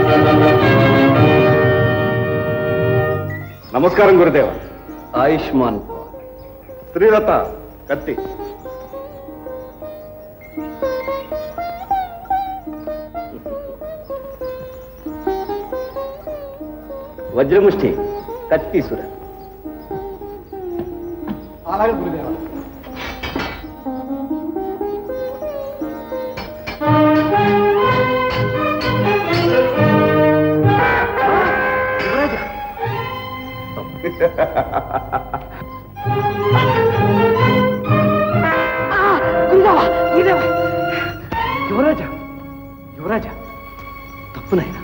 నమస్కారం గురుదేవ ఆయుష్మాన్ శ్రీదత్త కత్తి వజ్రముష్టి కత్తిసుర అలాగే గురుదేవ యువరాజా యువరాజా తప్పునైనా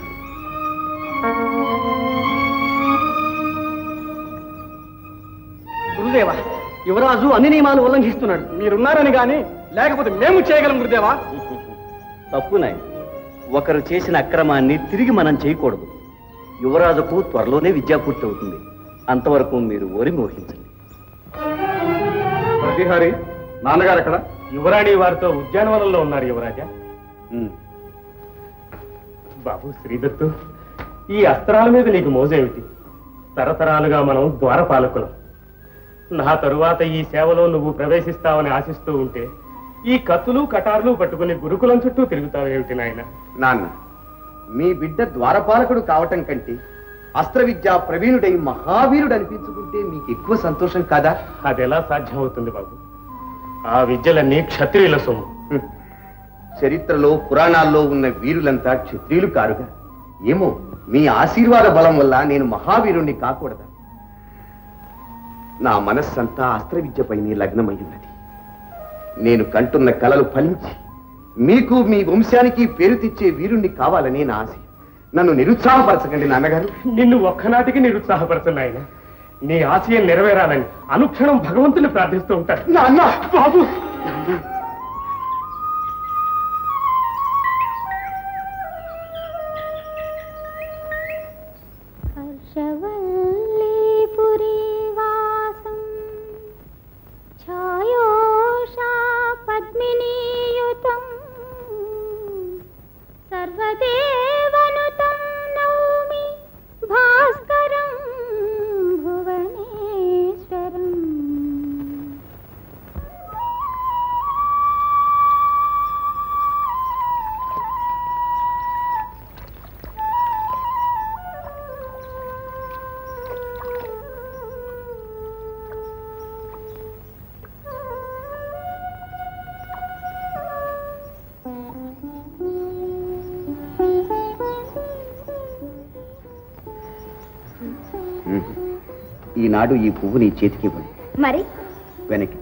గురుదేవ యువరాజు అన్ని నియమాలు ఉల్లంఘిస్తున్నాడు మీరున్నారని గాని లేకపోతే మేము చేయగలం గురుదేవా తప్పునాయన ఒకరు చేసిన అక్రమాన్ని తిరిగి మనం చేయకూడదు యువరాజుకు త్వరలోనే విద్యా పూర్తి అవుతుంది అంతవరకు మీరు ఓరి మోహించండి ప్రతిహారి నాన్నగారు ఎక్కడ యువరాణి వారితో ఉద్యానవనంలో ఉన్నారు యువరాజా బాబు శ్రీదత్తు ఈ అస్త్రాల మీద నీకు మోజేమిటి తరతరాలుగా మనం ద్వారపాలకులం నా తరువాత ఈ సేవలో నువ్వు ప్రవేశిస్తావని ఆశిస్తూ ఉంటే ఈ కత్తులు కటార్లు పట్టుకుని గురుకులం చుట్టూ తిరుగుతావేమిటి నాయన నాన్న మీ బిడ్డ ద్వారపాలకుడు కావటం కంటే అస్త్ర విద్యా ప్రవీణుడై మహావీరుడు అనిపించుకుంటే మీకు ఎక్కువ సంతోషం కాదా అదెలా సాధ్యం అవుతుంది బాబు ఆ విద్యలన్నీ క్షత్రియుల సొమ్ము హ్మ్. చరిత్రలో పురాణాల్లో ఉన్న వీరులంతా క్షత్రియులు కారుగా ఏమో మీ ఆశీర్వాద బలం వల్ల నేను మహావీరుణ్ణి కాకూడదా నా మనస్సంతా అస్త్ర విద్యపైనే లగ్నమై ఉన్నది నేను కంటున్న కలలు ఫలించి మీకు మీ వంశానికి పేరు తెచ్చే వీరుణ్ణి కావాలని నా ఆశ నన్ను నిరుత్సాహపరచకండి నాన్నగారు నిన్ను ఒక్కనాటికి నిరుత్సాహపడుతున్నాయన నీ ఆశయం నెరవేరాలని అనుక్షణం భగవంతుని ప్రార్థిస్తూ ఉంటారు నాన్న బాబు హర్షవల్లీపురీవాసం ఛాయోషా పద్మినీయుతం సర్వదేవనుతం నౌమి భాస్కరం భువనేశ్వరం హ్మ్. ఈనాడు ఈ పువ్వు నీ చేతికి ఇవ్వండి మరి వెనక్కి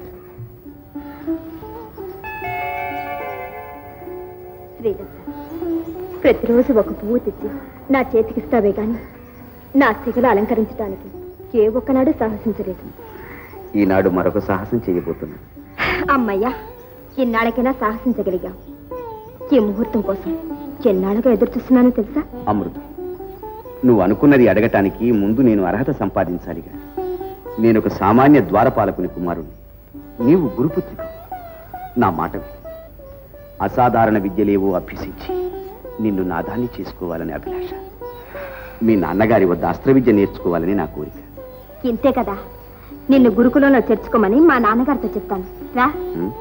శ్రీదత్త ప్రతిరోజు ఒక పువ్వు తెచ్చి నా చేతికిస్తావే గాని నా సిగలు అలంకరించడానికి ఏ ఒక్కనాడు సాహసించలేదు ఈనాడు మరొక సాహసం చేయబోతున్నాను అమ్మయ్యా ఇన్నాళ్ళకైనా సాహసించగలిగాం ఈ ముహూర్తం కోసం ఎన్నాళ్ళుగా ఎదురు చూస్తున్నానో తెలుసా అమృతం నువ్వు అనుకున్నది అడగటానికి ముందు నేను అర్హత సంపాదించాలిగా నేను ఒక సామాన్య ద్వారపాలకుని కుమారుణ్ణి నీవు గురుపుత్రిక నా మాట విను. అసాధారణ విద్యలేవో అభ్యసించి నిన్ను నాదాన్ని చేసుకోవాలని అభిలాష మీ నాన్నగారి వద్ద అస్త్ర విద్య నేర్చుకోవాలని నా కోరిక ఇంతే కదా నిన్ను గురుకులంలో చేర్చుకోమని మా నాన్నగారితో చెప్తాను రా ఉం?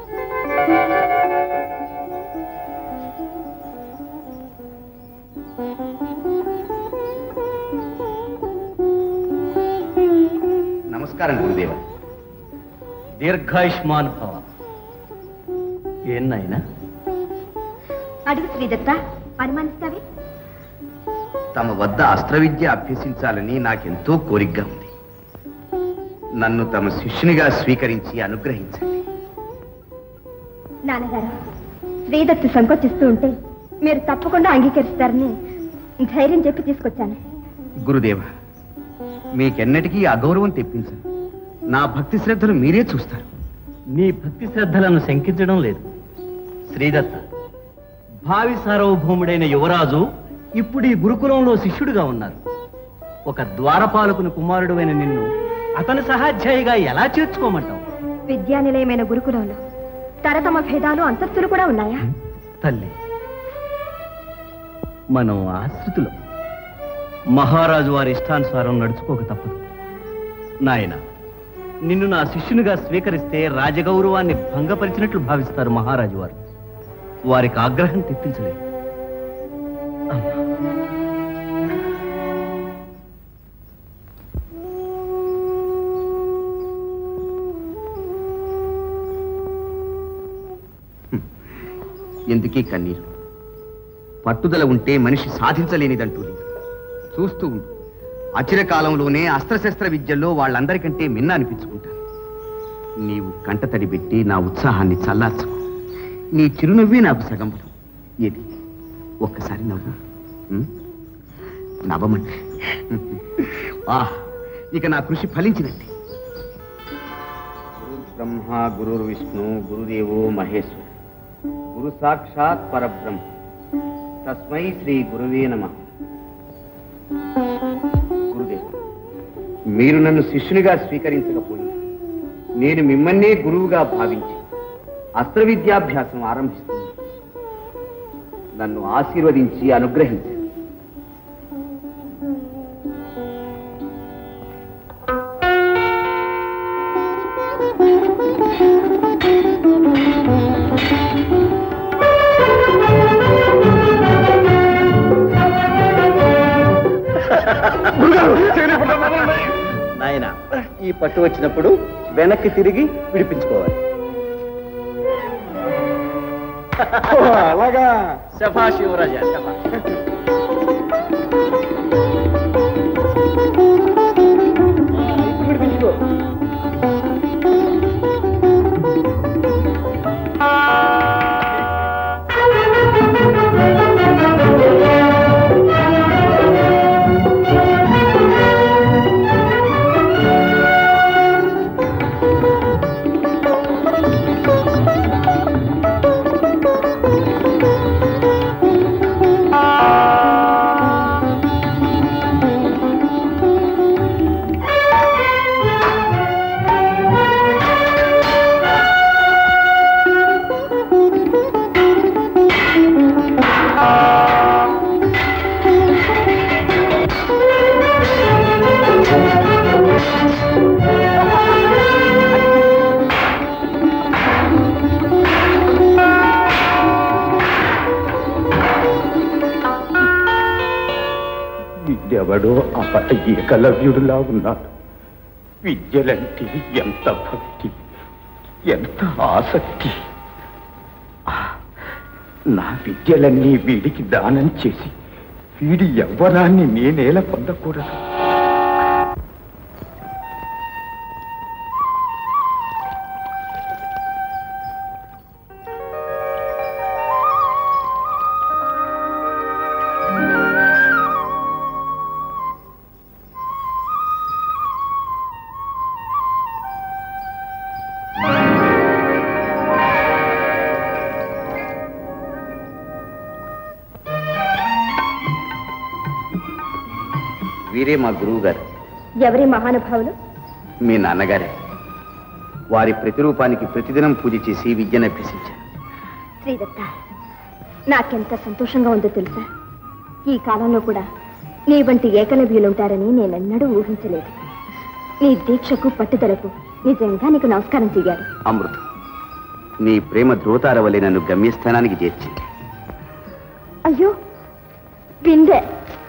నమస్కారం గురుదేవ దీర్ఘాయుష్మాన్ భవ ఏం నాయనా అడుగు శ్రీదత్త అనుమానిస్తావే తమ వద్ద అస్త్ర విద్య అభ్యసించాలని నాకెంతో కోరికగా ఉంది నన్ను తమ శిష్యునిగా స్వీకరించి అనుగ్రహించండి నాన్నగారు శ్రీదత్తు సంకోచిస్తూ ఉంటే మీరు తప్పకుండా అంగీకరిస్తారని ధైర్యం చెప్పి తీసుకొచ్చాను గురుదేవ మీకెన్నటికీ అగౌరవం తెప్పించను నా భక్తి శ్రద్ధలు మీరే చూస్తారు నీ భక్తి శ్రద్ధలను శంకించడం లేదు శ్రీదత్త భావి సార్వభౌముడైన యువరాజు ఇప్పుడు ఈ గురుకులంలో శిష్యుడిగా ఉన్నారు ఒక ద్వారపాలకుని కుమారుడువైన నిన్ను అతని సహాధ్యాయిగా ఎలా చేర్చుకోమంటావు విద్యానిలయమైన గురుకులంలో తరతమ భేదాలు అంతస్తులు కూడా ఉన్నాయా తల్లి మనం ఆశ్రితులం మహారాజు వారి ఇష్టానుసారం నడుచుకోక తప్పదు నాయన నిన్ను నా శిష్యునిగా స్వీకరిస్తే రాజగౌరవాన్ని భంగపరిచినట్లు భావిస్తారు మహారాజు వారు వారికి ఆగ్రహం తెప్పించలేదు ఎందుకీ కన్నీరు పట్టుదల ఉంటే మనిషి సాధించలేనిదంటూ లేదు చూస్తూ ఉండు అచిర కాలంలోనే అస్త్రశస్త్ర విద్యల్లో వాళ్ళందరికంటే మిన్న అనిపించుకుంటాను నీవు కంటతడి పెట్టి నా ఉత్సాహాన్ని చల్లార్చుకో నీ చిరునవ్వే నాకు సగం బలం ఏది ఒక్కసారి నవ్వు ఉం? నవ్వమంటే ఆ ఇక నా కృషి ఫలించినట్టే గురు బ్రహ్మ గురు విష్ణు గురుదేవో మహేశ్వర గురు సాక్షాత్ పరబ్రహ్మ తస్మై శ్రీ గురువే నమ గురుదేవ మీరు నన్ను శిష్యునిగా స్వీకరించకపోయినా నేను మిమ్మల్నే గురువుగా భావించి అస్త్ర విద్యాభ్యాసం ఆరంభిస్తున్నాను నన్ను ఆశీర్వదించి అనుగ్రహించారు నాయన ఈ పట్టు వచ్చినప్పుడు వెనక్కి తిరిగి విడిపించుకోవాలి అలాగా శభాష్ యువరాజా శభాష్ ఎవడో అపట ఏకలవ్యుడులా ఉన్నాడు విద్యలంటే ఎంత భక్తి ఎంత ఆసక్తి ఆ, నా విద్యలన్నీ వీడికి దానం చేసి వీడి యవ్వనాన్ని నేనేలా పొందకూడదు వీరే మా గురువు గారు ఎవరి మహానుభావులు మీ నాన్నగారే వారి ప్రతిరూపానికి ప్రతిదినం పూజ చేసి విద్యను అభ్యసించారు శ్రీదత్త నాకెంత సంతోషంగా ఉందో తెలుసా ఈ కాలంలో కూడా నీ వంటి ఏకలవ్యులుంటారని నేనెన్నడూ ఊహించలేదు నీ దీక్షకు పట్టుదలకు నిజంగా నీకు నమస్కారం చెయ్యాలి అమృతం నీ ప్రేమ ధ్రువతార వలె నన్ను గమ్యస్థానానికి చేర్చింది అయ్యో బిందె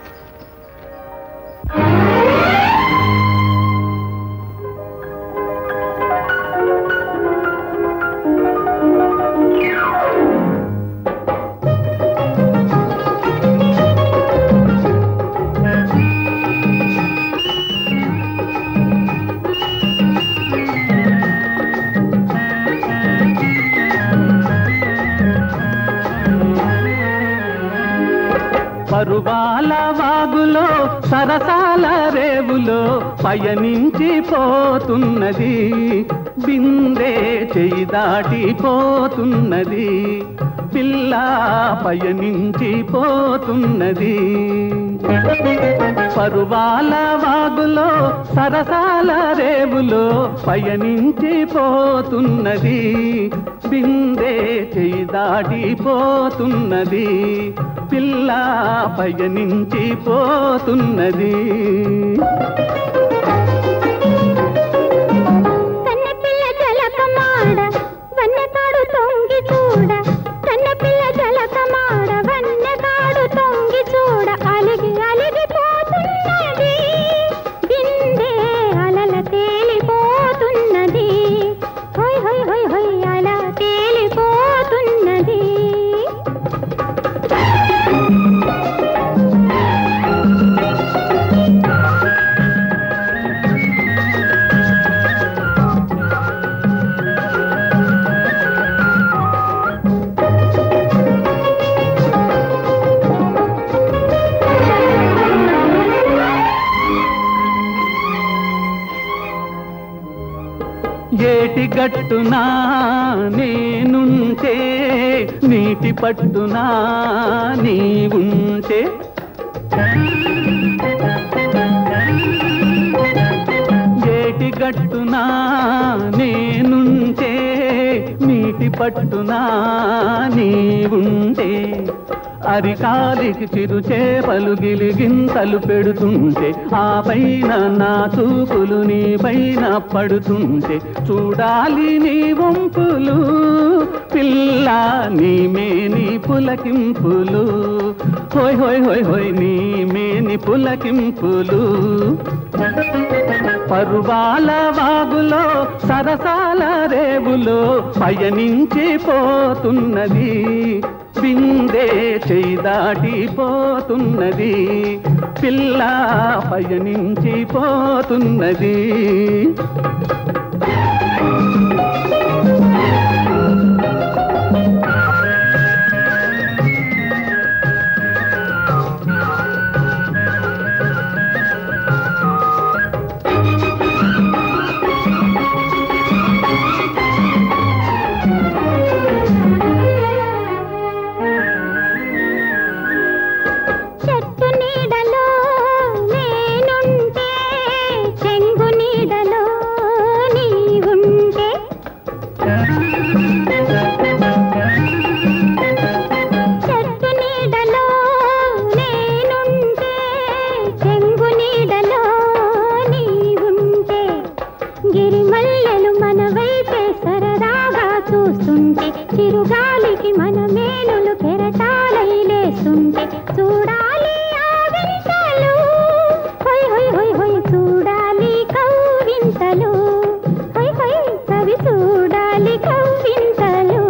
పరువాల వాగులో సరసాల రేవులో పయనించి పోతున్నది బిందే చెయ్యి దాటిపోతున్నది పిల్ల పయనించి పోతున్నది పరువాల వాగులో సరసాల రేవులో పయనించి పోతున్నది బిందే చెయ్యి దాటిపోతున్నది పిల్ల పయనించి పోతున్నది కన్నెపిల్ల జలకమాడ వన్నెకాడు తొంగి చూడ కన్నెపిల్ల జలకమాడ వన్నెకాడు తొంగి చూడ అలిగి అలిగి పోతున్నది బిందే అలల తేలిపోతున్నది హొయ్ హొయ్ హొయ్ హొయ్ అల తేలిపోతున్నది ఏటి గట్టునా నేనుంటే నీటి పట్టునా నీవుంటే ఏటి గట్టునా నేనుంటే నీటి పట్టునా నీవుంటే అరికాలికి చిరు చేపలు గిలిగింతలు పెడుతుంటే ఆ పైన నా చూపులు నీ పైన పడుతుంటే చూడాలి నీ వంపులు పిల్ల నీ మేని పులకింపులు హోయ్ హోయ్ హోయ్ హోయ్ నీ మేని పులకింపులు పరువాల వాగులో సరసాల రేవులో పయనించి పోతున్నది బిందే చేయి దాటిపోతున్నది పిల్ల పయనించి పోతున్నది చెట్టు నీడలో నేనుంటే చెంగు నీడలో నీవుంటే చెట్టు నీడలో నేనుంటే చెంగు నీడలో నీవుంటే గిరిమల్లెలు మన వైపే సరదాగా చూస్తుంటే చిరుగాలికి మన మేలులు కెరటాలై లేస్తుంటే చూడాలి ఆ వింతలు హొయ్ హొయ్ హొయ్ హొయ్ చూడాలి కౌవింతలు హొయ్ హొయ్ కవి చూడాలి కౌవింతలు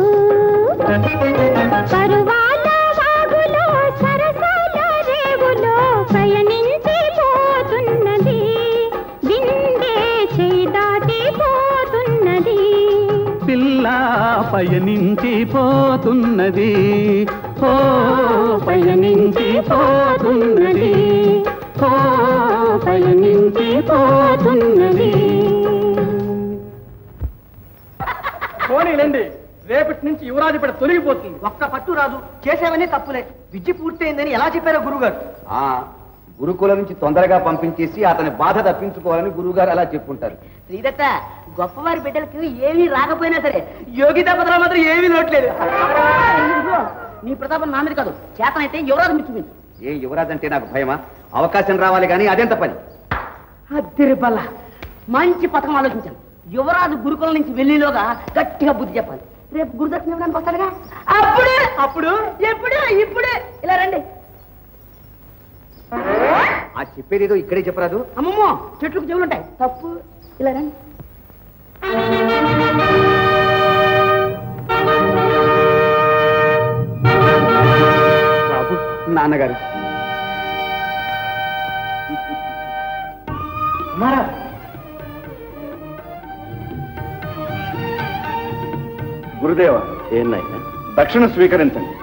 పరువాల వాగులో సరసాల రేవులో పయనించి పోతున్నది బిందే చేయి దాటిపోతున్నది పిల్ల పయనించి పోతున్నది ఓ పయనించి పోతున్నది ఓ పయనించి పోతున్నది పోనీలండి రేపటి నుంచి యువరాజు పడ తొలగిపోతుంది ఒక్క పట్టు రాదు చేసేవన్నీ తప్పులే విద్య పూర్తయిందని ఎలా చెప్పారో గురుగారు ఆ గురుకుల నుంచి తొందరగా పంపించేసి అతని బాధ తప్పించుకోవాలని గురువుగారు అలా చెప్పుంటారు శ్రీదత్త గొప్పవారి బిడ్డలకి ఏమీ రాకపోయినా సరే యోగితా పత్రాలు మాత్రం ఏమీ లోట్లేదు ఇదిగో, నీ ప్రతాపం నా మీద కాదు చేతనైతే యువరాజు మిచ్చుకుంది ఏ యువరాజ్ అంటే నాకు భయమా అవకాశం రావాలి కానీ అదెంత పని అద్దరి బల్ల మంచి పథకం ఆలోచించాను యువరాజు గురుకులం నుంచి వెళ్ళిలోగా గట్టిగా బుద్ధి చెప్పాలి రేపు గురుదర్శనం ఇవ్వడానికి వస్తాడుగా అప్పుడే అప్పుడు ఎప్పుడు ఇప్పుడే ఇలా రండి ఆ చెప్పేదేదో ఇక్కడే చెప్పరాదు అమ్మమ్మో చెట్లకు చెవులుంటాయి తప్పు ఇలా రండి బాబు నాన్నగారు కుమారా గురుదేవ ఏనాయన దక్షిణ స్వీకరించండి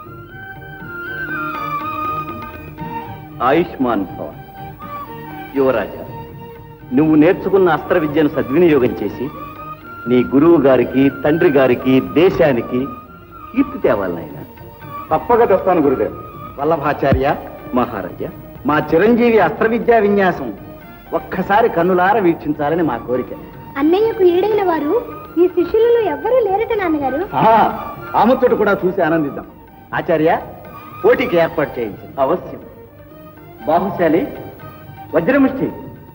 ఆయుష్మాన్ భవ యువరాజా నువ్వు నేర్చుకున్న అస్త్ర విద్యను సద్వినియోగం చేసి నీ గురువు గారికి తండ్రి గారికి దేశానికి కీర్తి తేవాలి నాయన తప్పక తెస్తాను గురుదేవ్ వల్లభాచార్య మహారాజా మా చిరంజీవి అస్త్ర విద్యా విన్యాసం ఒక్కసారి కన్నులార వీక్షించాలని మా కోరిక అన్నయ్యకు ఈడైన వారు ఈ శిష్యులలో ఎవ్వరూ లేరట నాన్నగారు ఆమెతోటి కూడా చూసి ఆనందిద్దాం ఆచార్య పోటీకి ఏర్పాటు చేయించండి అవశ్యం బాహుశాలి వజ్రముష్టి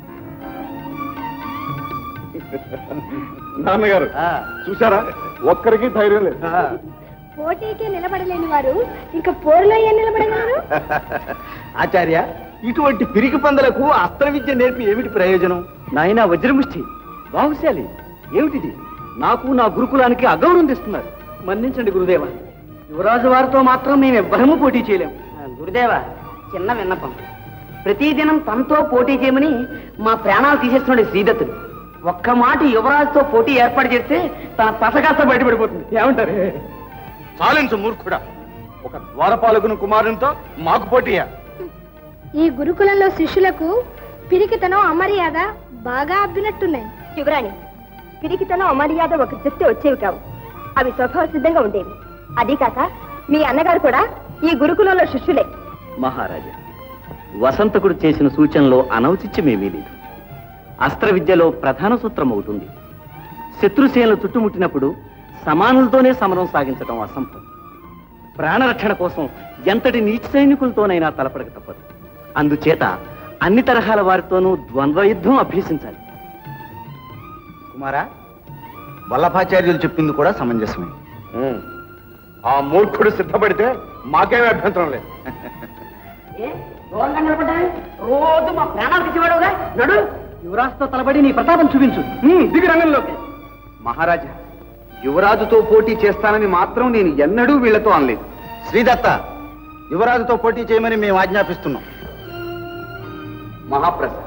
నాన్నగారు చూసారా ఒక్కరికి ధైర్యం లేదు పోటీకే నిలబడలేని వారు ఇంకా పోరులో ఏం నిలబడగలరు ఆచార్య ఇటువంటి పిరికి పందలకు అస్త్ర విద్య నేర్పి ఏమిటి ప్రయోజనం నాయనా వజ్రముష్టి బాహుశాలి ఏమిటిది నాకు నా గురుకులానికి అగౌరవం తెస్తున్నారు మన్నించండి గురుదేవ యువరాజు వారితో మాత్రం మేము ఎవ్వరము పోటీ చేయలేము గురుదేవ చిన్న విన్నపం ప్రతిదినం తనతో పోటీ చేయమని మా ప్రాణాలు తీసేస్తున్నాడు ఈ శ్రీదత్తుడు ఒక్క మాట యువరాజుతో పోటీ ఏర్పాటు చేస్తే తన పసకాస్త బయటపడిపోతుంది ఏమంటారు చాలించు మూర్ఖుడా ఒక ద్వారపాలకుని కుమారునితో మాకు పోటీయా ఈ గురుకులంలో శిష్యులకు పిరికితనం అమర్యాద బాగా అబ్బినట్టున్నాయి యువరాణి పిరికితనం అమర్యాద ఒక చెప్తే వచ్చేవి కావు అవి స్వభావ సిద్ధంగా ఉండేవి అదీ కాక మీ అన్నగారు కూడా ఈ గురుకులంలో శిష్యులే మహారాజా వసంతకుడు చేసిన సూచనలో అనౌచిత్యమేమీ లేదు అస్త్ర విద్యలో ప్రధాన సూత్రం అవుతుంది శత్రుసేనలు చుట్టుముట్టినప్పుడు సమానులతోనే సమరం సాగించడం అసంభవం ప్రాణరక్షణ కోసం ఎంతటి నీచ సైనికులతోనైనా తలపడక తప్పదు అందుచేత అన్ని తరహాల వారితోనూ ద్వంద్వ యుద్ధం అభ్యసించాలి కుమారా వల్లభాచార్యులు చెప్పింది కూడా సమంజసమే ఆ మూర్ఖుడు సిద్ధపడితే మాకేమీ అభ్యంతరం లేదు ఏ దూరంగా నిలబడ్డావే? రోజు మా ప్రాణాలకు ఇచ్చేవాడుగా నడు యువరాజుతో తలబడి నీ ప్రతాపం చూపించు ఉమ్, దిగి రంగంలోకి మహారాజా యువరాజుతో పోటీ చేస్తానని మాత్రం నేను ఎన్నడూ వీళ్లతో అనలేదు శ్రీదత్త యువరాజుతో పోటీ చేయమని మేము ఆజ్ఞాపిస్తున్నాం మహాప్రసాద్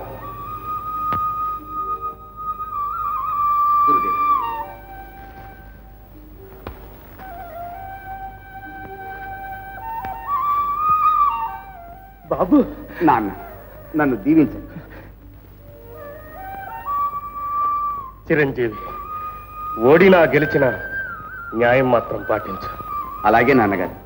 గురుదేవ్ బాబు నాన్న నన్ను దీవించండి చిరంజీవి ఓడినా గెలిచినా న్యాయం మాత్రం పాటించు అలాగే నాన్నగారు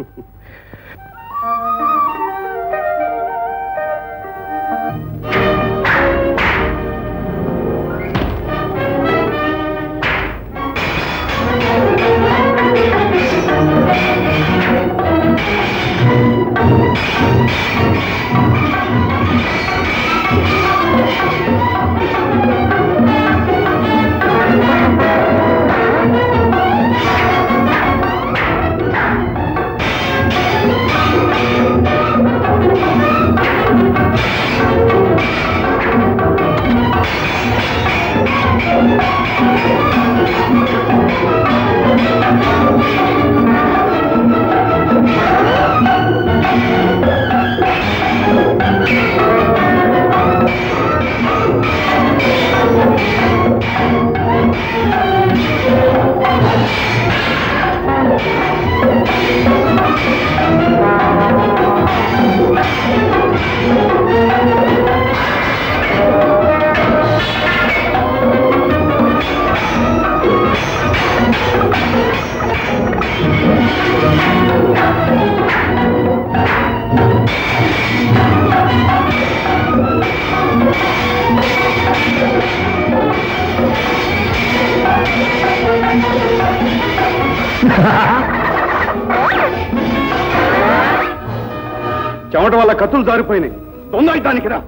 చెమట వల్ల కత్తులు జారిపోయినాయి దొంగ రా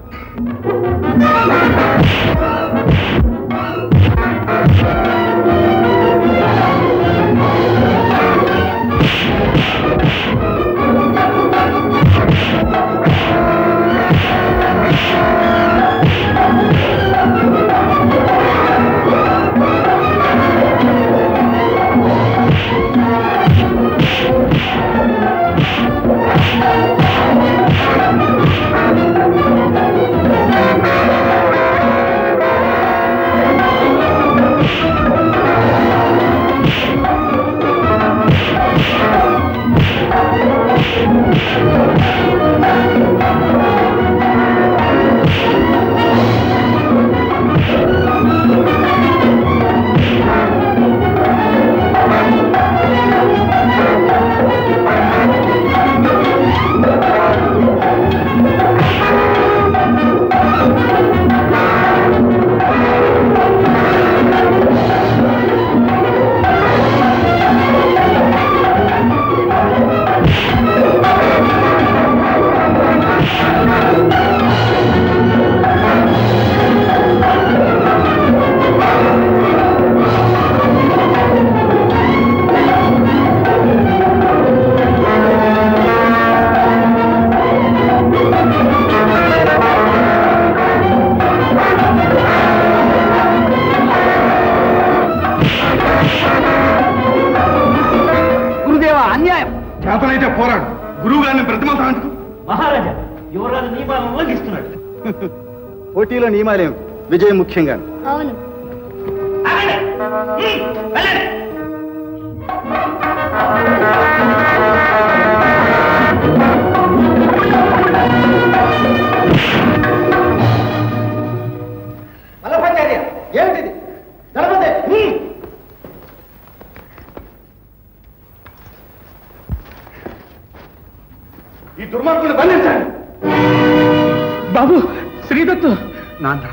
ఆ పోటీలో నియమాలేమిటి విజయం ముఖ్యంగా అవును వల్లభాచార్య ఏమిటిది దళపతి ఈ దుర్మార్గుని బంధించండి బాబు శ్రీదత్తు నాన్న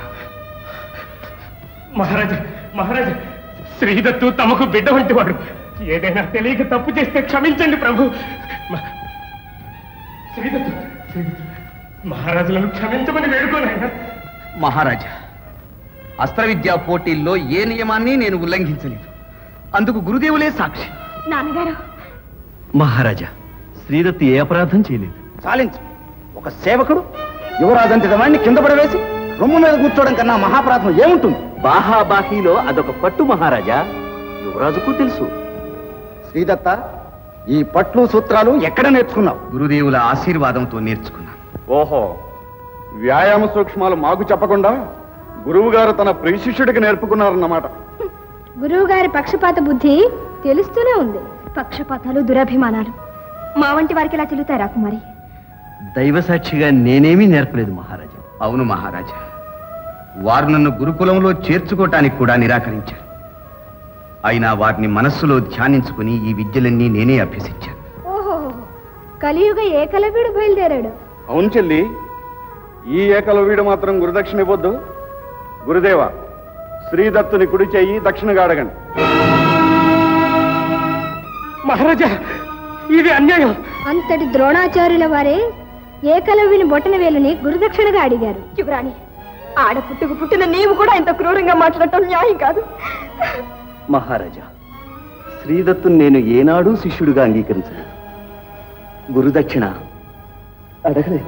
మహారాజా మహారాజా శ్రీదత్తు తమకు బిడ్డ వంటి వాడు ఏదైనా తెలియక తప్పు చేస్తే క్షమించండి ప్రభు మ- శ్రీదత్తు శ్రీదత్తు మహారాజులను క్షమించమని వేడుకోనైనా మహారాజా అస్త్ర విద్యా పోటీల్లో ఏ నియమాన్ని నేను ఉల్లంఘించలేదు అందుకు గురుదేవులే సాక్షి నాన్నగారు మహారాజా శ్రీదత్తి ఏ అపరాధం చేయలేదు చాలించు ఒక సేవకుడు యువరాజంతి వాడిని కింద పడవేసి రొమ్ము మీద కూర్చోవడం కన్నా మహాపరాధం ఏముంటుంది బాహాబాహీలో అదొక పట్టు మహారాజా యువరాజుకు తెలుసు శ్రీదత్త ఈ పట్లు సూత్రాలు ఎక్కడ నేర్చుకున్నావు గురుదేవుల ఆశీర్వాదంతో నేర్చుకున్నాను ఓహో వ్యాయామ సూక్ష్మాలు మాకు చెప్పకుండా గురువు గారు తన ప్రియ శిష్యుడికి నేర్పుకున్నారన్నమాట గురువు గారి పక్షపాత బుద్ధి తెలుస్తూనే ఉంది పక్షపాతాలు దురభిమానాలు మా వంటి వారికి ఇలా చెల్లుతారా కుమారి దైవ సాక్షిగా నేనేమీ నేర్పలేదు మహారాజా అవును మహారాజా వారు నన్ను గురుకులంలో చేర్చుకోవటానికి కూడా నిరాకరించారు అయినా వారిని మనస్సులో ధ్యానించుకుని ఈ విద్యలన్నీ నేనే అభ్యసించాను ఓహో కలియుగ ఏకలవ్యుడు బయలుదేరాడు అవును చెల్లి ఈ ఏకలవీడు మాత్రం గురుదక్షిణ ఇవ్వద్దు గురుదేవ శ్రీదత్తుని కుడి చెయ్యి దక్షిణగా అడగండి మహారాజా ఇది అన్యాయం అంతటి ద్రోణాచార్యుల వారే ఏకలవ్యుని బొటన వేలుని గురుదక్షిణగా అడిగారు యువరాణి ఆడ పుట్టుకు పుట్టిన నీవు కూడా ఇంత క్రూరంగా మాట్లాడటం న్యాయం కాదు మహారాజా శ్రీదత్తు నేను ఏనాడూ శిష్యుడిగా అంగీకరించలేదు గురుదక్షిణ అడగలేదు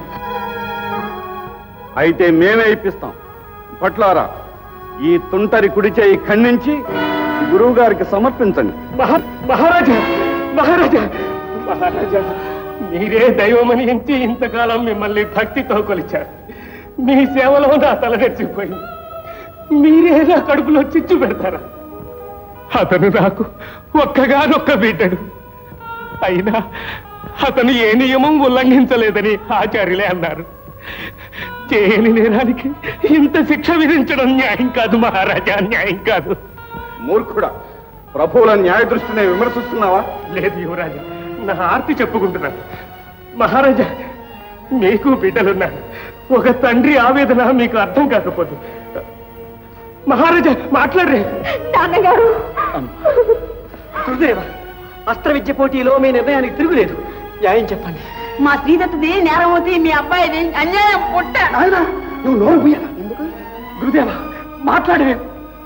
అయితే మేమే ఇప్పిస్తాం పట్లారా ఈ తుంటరి కుడి చేయి ఖండించి గురువు గారికి సమర్పించండి మహా మహారాజా మహారాజా మహారాజా మీరే దైవమని ఎంచి ఇంతకాలం మిమ్మల్ని భక్తితో కొలిచారు మీ సేవలో నా తల నెరిచిపోయింది మీరే నా కడుపులో చిచ్చు పెడతారా అతను నాకు ఒక్కగానొక్క బిడ్డడు అయినా అతను ఏ నియమం ఉల్లంఘించలేదని ఆచార్యులే అన్నారు చేయని నేరానికి ఇంత శిక్ష విధించడం న్యాయం కాదు మహారాజా న్యాయం కాదు మూర్ఖుడా ప్రభువుల న్యాయ దృష్టిని విమర్శిస్తున్నావా లేదు యువరాజా నా ఆర్తి చెప్పుకుంటున్నాను మహారాజా మీకు బిడ్డలున్నారు ఒక తండ్రి ఆవేదన మీకు అర్థం కాకపోదు మహారాజా మాట్లాడరే నాన్నగారు గురుదేవ అస్త్ర విద్య పోటీలో మీ నిర్ణయానికి తిరుగులేదు న్యాయం చెప్పండి మా శ్రీదత్తుది నేరం అవుతుంది మీ అబ్బాయిది అన్యాయం పుట్ట నువ్వు నోరు పోయాలా ఎందుకు గురుదేవ మాట్లాడవే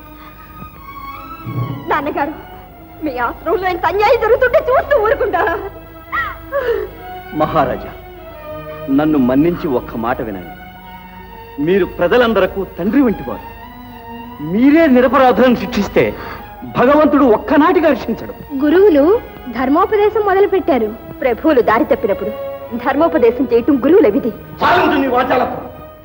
నాన్నగారు మీ ఆశ్రమంలో ఇంత అన్యాయం జరుగుతుంటే చూస్తూ ఊరుకుంటారా మహారాజా నన్ను మన్నించి ఒక్క మాట వినండి మీరు ప్రజలందరకు తండ్రి వంటివారు మీరే నిరపరాధులను శిక్షిస్తే భగవంతుడు ఒక్కనాటిగా రక్షించడు గురువులు ధర్మోపదేశం మొదలు పెట్టారు ప్రభువులు దారి తప్పినప్పుడు ధర్మోపదేశం చేయటం గురువుల విధి చాలించు నీ వాచాలతో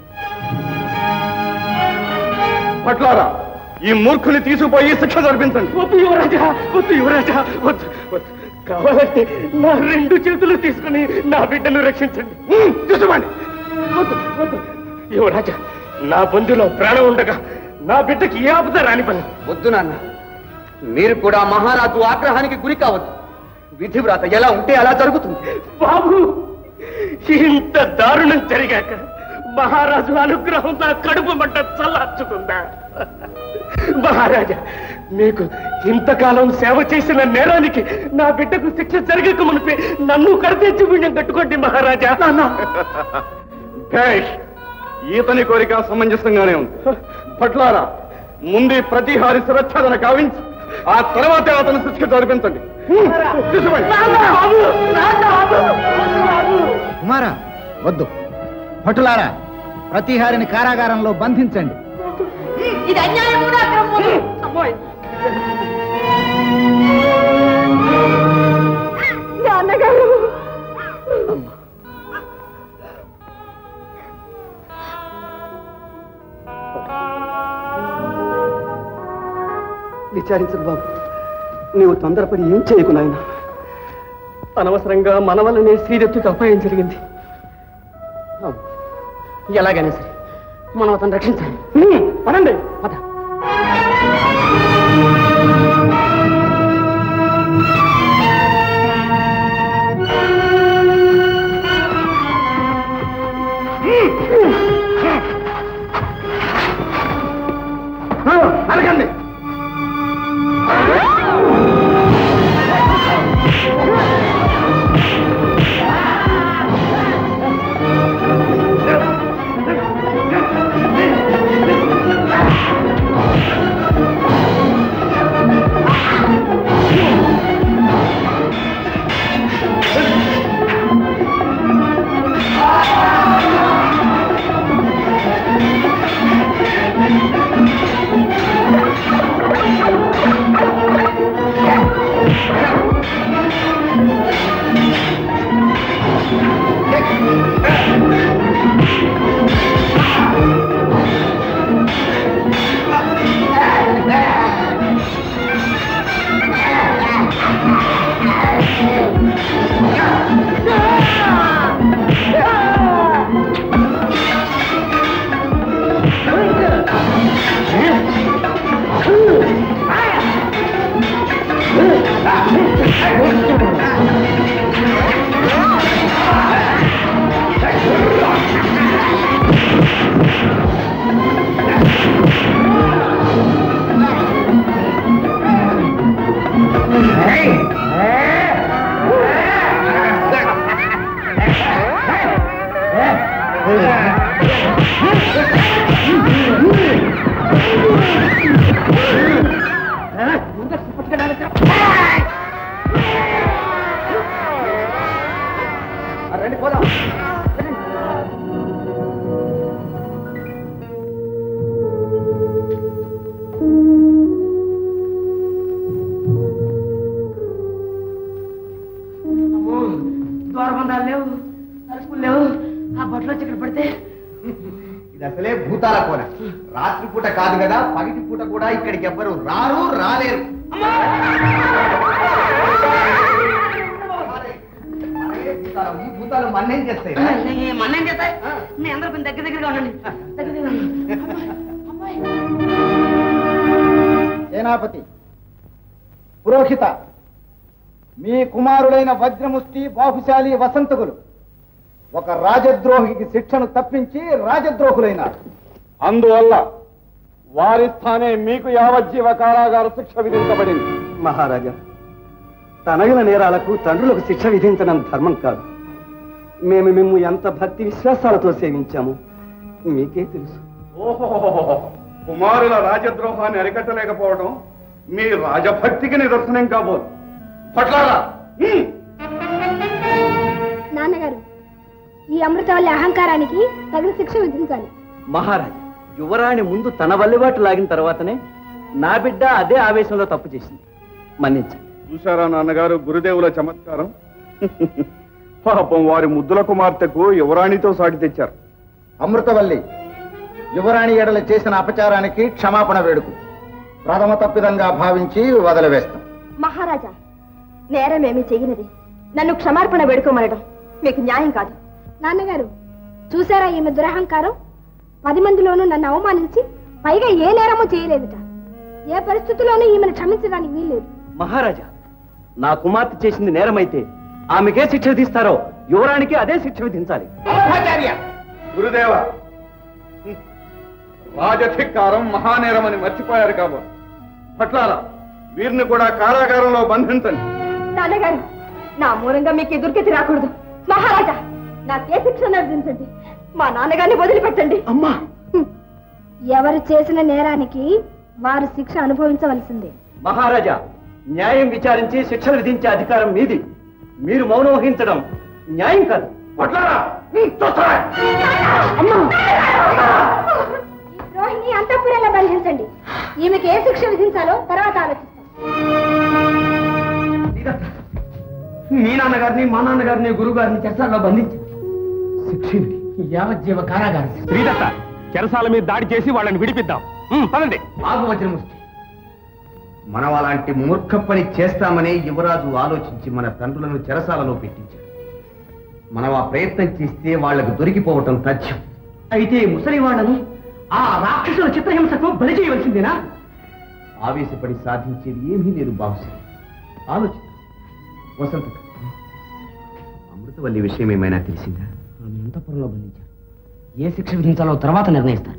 పట్లారా ఈ మూర్ఖుని తీసుకుపోయి శిక్ష జరిపించండి వద్దు యువరాజా వద్దు యువరాజా వద్దు వద్దు కావాలంటే నా రెండు చేతులు తీసుకుని నా బిడ్డను రక్షించండి ఉమ్, తీసుకోండి వద్దు వద్దు యువరాజా నా బంధులో ప్రాణం ఉండగా నా బిడ్డకి ఏ ఆపద రాని పని వద్దు నాన్న మీరు కూడా మహారాజు ఆగ్రహానికి గురి కావద్దు విధి వ్రాత ఎలా ఉంటే అలా జరుగుతుంది బాబు ఇంత దారుణం జరిగాక మహారాజు అనుగ్రహం నా కడుపు మంట చల్లార్చుతుందా మహారాజా మీకు ఇంతకాలం సేవ చేసిన నేరానికి నా బిడ్డకు శిక్ష జరగక మునిపే నన్ను కడతెచ్చి పుణ్యం కట్టుకోండి మహారాజా భేష్ ఈతని కోరిక సమంజసంగానే ఉంది పట్లారా ముందు ఈ ప్రతిహారి సురక్షాదన కావించి ఆ తర్వాతే అతను శిక్ష జరిపించండి ఉమ్, తీసుకోండి కుమారా వద్దు భటులారా ప్రతిహారిని కారాగారంలో బంధించండి ఇది అన్యాయం కూడా అక్రమం. నాన్నగారు విచారించదు బాబు నీవు తొందరపడి ఏం చేయకు నాయన అనవసరంగా మన వల్లనే శ్రీదత్తుకి అపాయం జరిగింది అవును. ఎలాగైనా సరే మనం అతను రక్షించాలి హ్మ్, పదండి పద నరకండి రండి పోదాం అమ్మో ద్వారబంధాలు లేవు తలుపులు లేవు ఆ బట్టలు వచ్చి ఇక్కడ పడితే ఇది అసలే భూతాల కోన రాత్రిపూట కాదు కదా పగటి పూట కూడా ఇక్కడికి ఎవ్వరు రారు రాలేరు అరే భూతాలు, ఈ భూతాలు మన్నేం చేస్తాయి రా? మన్నేం చేస్తాయి మీ అందరూ కొంచెం దగ్గర దగ్గరగా ఉండండి దగ్గర దగ్గరగా ఉండండి. అమ్మాయి. సేనాపతి పురోహిత మీ కుమారుడైన వజ్రముష్టి బాహుశాలి వసంతకులు ఒక రాజద్రోహికి శిక్షను తప్పించి రాజద్రోహులైనారు అందువల్ల వారి స్థానే మీకు యావజ్జీవ కారాగార శిక్ష విధించబడింది మహారాజా తనగిన నేరాలకు తండ్రులకు శిక్ష విధించడం ధర్మం కాదు మేము మేము ఎంత భక్తి విశ్వాసాలతో సేవించాము మీకే తెలుసు ఓహో కుమారుల రాజద్రోహాన్ని అరికట్టలేకపోవడం మీ రాజభక్తికి నిదర్శనం కాబోదు పట్లారా హ్మ్. నాన్నగారు ఈ అమృతవల్లి అహంకారానికి తగిన శిక్ష విధించాలి మహారాజా యువరాణి ముందు తన వల్లిబాటు లాగిన తర్వాతనే నా బిడ్డ అదే ఆవేశంలో తప్పు చేసింది మన్నించండి చూశారా నాన్నగారు గురుదేవుల చమత్కారం పాపం వారి ముద్దుల కుమార్తెకు యువరాణితో సాటి తెచ్చారు అమృతవల్లి యువరాణి ఎడల చేసిన అపచారానికి క్షమాపణ వేడుకు ప్రథమ తప్పిదంగా భావించి వదిలివేస్తాం మహారాజా నేరమేమీ చెయ్యనిది నన్ను క్షమార్పణ వేడుకోమనడం మీకు న్యాయం కాదు నాన్నగారు చూసారా ఈమె దురహంకారం పది మందిలోనూ నన్ను అవమానించి పైగా ఏ నేరమూ చేయలేదుట ఏ పరిస్థితుల్లోనూ ఈమెను క్షమించడానికి వీల్లేదు మహారాజా నా కుమార్తె చేసింది నేరమైతే ఆమెకే శిక్ష విధిస్తారో యువరానికి అదే శిక్ష విధించాలి గురుదేవ హ్మ్. రాజధిక్కారం మహానేరమని మర్చిపోయారు కాబోలు పట్లారా వీరిని కూడా కారాగారంలో బంధించండి నాన్నగారు నా మూలంగా మీకు ఈ దుర్గతి రాకూడదు మహారాజా నాకే శిక్ష విధించండి మా నాన్నగారిని వదిలిపెట్టండి అమ్మా హ్మ్. ఎవరు చేసిన నేరానికి వారు శిక్ష అనుభవించవలసిందే మహారాజా న్యాయం విచారించి శిక్ష విధించే అధికారం మీది మీరు మౌనం వహించడం న్యాయం కాదు పట్లారా హ్మ్, చూస్తారా? ఈ ద్రోహిని అంతఃపురంలో బంధించండి ఈమెకి ఏ శిక్ష విధించాలో తర్వాత ఆలోచిస్తాం మీ నాన్నగారిని మా నాన్నగారిని గురువు గారిని చెరసాల్లో బంధించి శిక్షింది యావజ్జీవ కారాగారం శ్రీదత్త చెరసాల మీద దాడి చేసి వాళ్ళని విడిపిద్దాం ఉమ్, పదండి ఆగు వజ్రముష్టి మనం అలాంటి మూర్ఖ పని చేస్తామనే యువరాజు ఆలోచించి మన తండ్రులను చెరసాలలో పెట్టించాడు మనం ఆ ప్రయత్నం చేస్తే వాళ్లకు దొరికిపోవటం తథ్యం అయితే ముసలి వాళ్ళను ఆ రాక్షసుల చిత్రహింసకు బలి చేయవలసిందేనా ఆవేశపడి సాధించేది ఏమీ లేదు బాహుశ్రీ ఆలోచన వసంత అమృతవల్లి విషయం ఏమైనా తెలిసిందా ఆమె అంతఃపురంలో బంధించారు ఏ శిక్ష విధించాలో తర్వాత నిర్ణయిస్తాడు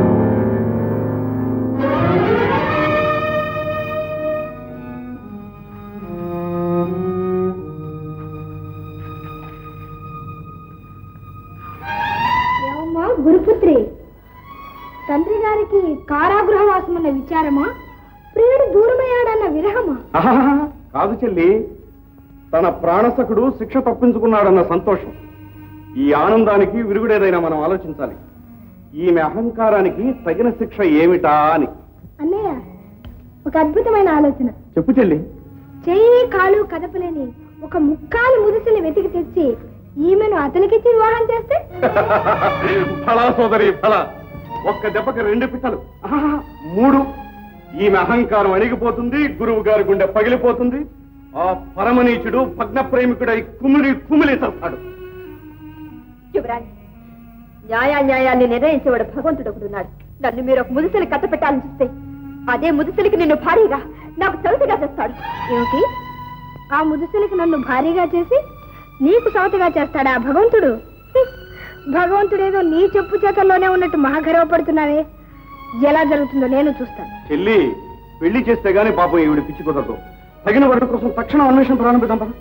ఏమమ్మా గురుపుత్రి తండ్రి గారికి కారాగృహవాసం అన్న విచారమా ప్రియుడు దూరమయ్యాడన్న విరహమా ఆహాహా, కాదు చెల్లి తన ప్రాణసకుడు శిక్ష తప్పించుకున్నాడన్న సంతోషం ఈ ఆనందానికి విరుగుడేదైనా మనం ఆలోచించాలి ఈమె అహంకారానికి తగిన శిక్ష ఏమిటా అని అన్నయ్య ఒక అద్భుతమైన ఆలోచన చెప్పు చెల్లి చెయ్యి కాలు కదపలేని ఒక ముక్కాలు ముదుసుని వెతికి తెచ్చి ఈమెను అతనికిచ్చి వివాహం చేస్తే ఫలా సోదరి ఫల ఒక్క దెబ్బకి రెండు పిట్టలు ఆహాహా, మూడు ఈమె అహంకారం అణిగిపోతుంది గురువు గారి గుండె పగిలిపోతుంది ఆ పరమనీచుడు భగ్న ప్రేమికుడై కుమిలి కుమిలి చేస్తాడు యువరాణి న్యాయా న్యాయాన్ని నిర్ణయించేవాడు భగవంతుడు ఒకడున్నాడు నన్ను మీరు ఒక ముదుసలి కథ పెట్టాలని చూస్తే అదే ముదుసలికి నిన్ను భారీగా నాకు చవితిగా చేస్తాడు ఏమిటి ఆ ముదుసులకి నన్ను భారీగా చేసి నీకు సవతగా చేస్తాడా ఆ భగవంతుడు హ్మ్. భగవంతుడేదో నీ చెప్పు చేతల్లోనే ఉన్నట్టు మహాగర్వపడుతున్నావే ఎలా జరుగుతుందో నేను చూస్తాను చెల్లి పెళ్లి చేస్తే గానీ పాపం ఈవిడ పిచ్చి కుదరదు తగిన వరుడు కోసం తక్షణం అన్వేషణ ప్రారంభిద్దాం పద.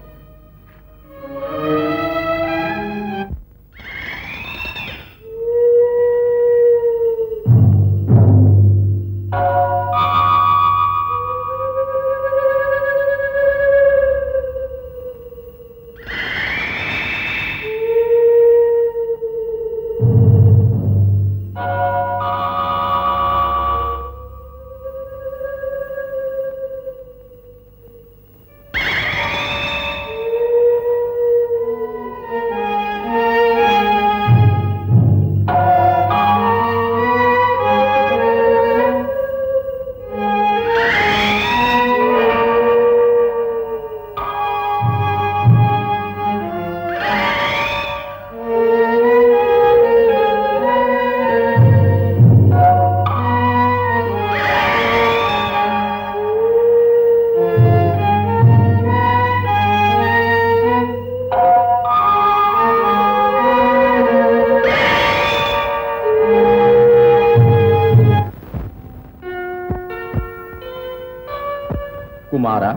కుమారా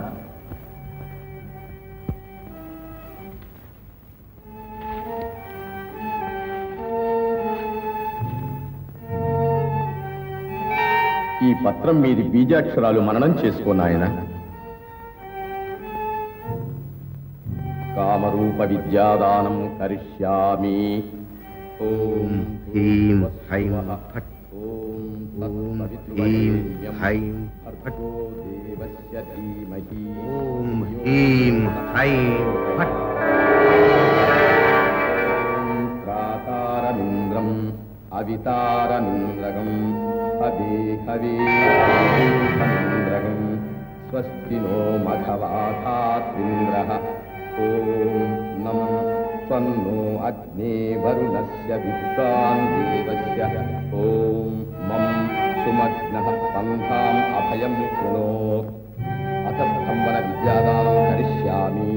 ఈ పత్రం మీది బీజాక్షరాలు మననం చేసుకోనాయన కామరూప విద్యాదానం కరిష్యామి ఓం హ్రీం హైం ఫట్ ఓం హ్రీం హైం ఫట్ దేవస్య ధీమహి ఓం హ్రీం హైం ఫట్ ప్రాతారమింద్రం అవితారమింద్రగం హవే హవే హవేంద్రగం స్వస్తి నో మఘవాథాత్రింద్ర ఓం నం త్వన్నో అగ్నే వరుణస్య విద్వాన్ దేవస్య ఓం మం సుమగ్నః పంథాం అభయం కృణోత్ అతస్తంభన విద్యాదానం కరిష్యామి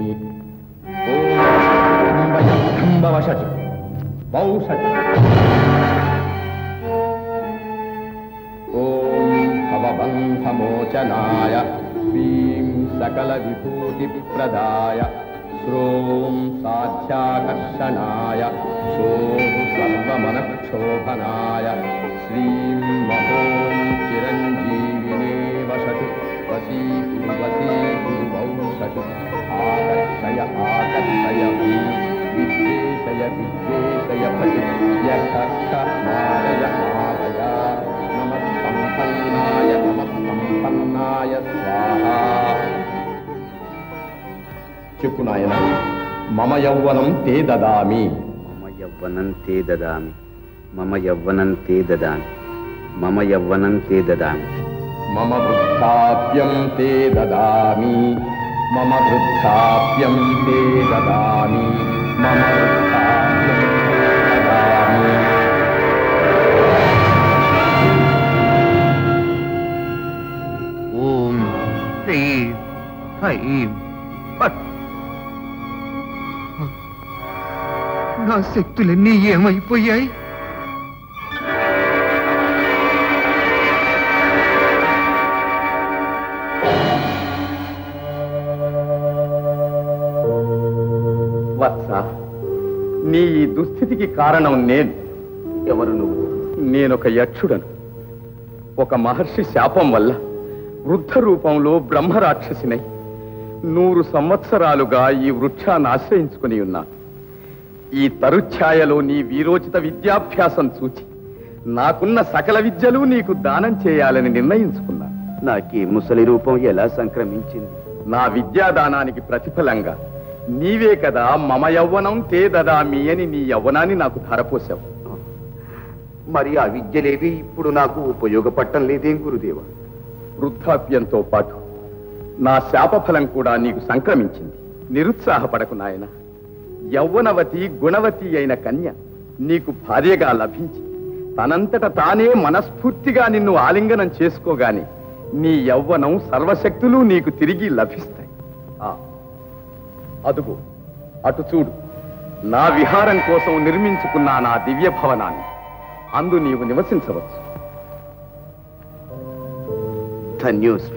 ఓంబవషట్ వౌషట్ ఓం భవబంధమోచనాయ వీం సకల విభూతి ప్రదాయ శ్రోం సాధ్యాకర్షణాయ సోం సర్వమనక్షోభనాయ శ్రీం మహోం చిరంజీవినే వసతు వసీతు వసీతు వౌషతు ఆకర్షయ ఆకర్షయ విద్వేషయ విద్వేషయ భజ యక్ష మారయ మారయ నమ సంపన్నాయ నమ సంపన్నాయ స్వాహా చెప్పు నాయన మమ యౌవనం తే దదామి మమ యవ్వనం తే దదామి మమ యవ్వనం తే దదామి మమ యవ్వనం తే దదామి మమ వృద్ధాప్యం తే దదామి మమ వృద్ధాప్యం తే దదామి మమ వృద్ధాప్యం తే దదామి ఓం హ్రీం హ్రైం ఫట్ నా శక్తులన్నీ ఏమైపోయాయి వత్స నీ ఈ దుస్థితికి కారణం నేను ఎవరు నువ్వు నేనొక యక్షుడను ఒక మహర్షి శాపం వల్ల వృద్ధ రూపంలో బ్రహ్మరాక్షసినై నూరు సంవత్సరాలుగా ఈ వృక్షాన్ని ఆశ్రయించుకుని ఉన్నాను ఈ తరుఛాయలో నీ వీరోచిత విద్యాభ్యాసం చూచి నాకున్న సకల విద్యలు నీకు దానం చేయాలని నిర్ణయించుకున్నాను నాకీ ముసలి రూపం ఎలా సంక్రమించింది నా విద్యాదానానికి ప్రతిఫలంగా నీవే కదా మమ యవ్వనం తే దదామి అని నీ యవ్వనాన్ని నాకు ధారపోసావు మరి ఆ విద్యలేవి ఇప్పుడు నాకు ఉపయోగపడటం లేదేం గురుదేవ వృద్ధాప్యంతో పాటు నా శాపఫలం కూడా నీకు సంక్రమించింది నిరుత్సాహపడకు నాయన యవ్వనవతి గుణవతి అయిన కన్య నీకు భార్యగా లభించి తనంతట తానే మనస్ఫూర్తిగా నిన్ను ఆలింగనం చేసుకోగాని నీ యవ్వనం సర్వశక్తులు నీకు తిరిగి లభిస్తాయి ఆ, అదుగో అటు చూడు నా విహారం కోసం నిర్మించుకున్న నా దివ్య భవనాన్ని అందు నీవు నివసించవచ్చు ధన్యోస్మి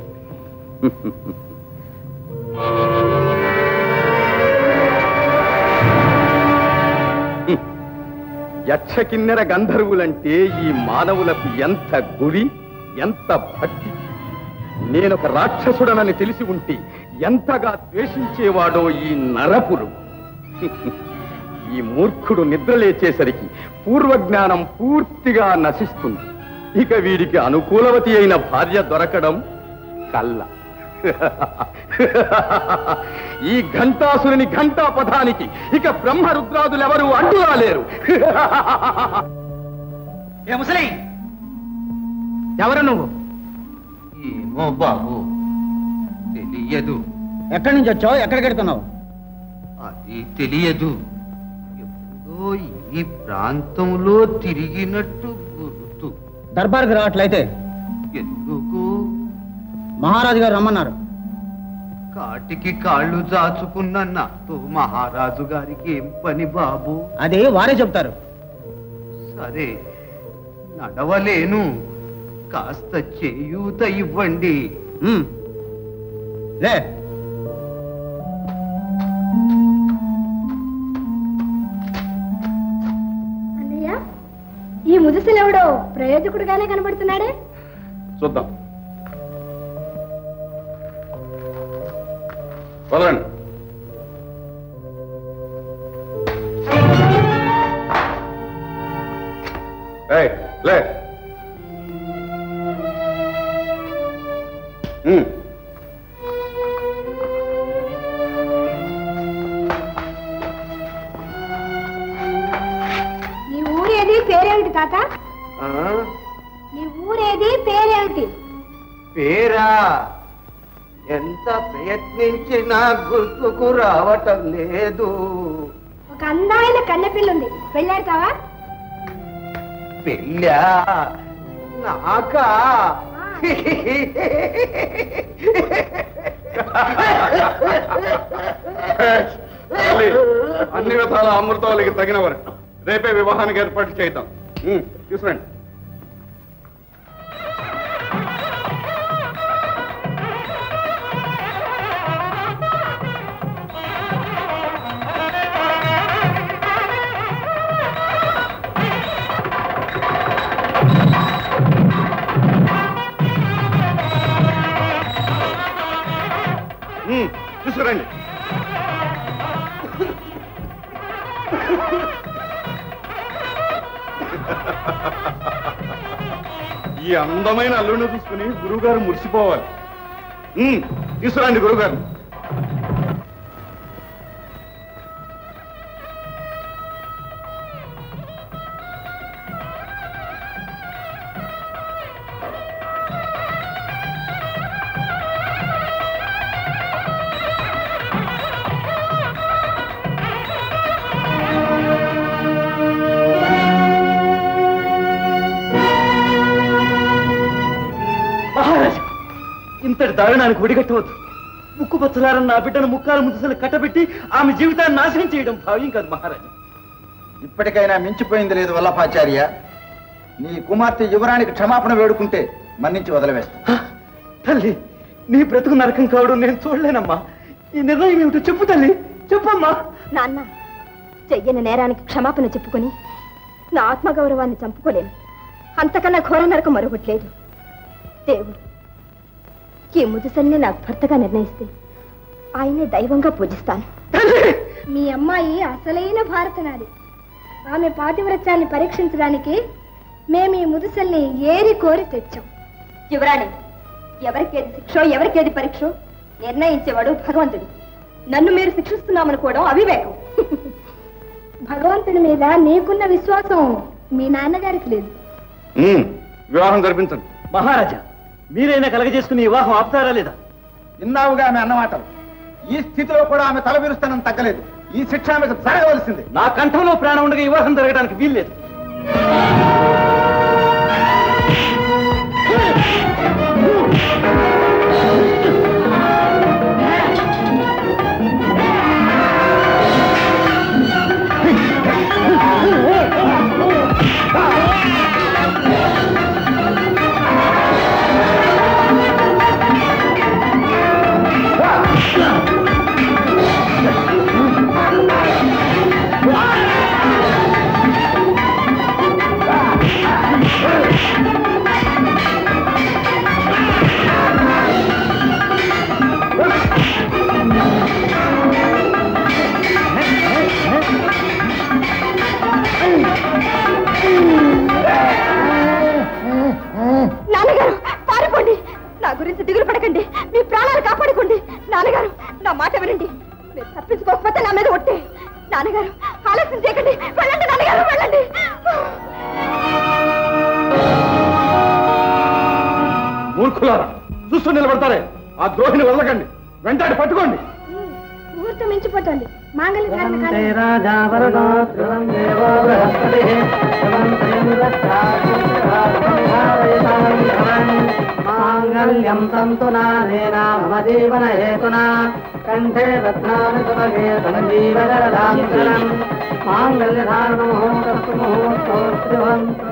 యక్ష కిన్నెర గంధర్వులంటే ఈ మానవులకు ఎంత గురి ఎంత భక్తి నేనొక రాక్షసుడనని తెలిసి ఉంటే ఎంతగా ద్వేషించేవాడో ఈ నరపురు ఈ మూర్ఖుడు నిద్రలేచేసరికి పూర్వజ్ఞానం పూర్తిగా నశిస్తుంది ఇక వీడికి అనుకూలవతి అయిన భార్య దొరకడం కల్ల ఈ ఘంటాసురుని ఘంటా పదానికి ఇక బ్రహ్మరుద్రాదులెవరూ అడ్డు రాలేరు ఏ ముసలి ఎవరు నువ్వు ఏమో బాబు తెలియదు ఎక్కడి నుంచి వచ్చావు ఎక్కడికి వెళ్తున్నావు అది తెలియదు ఎప్పుడో ఈ ప్రాంతంలో తిరిగినట్టు గుర్తు దర్బార్కి రావట్లయితే ఎందుకు మహారాజు గారు రమ్మన్నారు కాటికి కాళ్ళు చాచుకున్న నాతో మహారాజు గారికి ఏం పని బాబు అది వారే చెప్తారు సరే నడవలేను కాస్త చేయూత ఇవ్వండి ఉమ్. లే అన్నయ్య ఈ ముదుసలెవడో ప్రయోజకుడుగానే కనబడుతున్నాడే చూద్దాం వదలండి ఏయ్, లే ఉమ్. నీ ఊరేది పేరేమిటి తాత ఆ, నీ ఊరేది పేరేమిటి పేరా ఎంత ప్రయత్నించినా గుర్తుకు రావటం లేదు ఒక అందమైన కన్నెపిల్లుంది పెళ్ళాడతావా పెళ్ళా నాకా తల్లి, అన్ని విధాల అమృతాలకి తగినవారు రేపే వివాహానికి ఏర్పాటు చేద్దాం ఉమ్, తీసుకురండి ఉమ్, తీసుకురండి ఈ అందమైన అల్లుడిని చూసుకుని గురువుగారు మురిసిపోవాలి ఉమ్, తీసుకురండి గురువుగారు ఇంతటి దారుణానికి ఒడిగట్టవద్దు ముక్కు పచ్చలారన్న నా బిడ్డను ముక్కాలు ముద్దసలు కట్టబెట్టి ఆమె జీవితాన్ని నాశనం చేయడం భావ్యం కాదు మహారాజా ఇప్పటికైనా మించిపోయింది లేదు వల్లభాచార్య నీ కుమార్తె యువరానికి క్షమాపణ వేడుకుంటే మన్నించి వదిలివేస్తా తల్లి నీ బ్రతుకు నరకం కావడం నేను చూడలేనమ్మా ఈ నిర్ణయం ఏమిటో చెప్పు తల్లి చెప్పమ్మా నాన్న చెయ్యని నేరానికి క్షమాపణ చెప్పుకొని నా ఆత్మగౌరవాన్ని చంపుకోలేను అంతకన్నా ఘోర నరకం మరొకటి లేదు దేవుడు ఈ ముదుసల్ని నాకు భర్తగా నిర్ణయిస్తే ఆయనే దైవంగా పూజిస్తాను మీ అమ్మాయి అసలైన భారతనారి ఆమె పాతివ్రత్యాన్ని పరీక్షించడానికి మేము ఈ ముదుసల్ని ఏరి కోరి తెచ్చాం యువరాణి ఎవరికేది శిక్షో ఎవరికేది పరీక్షో నిర్ణయించేవాడు భగవంతుడు నన్ను మీరు శిక్షిస్తున్నామనుకోవడం అవివేకం భగవంతుడి మీద నీకున్న విశ్వాసం మీ నాన్నగారికి లేదు ఉమ్, వివాహం జరిపించండి మహారాజా మీరైనా కలగజేసుకుని ఈ వివాహం ఆపుతారా లేదా విన్నావుగా ఆమె అన్నమాటలు ఈ స్థితిలో కూడా ఆమె తల విరుస్తానని తగ్గలేదు ఈ శిక్ష ఆమెకు జరగవలసిందే నా కంఠంలో ప్రాణం ఉండగా ఈ వివాహం జరగడానికి వీల్లేదు నాన్నగారు పారిపోండి నా గురించి దిగులు పడకండి మీ ప్రాణాలు కాపాడుకోండి నాన్నగారు నా మాట వినండి మీరు తప్పించుకోకపోతే నా మీద ఒట్టే నాన్నగారు ఆలస్యం చేయకండి వెళ్ళండి నాన్నగారు వెళ్ళండి మూర్ఖులారా చూస్తూ నిలబడతారే ఆ ద్రోహిని వదలకండి వెంటాడి పట్టుకోండి ముహూర్తం మించిపోతుంది మాంగళ్య ధారణ కాదు. మాంగళ్యం తంతు నానేన మమ జీవన హేతునా కంఠే రత్నాని సుభగే సంజీవగరదాంతరం మాంగళ్య ధారణ ముహూర్తస్తు ముహూర్తోస్త్రివంతు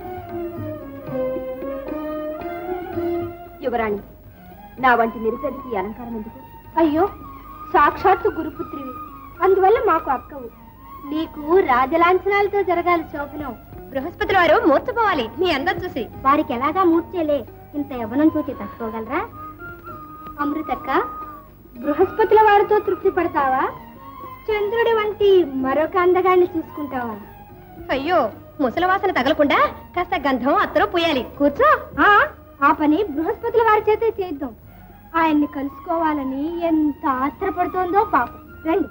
యువరాణి నా వంటి నిరుపేదకి ఈ అలంకారం ఎందుకు అయ్యో సాక్షాత్తు గురుపుత్రివి అందువల్ల మాకు అక్కవు నీకు రాజలాంఛనాలతో జరగాలి శోభనం బృహస్పతి వారు మూర్చపోవాలి నీ అందం చూసి వారికి ఎలాగా మూర్చేలే ఇంత యవ్వనం చూసి తట్టుకోగలరా అమృతక్క బృహస్పతుల వారితో తృప్తి పడతావా చంద్రుడి వంటి మరొక అందగాన్ని చూసుకుంటావా అయ్యో ముసల వాసన తగలకుండా కాస్త గంధం అత్తరు పోయాలి కూర్చో ఆ, ఆ పని బృహస్పతుల వారి చేతే చేద్దాం ఆయన్ని కలుసుకోవాలని ఎంత ఆత్రపడుతోందో పాపం రండి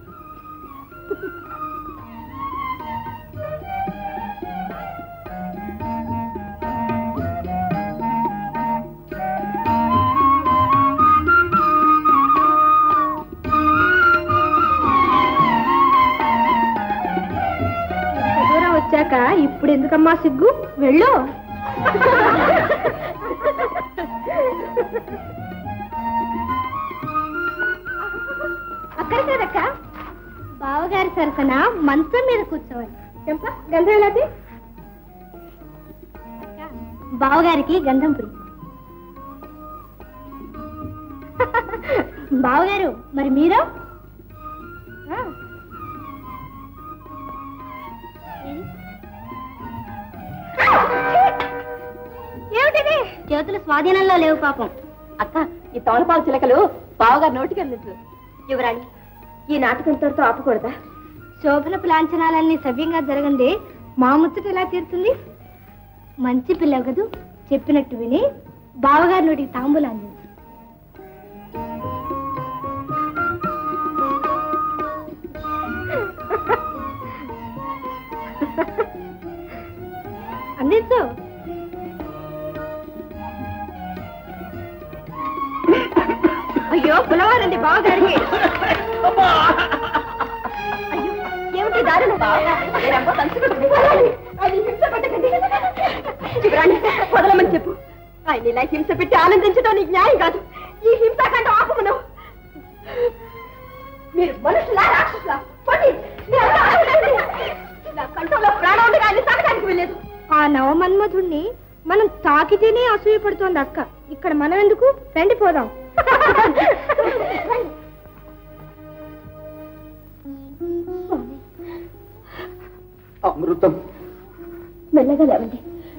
ఇంత దూరం వచ్చాక ఇప్పుడు ఎందుకమ్మా సిగ్గు వెళ్ళు అక్కడ కదక్క బావగారి సరసన మంచం మీద కూర్చోవాలి చెంప గంధం ఎలాది బావగారికి గంధం పురి బావగారు మరి మీరు ఆ. ఏది? ఏమిటిది చేతులు స్వాధీనంలో లేవు పాపం అక్క ఈ తోలపాలు చిలకలు బావగారు నోటికి అందించు యువరాణి ఈ నాటకం ఇంతటితో ఆపకూడదా శోభనపు లాంఛనాలన్నీ సవ్యంగా జరగండి మా ముచ్చట ఎలా తీరుతుంది మంచి పిల్లవు కదూ చెప్పినట్టు విని బావగారి నోటికి తాంబూలం అందించు అందించు అయ్యో పులవారండి బావగారికి అయ్యో ఏమిటి దారుణ బావగారు తలుచుకుంటుంది ఆయన హింస పెట్టకండి యువరాణి వదలమని చెప్పు ఆయన ఇలా హింస పెట్టి ఆనందించడం నీకు న్యాయం కాదు ఈ హింసాకాండ ఆపమను మీరు మనుషులా రాక్షసులా పోండి మీరంతా ఆగండి. నా కంఠంలో ప్రాణం ఉండగా ఆయన తాగడానికి వెళ్ళలేదు ఆ నవమన్మధుణ్ణి మనం తాకితేనే అసూయపడుతోంది అక్క ఇక్కడ మనం ఎందుకు రండి పోదాం అమృతం మెల్లగా లేవండి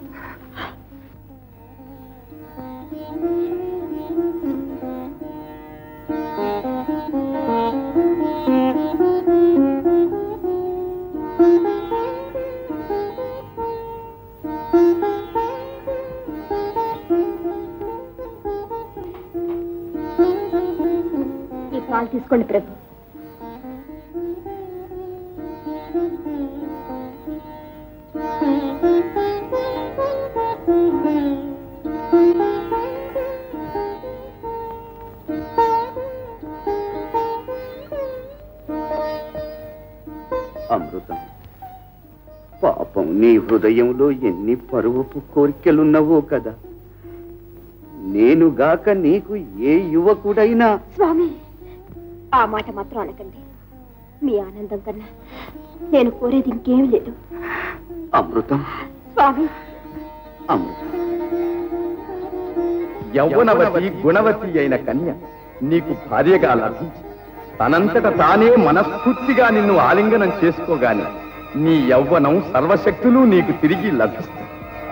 ఈ పాలు తీసుకోండి ప్రభు అమృతం పాపం నీ హృదయంలో ఎన్ని పరువపు కోరికలున్నవో కదా నేనుగాక నీకు ఏ యువకుడైనా స్వామి ఆ మాట మాత్రం అనకండి మీ ఆనందం కన్నా నేను కోరేది ఇంకేమీ లేదు అమృతం స్వామి అమృతం యౌవనవతి గుణవతి అయిన కన్య నీకు భార్యగా లభించి తనంతట తానే మనస్ఫూర్తిగా నిన్ను ఆలింగనం చేసుకోగాని నీ యౌవనం సర్వశక్తులు నీకు తిరిగి లభిస్తాయి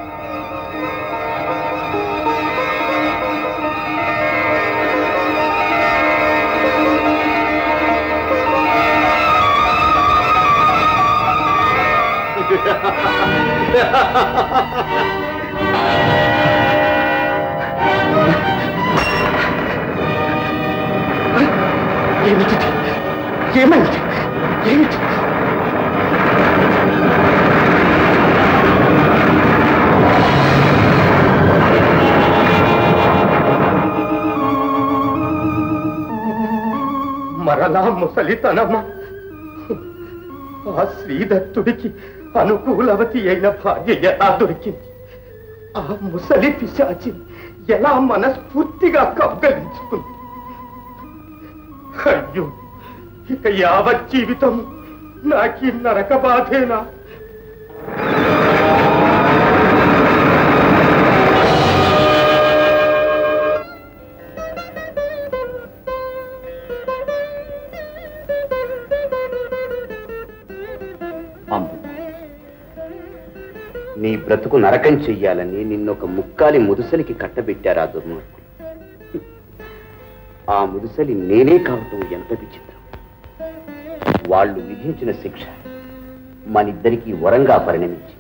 ఏమిటి ఏమైంది ఏమిటి మరలా ముసలితనమా ఆ శ్రీదత్తుడికి అనుకూలవతి అయిన భార్య ఎలా దొరికింది ఆ ముసలి పిశాచి ఎలా మనస్ఫూర్తిగా కౌగలించుకుంది అయ్యో ఇక యావత్ జీవితం నాకీ నరక బాధేనా అమృతం నీ బ్రతుకు నరకం చెయ్యాలని నిన్నొక ముక్కాలి ముదుసలికి కట్టబెట్టారు ఆ దుర్మార్గులు ఆ ముదుసలి నేనే కావటం ఎంత విచిత్రం వాళ్ళు విధించిన శిక్ష మనిద్దరికీ వరంగా పరిణమించి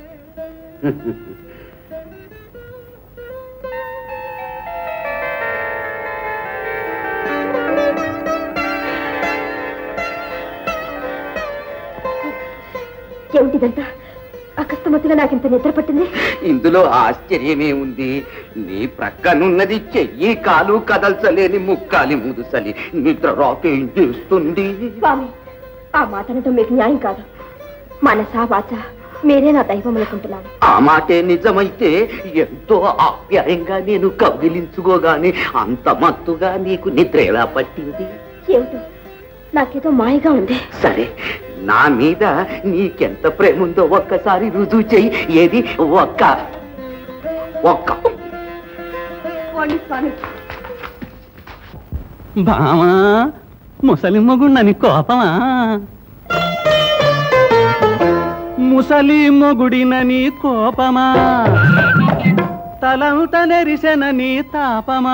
ఏమిటిదంతా అకస్మాత్తుగా నాకింత నిద్ర పట్టింది ఇందులో ఆశ్చర్యమే ఉంది నీ ప్రక్కనున్నది చెయ్యి కాలు కదల్చలేని ముక్కాలి ముదుసలి నిద్ర రాకేం చేస్తుంది స్వామి ఆ మాట అనటం మీకు న్యాయం కాదు మనసా వాచ మీరే నా దైవం అనుకుంటున్నాను ఆ మాటే నిజమైతే ఎంతో ఆప్యాయంగా నేను కౌగిలించుకోగాని అంత మత్తుగా నీకు నిద్ర ఎలా పట్టింది ఏమిటో నాకేదో మాయగా ఉంది సరే నా మీద నీకెంత ప్రేమ ఉందో ఒక్కసారి రుజువు చెయ్యి ఏది ఒక్క ఒక్క పోండి స్వామి బామా ముసలి మొగుండని కోపమా ముసలి మొగుడినని కోపమా తలంత నెరిసెనని తాపమా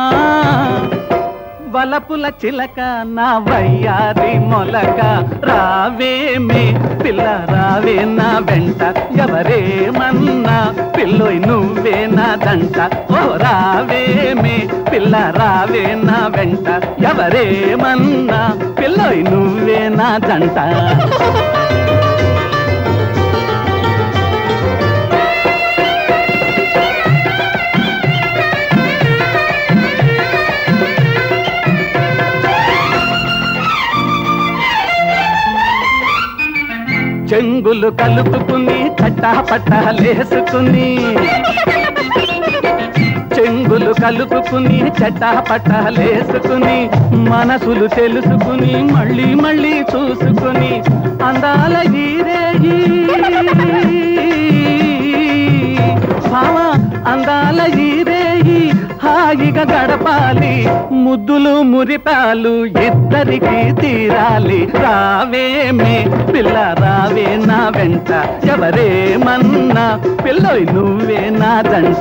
వలపుల చిలక నా వయ్యారి మొలక రావేమే పిల్ల రావే నా వెంట ఎవరేమన్నా పిల్లోయ్ నువ్వే నా దంట ఓ రావేమే పిల్ల రావే నా వెంట ఎవరేమన్నా పిల్లోయ్ నువ్వే నా దంట చెంగులు కలుపుకుని చట్టా పట్టాలేసుకుని చెంగులు కలుపుకుని చట్టపట్టలేసుకుని మనసులు తెలుసుకుని మళ్ళీ మళ్ళీ చూసుకుని అందాల ఈరేగి భావ అందాల ఈరేగి హాయిగా గడపాలి ముద్దులు మురిపాలు ఇద్దరికి తీరాలి రావేమే పిల్ల రావే నా వెంట ఎవరేమన్నా పిల్లోయ్ నువ్వే నా దంట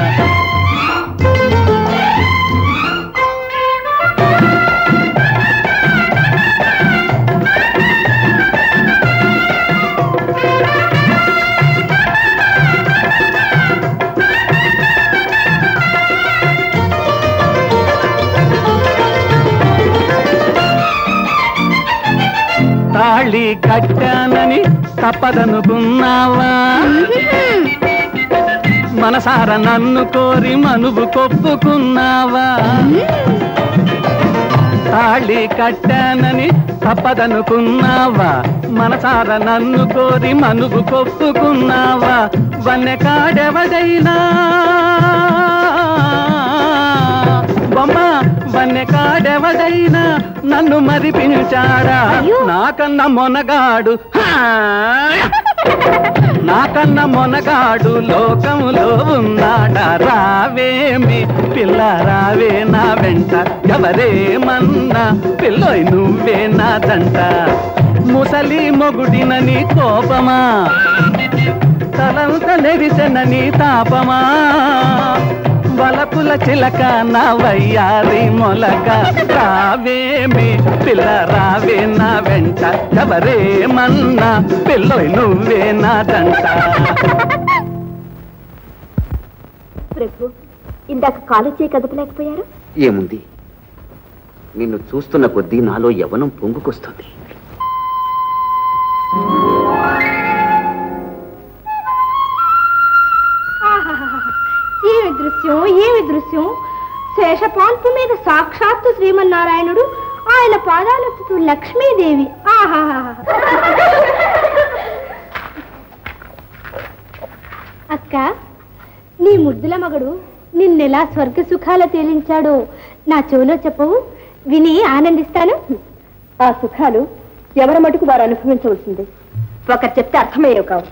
తాళి కట్టానని తప్పదనుకున్నావా మనసార నన్ను కోరి మనువు కొప్పుకున్నావా తాళి కట్టానని తప్పదనుకున్నావా మనసార నన్ను కోరి మనువు కొప్పుకున్నావా వన్నె కాడెవడైనా బొమ్మ వన్నె కాడెవడైనా నన్ను మరిపించాడా నాకన్నా మొనగాడు హా! నాకన్నా మొనగాడు లోకములో ఉన్నాడా రావేమి పిల్ల రావే నా వెంట ఎవరేమన్నా పిల్లోయ్ నువ్వే నా దంట ముసలి మొగుడినని కోపమా తలంత నెరిసెనని తాపమా వలపుల చిలక నా వయ్యారి మొలక రావేమి పిల్ల రావే నా వెంట ఎవరేమన్నా పిల్లోయ్ నువ్వే నా దంట ప్రభు ఇందాక కాలు చేయి కదపలేకపోయారు ఏముంది నిన్ను చూస్తున్న కొద్దీ నాలో యవనం పొంగుకొస్తుంది ఆహాహాహా. ఏమి దృశ్యం ఏమి దృశ్యం శేషపాన్పు మీద సాక్షాత్తు శ్రీమన్నారాయణుడు ఆయన పాదాలెత్తుతూ లక్ష్మీదేవి ఆహాహాహా. అక్క నీ ముద్దుల మగడు నిన్నెలా స్వర్గ సుఖాల తేలించాడో నా చెవిలో చెప్పవు విని ఆనందిస్తాను ఆ సుఖాలు ఎవరి మటుకు వారు అనుభవించవలసింది ఒకరు చెప్తే అర్థమయ్యేవి కావు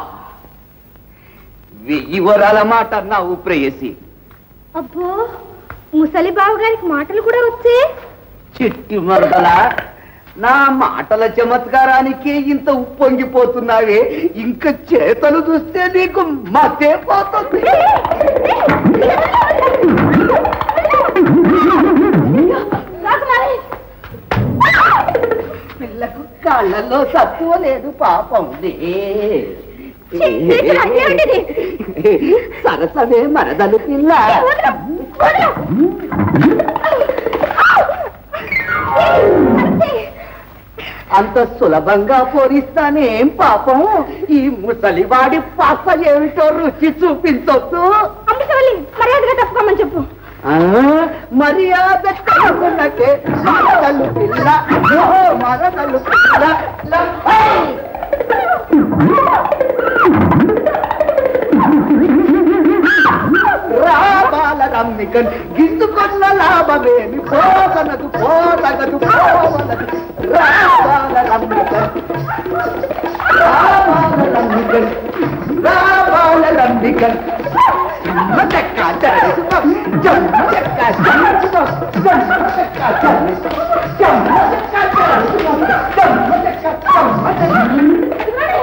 వెయ్యి వరాల మాట అన్నావు ప్రేయసి అబ్బో ముసలి బావగారికి మాటలు కూడా వచ్చే చిట్టి మరదల నా మాటల చమత్కారానికి ఇంత ఉప్పొంగిపోతున్నావే ఇంకా చేతలు చూస్తే నీకు మతే పోతుంది పిల్లకు కాళ్ళల్లో తక్కువ లేదు పాపం సరసమే మరదలు పిల్ల అంత సులభంగా పోరిస్తానేం పాపం ఈ ముసలివాడి పాస ఏమిటో రుచి చూపించొద్దు అమృతవల్లి మర్యాదగా తప్పుకోమని చెప్పు ఆ, మర్యాద కనుకున్నకే మరదలు పిల్ల ఓ మరదలు పిల్ల ల- ఏయ్! రాబాల రమ్మికన్ గిందుకున్న లాభమేమి పోగనదు పోగనదు పోవనదు రాబాల రమ్మికన్ రాబాల రమ్మికన్ రాబాల రమ్మికన్ జన్మ చెక్క జరుసుకో జన్మ చెక్క జరుసుకో జన్మ చెక్క జరుసుకో జన్మ చెక్క జరుసుకో జన్మ చెక్క జన్మ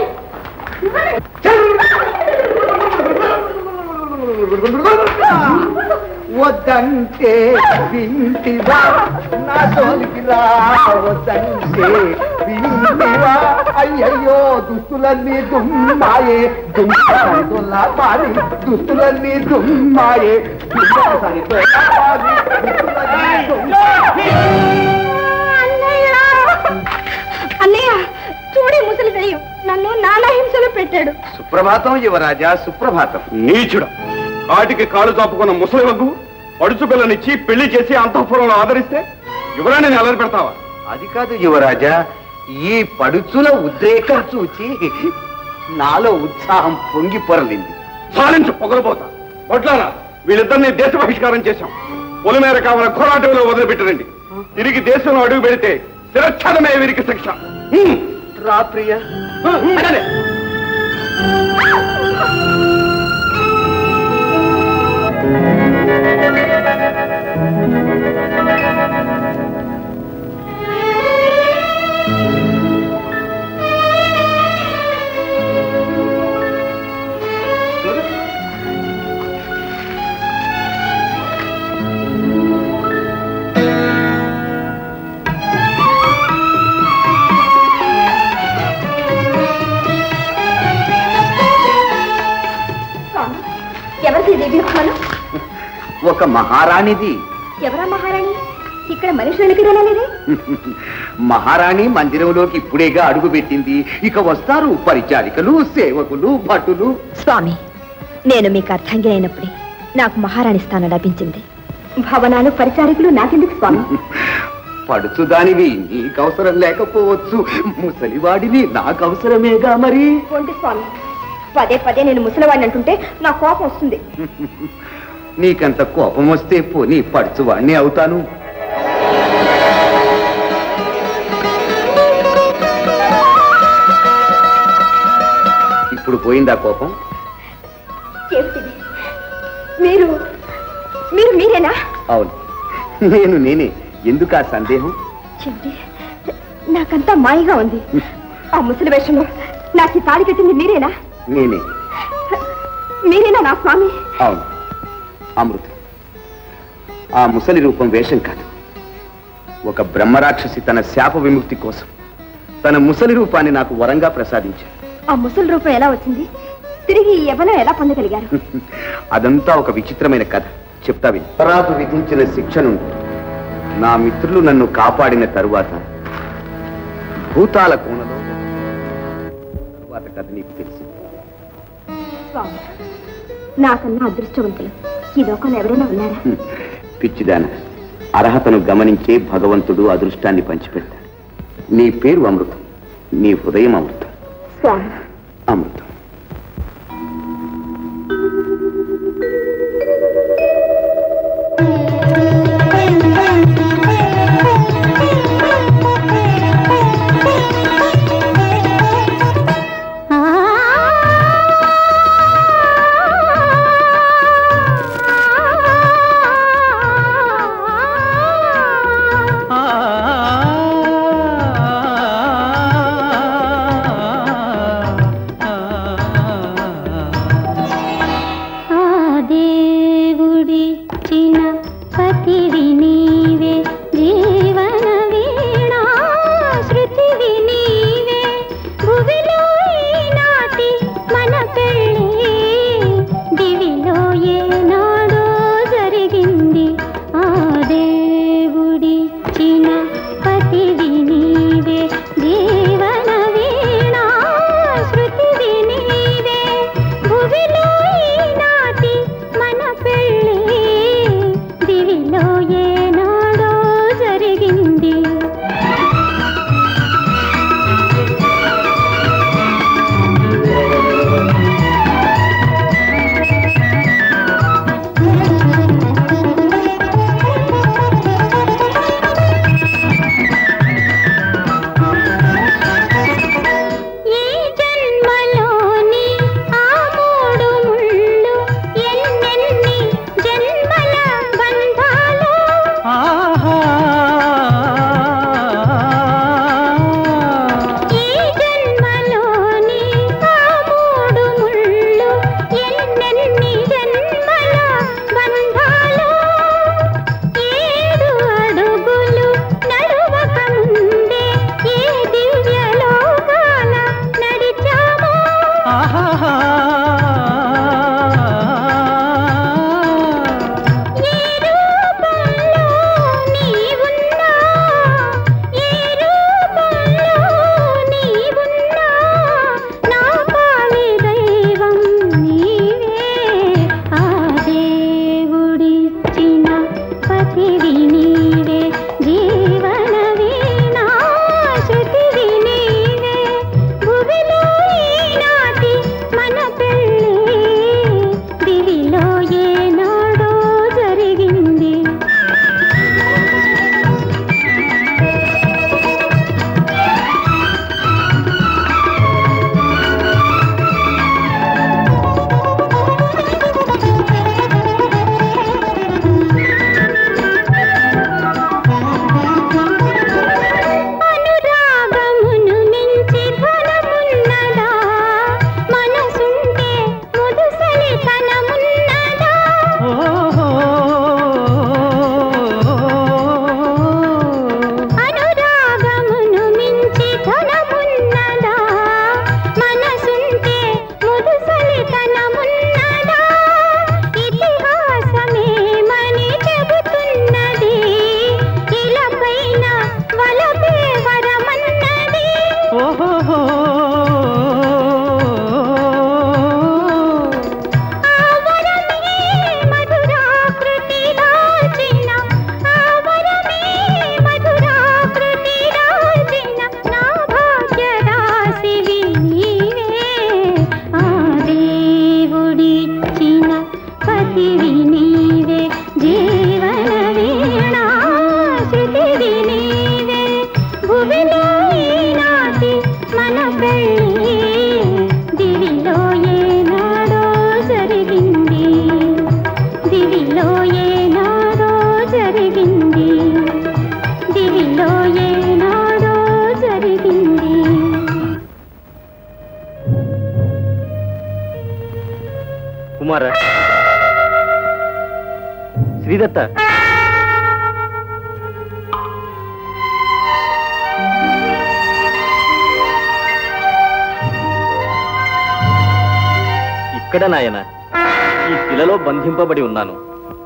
వద్దంటే వింటివా నా జోలికి రా వద్దంటే వింటివా అయ్యయ్యో దుస్తులన్నీ దుమ్మాయే దుమ్మాయి పాడి దుస్తులన్నీ దుమ్మాయే దుమ్మాయి దుస్తులన్నీ దుమ్మాయే అన్నయ్య చూడి ముసలి దయ్యం నన్ను నానా హింసలు పెట్టాడు సుప్రభాతం యువరాజా సుప్రభాతం నీచుడ కాటికి కాలు చాపుకున్న ముసలి వగ్గు పడుచు పిల్లనిచ్చి పెళ్లి చేసి అంతఃపురంలో ఆదరిస్తే యువరాణిని అలరి పెడతావా అది కాదు యువరాజా ఈ పడుచుల ఉద్రేకం చూచి నాలో ఉత్సాహం పొంగి పొరలింది సాలించు పొగలబోతా వడ్లారా వీళ్ళిద్దరిని దేశ బహిష్కారం చేశాం పొలిమేర కావాల ఘోరాటంలో వదిలిపెట్టరండి తిరిగి దేశంలో అడుగు పెడితే శిరచ్ఛేదమే వీరికి శిక్ష హ్మ్. రా ప్రియ అలానే. స్వామి ఎవరిది దివ్యమానం ఒక మహారాణిది ఎవరా మహారాణి ఇక్కడ మనుషులకి రాలేదే మహారాణి మందిరంలోకి ఇప్పుడేగా అడుగు పెట్టింది ఇక వస్తారు పరిచారికలు సేవకులు భటులు స్వామి నేను మీకు అర్థంగినప్పుడే నాకు మహారాణి స్థానం లభించింది భవనాలు పరిచారికులు నాకెందుకు స్వామి పడుచుదానివి నీకు అవసరం లేకపోవచ్చు ముసలివాడిని నాకు అవసరమేగా మరి పోండి స్వామి పదే పదే నేను ముసలివాడిని అంటుంటే నా కోపం వస్తుంది నీకంత కోపం వస్తే పోనీ పడుచువాణ్ణి అవుతాను ఇప్పుడు పోయిందా కోపం ఏమిటిది మీరు మీరు మీరేనా అవును నేను నేనే ఎందుకు ఆ సందేహం చెవిటి నాకంతా మాయగా ఉంది ఆ ముసలి వేషంలో నాకు ఈ తాళి కట్టింది మీరేనా నేనే మీరేనా నా స్వామి అవును అమృతం ఆ ముసలి రూపం వేషం కాదు ఒక బ్రహ్మరాక్షసి తన శాప విముక్తి కోసం తన ముసలి రూపాన్ని నాకు వరంగా ప్రసాదించాడు ఆ ముసలి రూపం ఎలా వచ్చింది తిరిగి ఈ యవ్వనం ఎలా పొందగలిగారు అదంతా ఒక విచిత్రమైన కథ చెప్తా విని పరాతు విధించిన శిక్ష నుండి నా మిత్రులు నన్ను కాపాడిన తరువాత భూతాల కోణలో తరువాత కథ నీకు తెలిసింది స్వామి నాకన్నా అదృష్టవంతులు ఈ లోకంలో ఎవరైనా ఉన్నారా హ్మ్. పిచ్చిదాన అర్హతను గమనించే భగవంతుడు అదృష్టాన్ని పంచిపెడతాడు నీ పేరు అమృతం నీ హృదయం అమృతం స్వామి అమృతం ఆ శృతివి నీవే జీవన వీణా శృతివి నీవే భువిలో ఈనాటి మన పెళ్ళి దివిలో ఏనాడో జరిగింది దివిలో ఏనాడో జరిగింది దివిలో ఏనాడో జరిగింది కుమార శ్రీదత్త ఇక్కడ నాయన ఈ శిలలో బంధింపబడి ఉన్నాను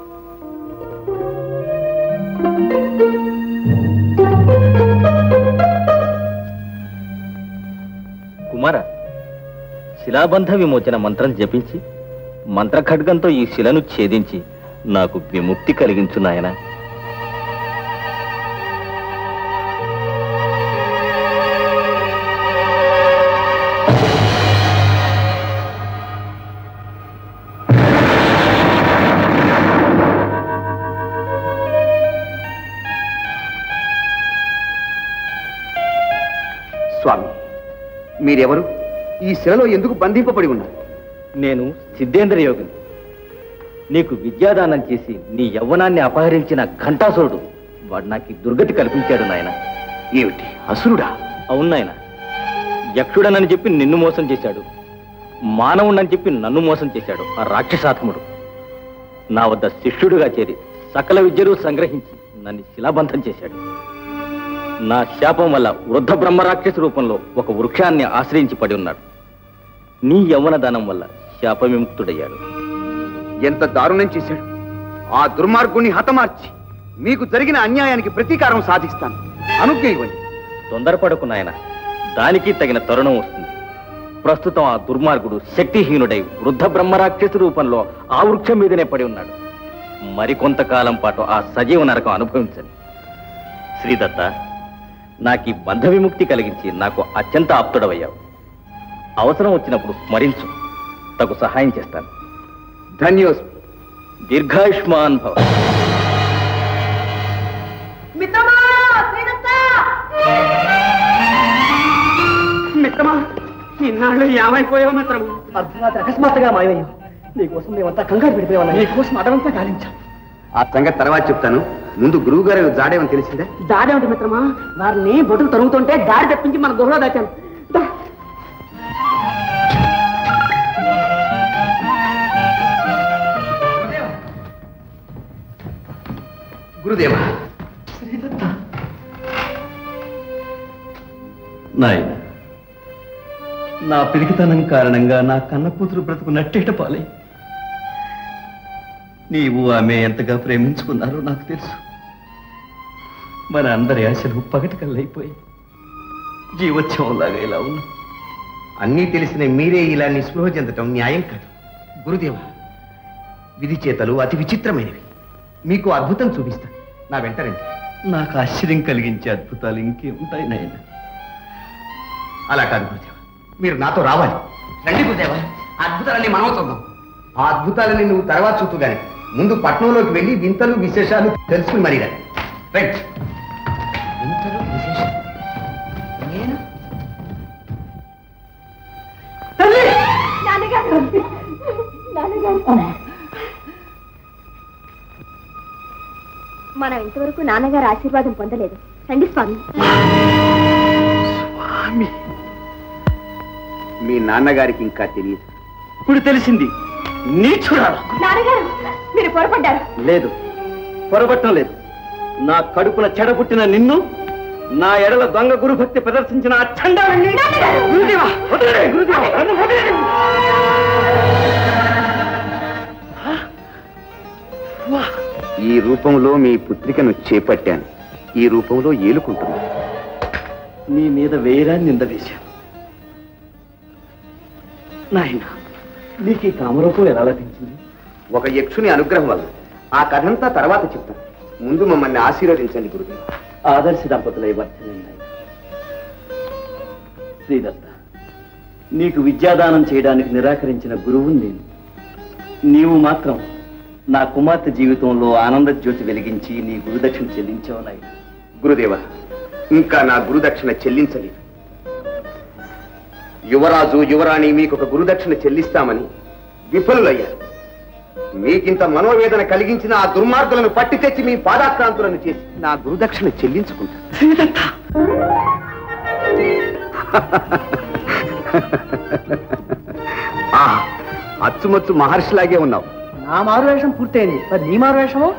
కుమార శిలాబంధ విమోచన మంత్రం జపించి మంత్రఖడ్గంతో ఈ శిలను ఛేదించి నాకు విముక్తి కలిగించు నాయన స్వామి మీరెవరు ఈ శిలలో ఎందుకు బంధింపబడి ఉన్నారు నేను సిద్ధేంద్ర యోగిని నీకు విద్యాదానం చేసి నీ యవ్వనాన్ని అపహరించిన ఘంటాసురుడు వాడు నాకు ఈ దుర్గతి కల్పించాడు నాయన ఏమిటి అసురుడా అవును నాయన యక్షుడనని చెప్పి నిన్ను మోసం చేశాడు మానవుడని చెప్పి నన్ను మోసం చేశాడు ఆ రాక్షసాత్ముడు నా వద్ద శిష్యుడుగా చేరి సకల విద్యలు సంగ్రహించి నన్ను శిలాబంధం చేశాడు నా శాపం వల్ల వృద్ధ బ్రహ్మ రాక్షస రూపంలో ఒక వృక్షాన్ని ఆశ్రయించి పడి ఉన్నాడు నీ యవ్వన దానం వల్ల శాప విముక్తుడయ్యాడు ఎంత దారుణం చేశాడు ఆ దుర్మార్గుణ్ణి హతమార్చి మీకు జరిగిన అన్యాయానికి ప్రతీకారం సాధిస్తాను అనుజ్ఞ ఇవ్వండి తొందరపడకు నాయన దానికి తగిన తరుణం వస్తుంది ప్రస్తుతం ఆ దుర్మార్గుడు శక్తిహీనుడై వృద్ధ బ్రహ్మరాక్షస రూపంలో ఆ వృక్షం మీదనే పడి ఉన్నాడు మరికొంతకాలం పాటు ఆ సజీవ నరకం అనుభవించని శ్రీదత్త నాకు ఈ బంధ విముక్తి కలిగించి నాకు అత్యంత ఆప్తుడవయ్యావు అవసరం వచ్చినప్పుడు స్మరించు తగు సహాయం చేస్తాను ధన్యోస్మి దీర్ఘాయుష్మాన్ భవ మిత్రమా శ్రీదత్త మిత్రమా ఇన్నాళ్ళు ఏమైపోయావు మిత్రమా అర్ధరాత్రి అకస్మాత్తుగా మాయమయ్యావు నీకోసం మేమంతా కంగారు పెడిపోయాం నీకోసం అడవంతా గాలించాం ఆ సంగతి తర్వాత చెప్తాను ముందు గురువు గారు జాడేమని తెలిసిందే దాడేమిటి మిత్రమా వారిని బొట్టులు తరుగుతుంటే దారి తప్పించి మన గుహలో దాచాను దా. గురుదేవా నాయన నా పిరికితనం కారణంగా నా కన్న కూతురు బ్రతుకు నట్టేట పాలై నీవు ఆమె ఎంతగా ప్రేమించుకున్నారో నాకు తెలుసు మన అందరి ఆశలు పగటి కల్లైపోయి జీవోత్సవంలాగా ఇలా ఉన్నా అన్నీ తెలిసిన మీరే ఇలా నిస్పృహ చెందటం న్యాయం కాదు గురుదేవా విధి చేతలు అతి విచిత్రమైనవి మీకు అద్భుతం చూపిస్తాను నా వెంటరండి నాకు ఆశ్చర్యం కలిగించే అద్భుతాలు ఇంకేముంటాయి నాయన అలా కాదు గురుదేవా మీరు నాతో రావాలి రండి గురుదేవా అద్భుతాలన్నీ మనం చూద్దాం ఆ అద్భుతాలని నువ్వు తర్వాత చూస్తూ గాని ముందు పట్నంలోకి వెళ్ళి వింతలు విశేషాలు తెలుసుకుని మరీ రండి రైట్ వింతలు విశేషాలు నేను నాన్నగారు నాన్నగారు మనం ఇంతవరకు నాన్నగారు ఆశీర్వాదం పొందలేదు రండి స్వామి మీ నాన్నగారికి ఇంకా తెలియదు ఇప్పుడు తెలిసింది నీచురాలు నాన్నగారు మీరు పొరపడ్డారు లేదు పొరబట్టం లేదు నా కడుపున చెడబుట్టిన నిన్ను నా ఎడల దొంగ గురుభక్తి ప్రదర్శించిన ఆ చండాలని గురుదేవా వదిలేయ్, గురుదేవా, నన్ను వదిలేయ్. ఈ రూపంలో మీ పుత్రికను చేపట్టాను ఈ రూపంలో ఏలుకుంటుంది నీ మీద వేరా నింద వేశాను నాయన నీకు ఈ కామరూపం ఎలా లభించింది ఒక యక్షుని అనుగ్రహం వల్ల ఆ కథంతా తర్వాత చెప్తాను ముందు మమ్మల్ని ఆశీర్వదించండి గురుదేవ ఆదర్శ దంపతులై వర్ధనైనాయి శ్రీదత్త నీకు విద్యాదానం చేయడానికి నిరాకరించిన గురువు నేను నీవు మాత్రం నా కుమార్తె జీవితంలో ఆనంద జ్యోతి వెలిగించి నీ గురుదక్షిణ చెల్లించావు నాయన గురుదేవ ఇంకా నా గురుదక్షిణ చెల్లించలేదు యువరాజు యువరాణి మీకు ఒక గురుదక్షిణ చెల్లిస్తామని విఫలులయ్యారు మీకింత మనోవేదన కలిగించిన ఆ దుర్మార్గులను పట్టి తెచ్చి మీ పాదాక్రాంతులను చేసి నా గురుదక్షిణ చెల్లించుకుంటాను ఆహా, అచ్చుమచ్చు మహర్షిలాగే ఉన్నావు నా మారువేషం పూర్తయింది మరి నీ మారువేషము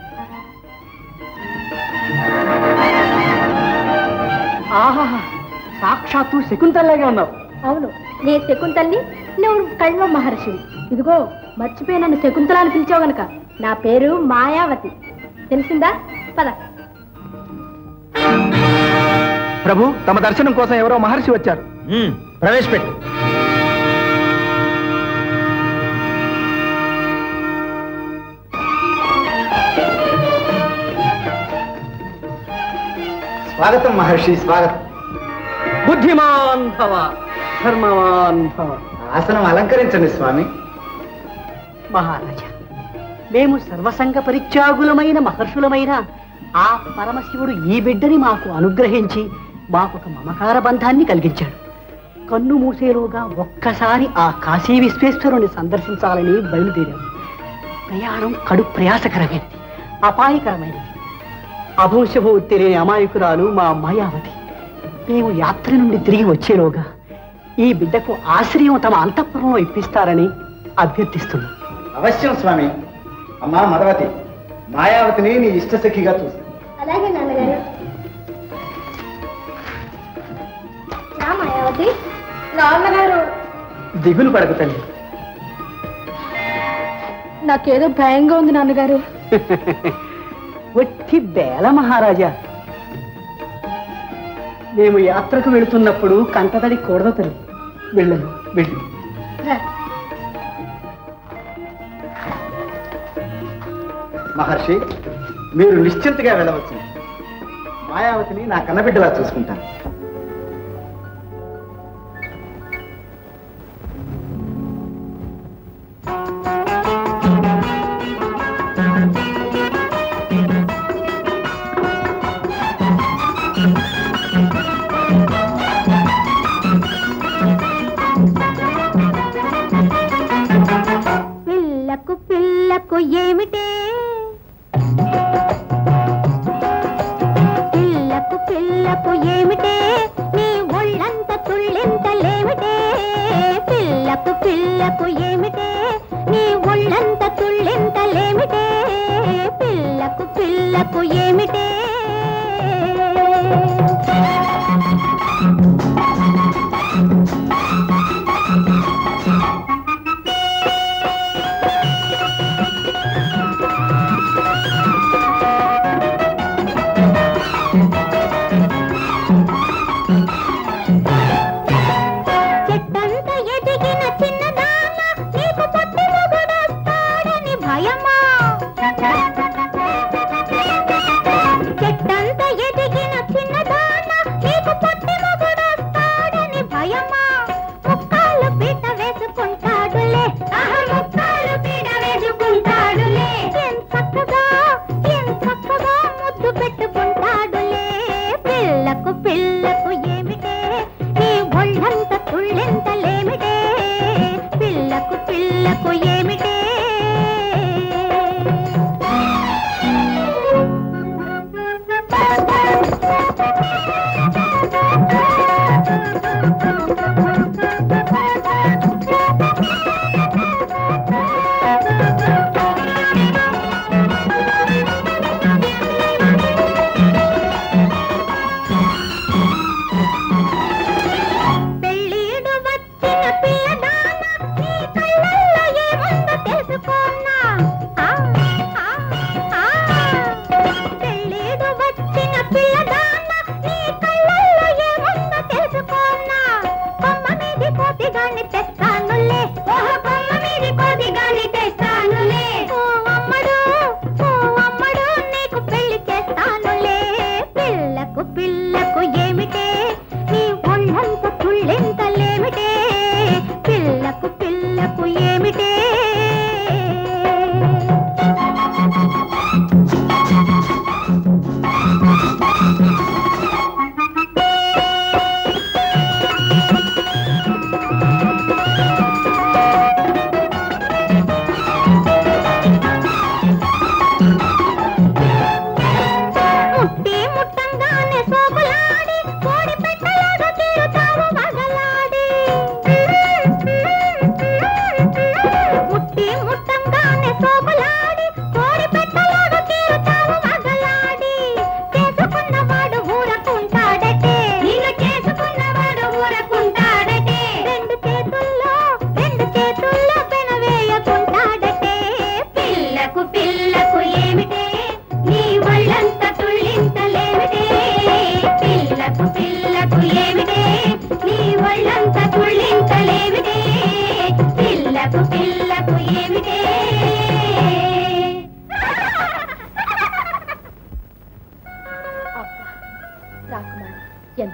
ఆహా సాక్షాత్తు శకుంతల్లాగే ఉన్నావు అవును నే శకుంతల్ని నువ్వు కళ్ళ మహర్షివి ఇదిగో మర్చిపోయి నన్ను శకుంతల అని పిలిచావు గనక నా పేరు మాయావతి తెలిసిందా పద ప్రభు తమ దర్శనం కోసం ఎవరో మహర్షి వచ్చారు ప్రవేశపెట్టు స్వాగతం మహర్షి స్వాగతం బుద్ధిమాన్ భవ ధర్మవాన్ భవ ఆసనం అలంకరించండి స్వామి మహారాజా మేము సర్వసంగ పరిత్యాగులమైన మహర్షులమైన ఆ పరమశివుడు ఈ బిడ్డని మాకు అనుగ్రహించి మాకొక మమకార బంధాన్ని కలిగించాడు కన్ను మూసేలోగా ఒక్కసారి ఆ కాశీ విశ్వేశ్వరుని సందర్శించాలని బయలుదేరాం ప్రయాణం కడు ప్రయాసకరమైనది అపాయకరమైనది అభంశభూ తెలియని అమాయకురాలు మా మాయావతి మేము యాత్ర నుండి తిరిగి వచ్చేలోగా ఈ బిడ్డకు ఆశ్రయం తమ అంతఃపురంలో ఇప్పిస్తారని అభ్యర్థిస్తున్నాం అవశ్యం స్వామి అమ్మా మదవతి మాయావతిని నీ ఇష్టసఖిగా చూసి అలాగే నాన్నగారు నా మాయావతి నాన్నగారు దిగులు పడకు తల్లి నాకేదో భయంగా ఉంది నాన్నగారు వట్టి బేల మహారాజా మేము యాత్రకు వెళుతున్నప్పుడు కంటతడి కూడదు తల్లి వెళ్ళను వెళ్ళు మహర్షి మీరు నిశ్చింతగా వెళ్ళవచ్చు మాయావతిని నా కన్నబిడ్డలా చూసుకుంటాను పిల్లకు పిల్లకు ఏమిటే పిల్లకు పిల్లకు ఏమిటే నీ ఒళ్ళంత తుళ్ళింతలేమిటే పిల్లకు పిల్లకు ఏమిటే నీ ఒళ్ళంత తుళ్ళింతలేమిటే పిల్లకు పిల్లకు ఏమిటే చెట్టంత ఎదిగిన చిన్నదాన నీకు పట్టి మొగుడొస్తాడని భయమా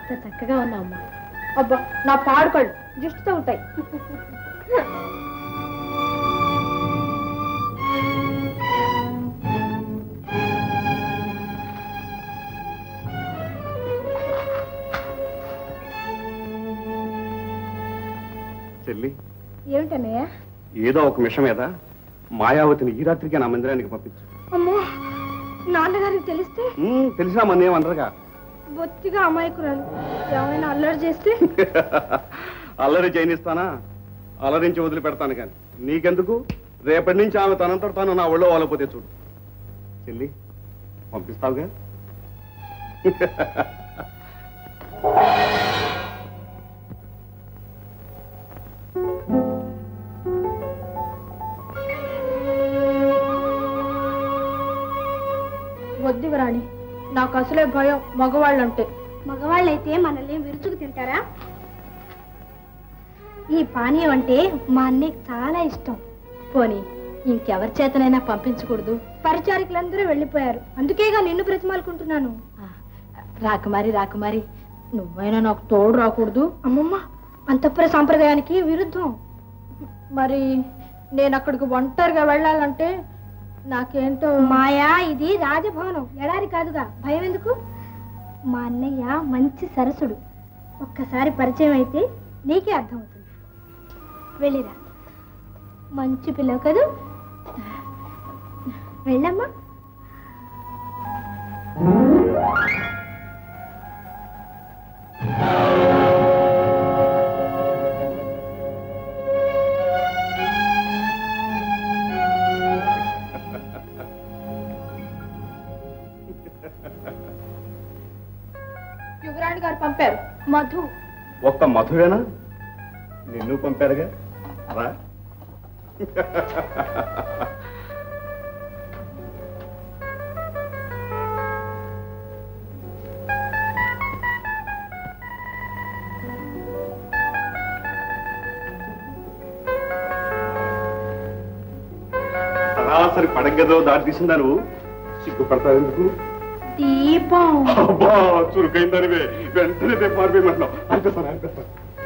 ఎంత చక్కగా ఉన్నావమ్మా అబ్బా నా పాడుకళ్ళు జస్ట్ అవుతాయి చెల్లి ఏమిటన్నయ్య ఏదో ఒక మిషం మీద మాయావతిని ఈ రాత్రికి నా మందిరానికి పంపించు అమ్మో నాన్నగారికి తెలిస్తే ఉమ్, తెలిసినా మన ఏమనరుగా బొత్తిగా అమాయకురాలు ఏమైనా అల్లరి చేస్తే అల్లరి చేయనిస్తానా అల్లరించి వదిలిపెడతాను కానీ నీకెందుకు రేపటి నుంచి ఆమె తనంతట తాను నా ఒళ్ళో వాళ్ళపోతే చూడు చెల్లి పంపిస్తావుగా వద్దు రాణి నాకు అసలే భయం మగవాళ్ళంటే మగవాళ్ళైతే మనల్ని విరుచుకు తింటారా ఈ పానీయం అంటే మా అన్నయ్యకి చాలా ఇష్టం పోనీ ఇంకెవరి చేతనైనా పంపించకూడదు పరిచారికులందరూ వెళ్ళిపోయారు అందుకేగా నిన్ను బ్రతిమాలుకుంటున్నాను రాకుమారి రాకుమారి నువ్వైనా నాకు తోడు రాకూడదు అమ్మమ్మ అంతఃపుర సాంప్రదాయానికి విరుద్ధం మరి నేను అక్కడికి ఒంటరిగా వెళ్ళాలంటే నాకేంటో మాయా ఇది రాజభవనం ఎడారి కాదుగా భయం ఎందుకు మా అన్నయ్య మంచి సరసుడు ఒక్కసారి పరిచయం అయితే నీకే అర్థమవుతుంది వెళ్ళిరా మంచి పిల్లవు కదూ వెళ్ళమ్మా యువరాణి గారు పంపారు మధు ఒక్క మధువేనా నిన్ను పంపారుగా రా సరాసరి పడగదో దాటి తీసిందా నువ్వు సిగ్గుపడతావు ఎందుకు దీపం అబ్బా చురుకైందనివే వెంటనే రేపు మారిపోయమంటున్నావు అనిపిస్తాను అనిపిస్తాను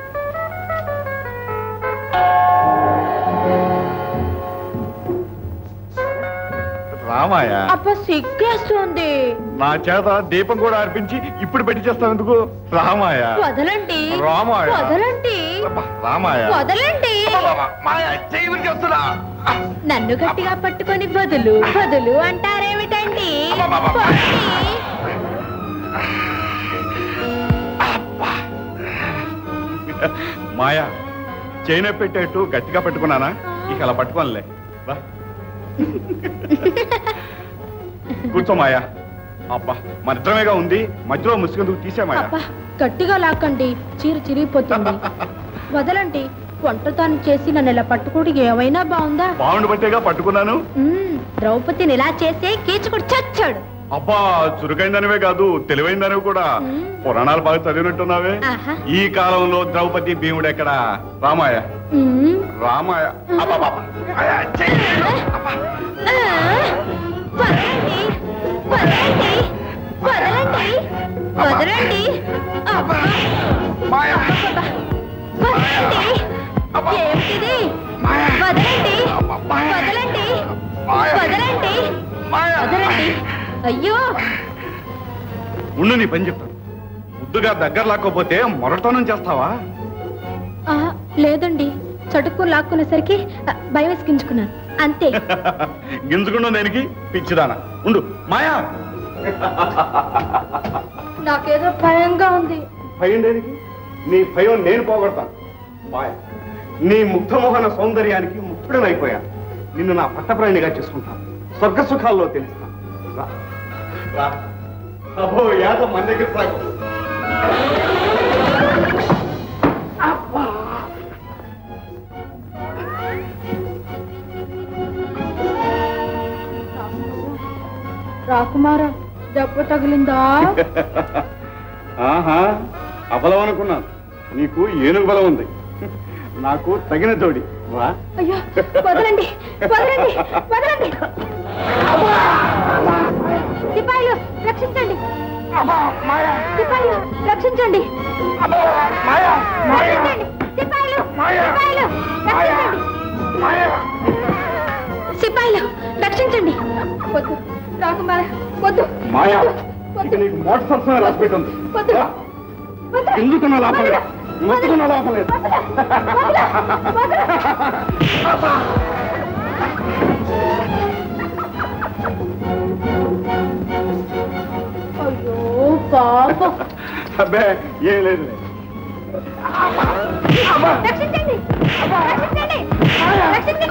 రామాయ అప్ప సిగ్గేస్తుంది నా చేత దీపం కూడా అర్పించి ఇప్పుడు పెట్టి చేస్తావు ఎందుకు రామాయ వదలండి రామాయ వదలండి రామాయ వదలండి చేస్తున్నా నన్ను గట్టిగా పట్టుకొని బదులు బదులు అంటారేమిటండి పోండి. మాయా చైన పెట్టేట్టు గట్టిగా పట్టుకున్నానా ఇక అలా పట్టుకోనులే రా. కూర్చో మాయా అబ్బా మరిద్దరమేగా ఉంది మధ్యలో ముసుగెందుకు తీసే మాయా అబ్బా గట్టిగా లాక్కండి చీర చిరిగిపోతుంది వదలండి వంటతాను చేసి నన్ను ఇలా పట్టుకోడు ఏమైనా బాగుందా బాగుండు బట్టేగా పట్టుకున్నాను మ్మ్, ద్రౌపదిని ఇలా చేస్తే కీచుకుడు చచ్చాడు అబ్బా చురుకైందనివే కాదు తెలివైందనివి కూడా పురాణాలు బాగా చదివినట్టున్నావే ఆహా. ఈ కాలంలో ద్రౌపది భీముడు ఎక్కడ రామాయ మ్మ్. రామాయ అబ్బబ్బబ్బ. మాయా, చెయ్యి. ఆ, వదలండి వదలండి వదలండి వదలండి అబ్బా. వదలండి ఏమిటిది వదలండి వదలండి వదలండి వదలండి అయ్యో ఉండు నీ పని చెప్తాను ముద్దుగా దగ్గర లాక్కోపోతే మొరటోనం చేస్తావా ఆ, లేదండి చటుక్కు లాక్కునేసరికి ఆ, భయం వేసుకించుకున్నాను అంతే గింజుకుండా దేనికి పిచ్చిదానా ఉండు మాయా నాకేదో భయంగా ఉంది భయం దేనికి నీ భయం నేను పోగొడతాను మాయ నీ ముగ్ధమోహన సౌందర్యానికి ముగ్ధుడనైపోయాను నిన్ను నా పట్టప్రాణిగా చేసుకుంటాను స్వర్గ సుఖాల్లో తెలుస్తాను రా రా అబ్బో యాద మన దగ్గర సాగు రాకుమారా దెబ్బ తగిలిందా ఆహా అబలం అనుకున్నాను నీకు ఏనుగు బలం ఉంది నాకు తగిన జోడి రా అయ్యో వదలండి వదలండి వదలండి సిపాయిలు రక్షించండి సిపాయిలు రక్షించండి రక్షించండి సిపాయిలు సిపాయిలు రక్షించండి సిపాయిలు రక్షించండి వద్దు రాకుమార వద్దు మాయా ఇక నీకు మోటార్ సంస్థ రాసి పెట్టింది వద్దు ఎందుకున్నా లాభం లేదు ఎందుకున్నా లాభం లేదు అయ్యో పాపం అబ్బే ఏం లేదు రక్షించండి రక్షించండి రక్షించండి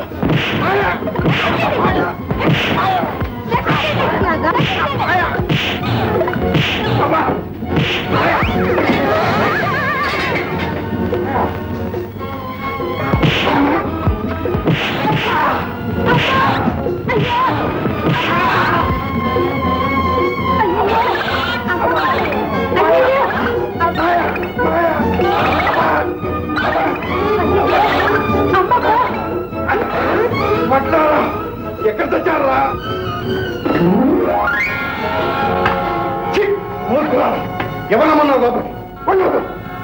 పట్లారా ఎక్కడ తెచ్చారా మూర్ఖులారా ఎవరమ్మన్నారు లోపలికి పండు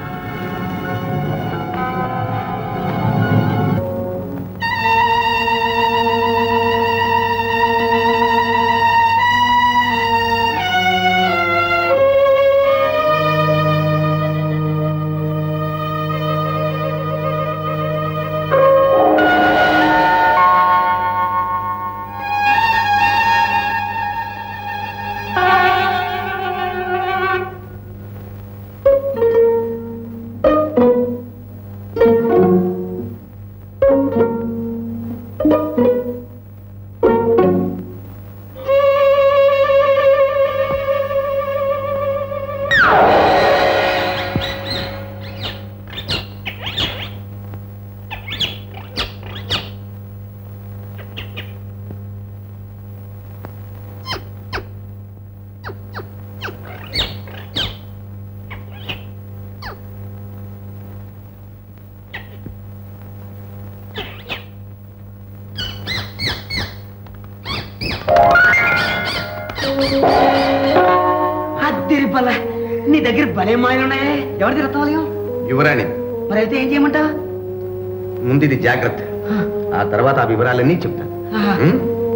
అద్దెరి బల నీ దగ్గర భలే మాయలు ఉన్నాయే ఎవరి తిరుగుతావు యువరాణి మరి అయితే ఏం చేయమంటావు ముందు ఇది జాగ్రత్త ఆ తర్వాత ఆ వివరాలన్నీ చెప్తాను ఆహా. ఉం?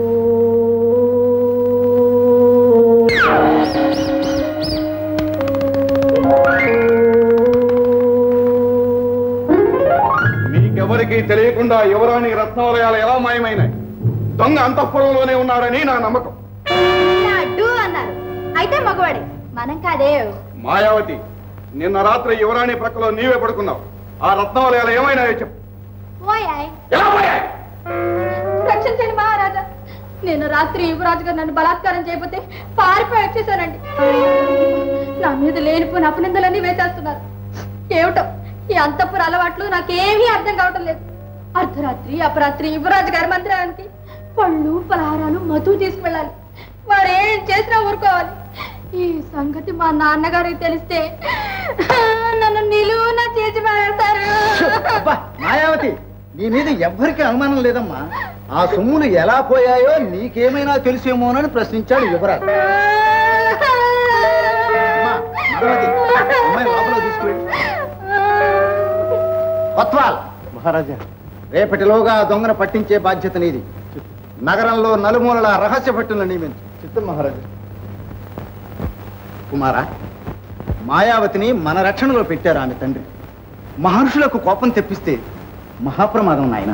మీకెవరికి తెలియకుండా యువరాణి రత్నవలయాలు ఎలా మాయమైనాయి దొంగ అంతఃపురంలోనే ఉన్నాడని నా నమ్మకం అడ్డు అన్నారు అయితే మగవాడే మనం కాదే మాయావతి నిన్న రాత్రి యువరాణి ప్రక్కలో నీవే పడుకున్నావు ఆ రత్నవలయాలు ఏమైనాయో చెప్పు పోయాయ్ ఎలా పోయాయి రక్షించండి మహారాజా నేను రాత్రి యువరాజు గారు నన్ను బలాత్కారం చేయకపోతే పారిపోయి వచ్చేసానండి నా మీద లేనిపోయిన అపనిందలన్నీ వేసేస్తున్నారు ఏమిటో ఈ అంతపుర అలవాట్లు నాకేమీ అర్థం కావటం లేదు అర్ధరాత్రి అపరాత్రి యువరాజు గారి మందిరానికి పళ్ళు పలహారాలు మధు తీసుకువెళ్ళాలి వారు ఏం చేసినా ఊరుకోవాలి ఈ సంగతి మా నాన్నగారికి తెలిస్తే నన్ను నిలువున చేసి మారేస్తారు అబ్బా, మాయావతి నీ మీద ఎవ్వరికి అనుమానం లేదమ్మా ఆ సొమ్ములు ఎలా పోయాయో నీకేమైనా తెలుసేమోనని ప్రశ్నించాడు యువరాజు అమ్మా, మాయావతి, అమ్మాయి లోపల తీసుకువెళ్ళి కొత్వాల్ మహారాజా రేపటిలోగా ఆ దొంగను పట్టించే బాధ్యత నీది నగరంలో నలుమూలల రహస్య పట్టులను నియమించు చిత్తం మహారాజా కుమారా మాయావతిని మన రక్షణలో పెట్టారు ఆమె తండ్రి మహర్షులకు కోపం తెప్పిస్తే మహాప్రమాదం నాయన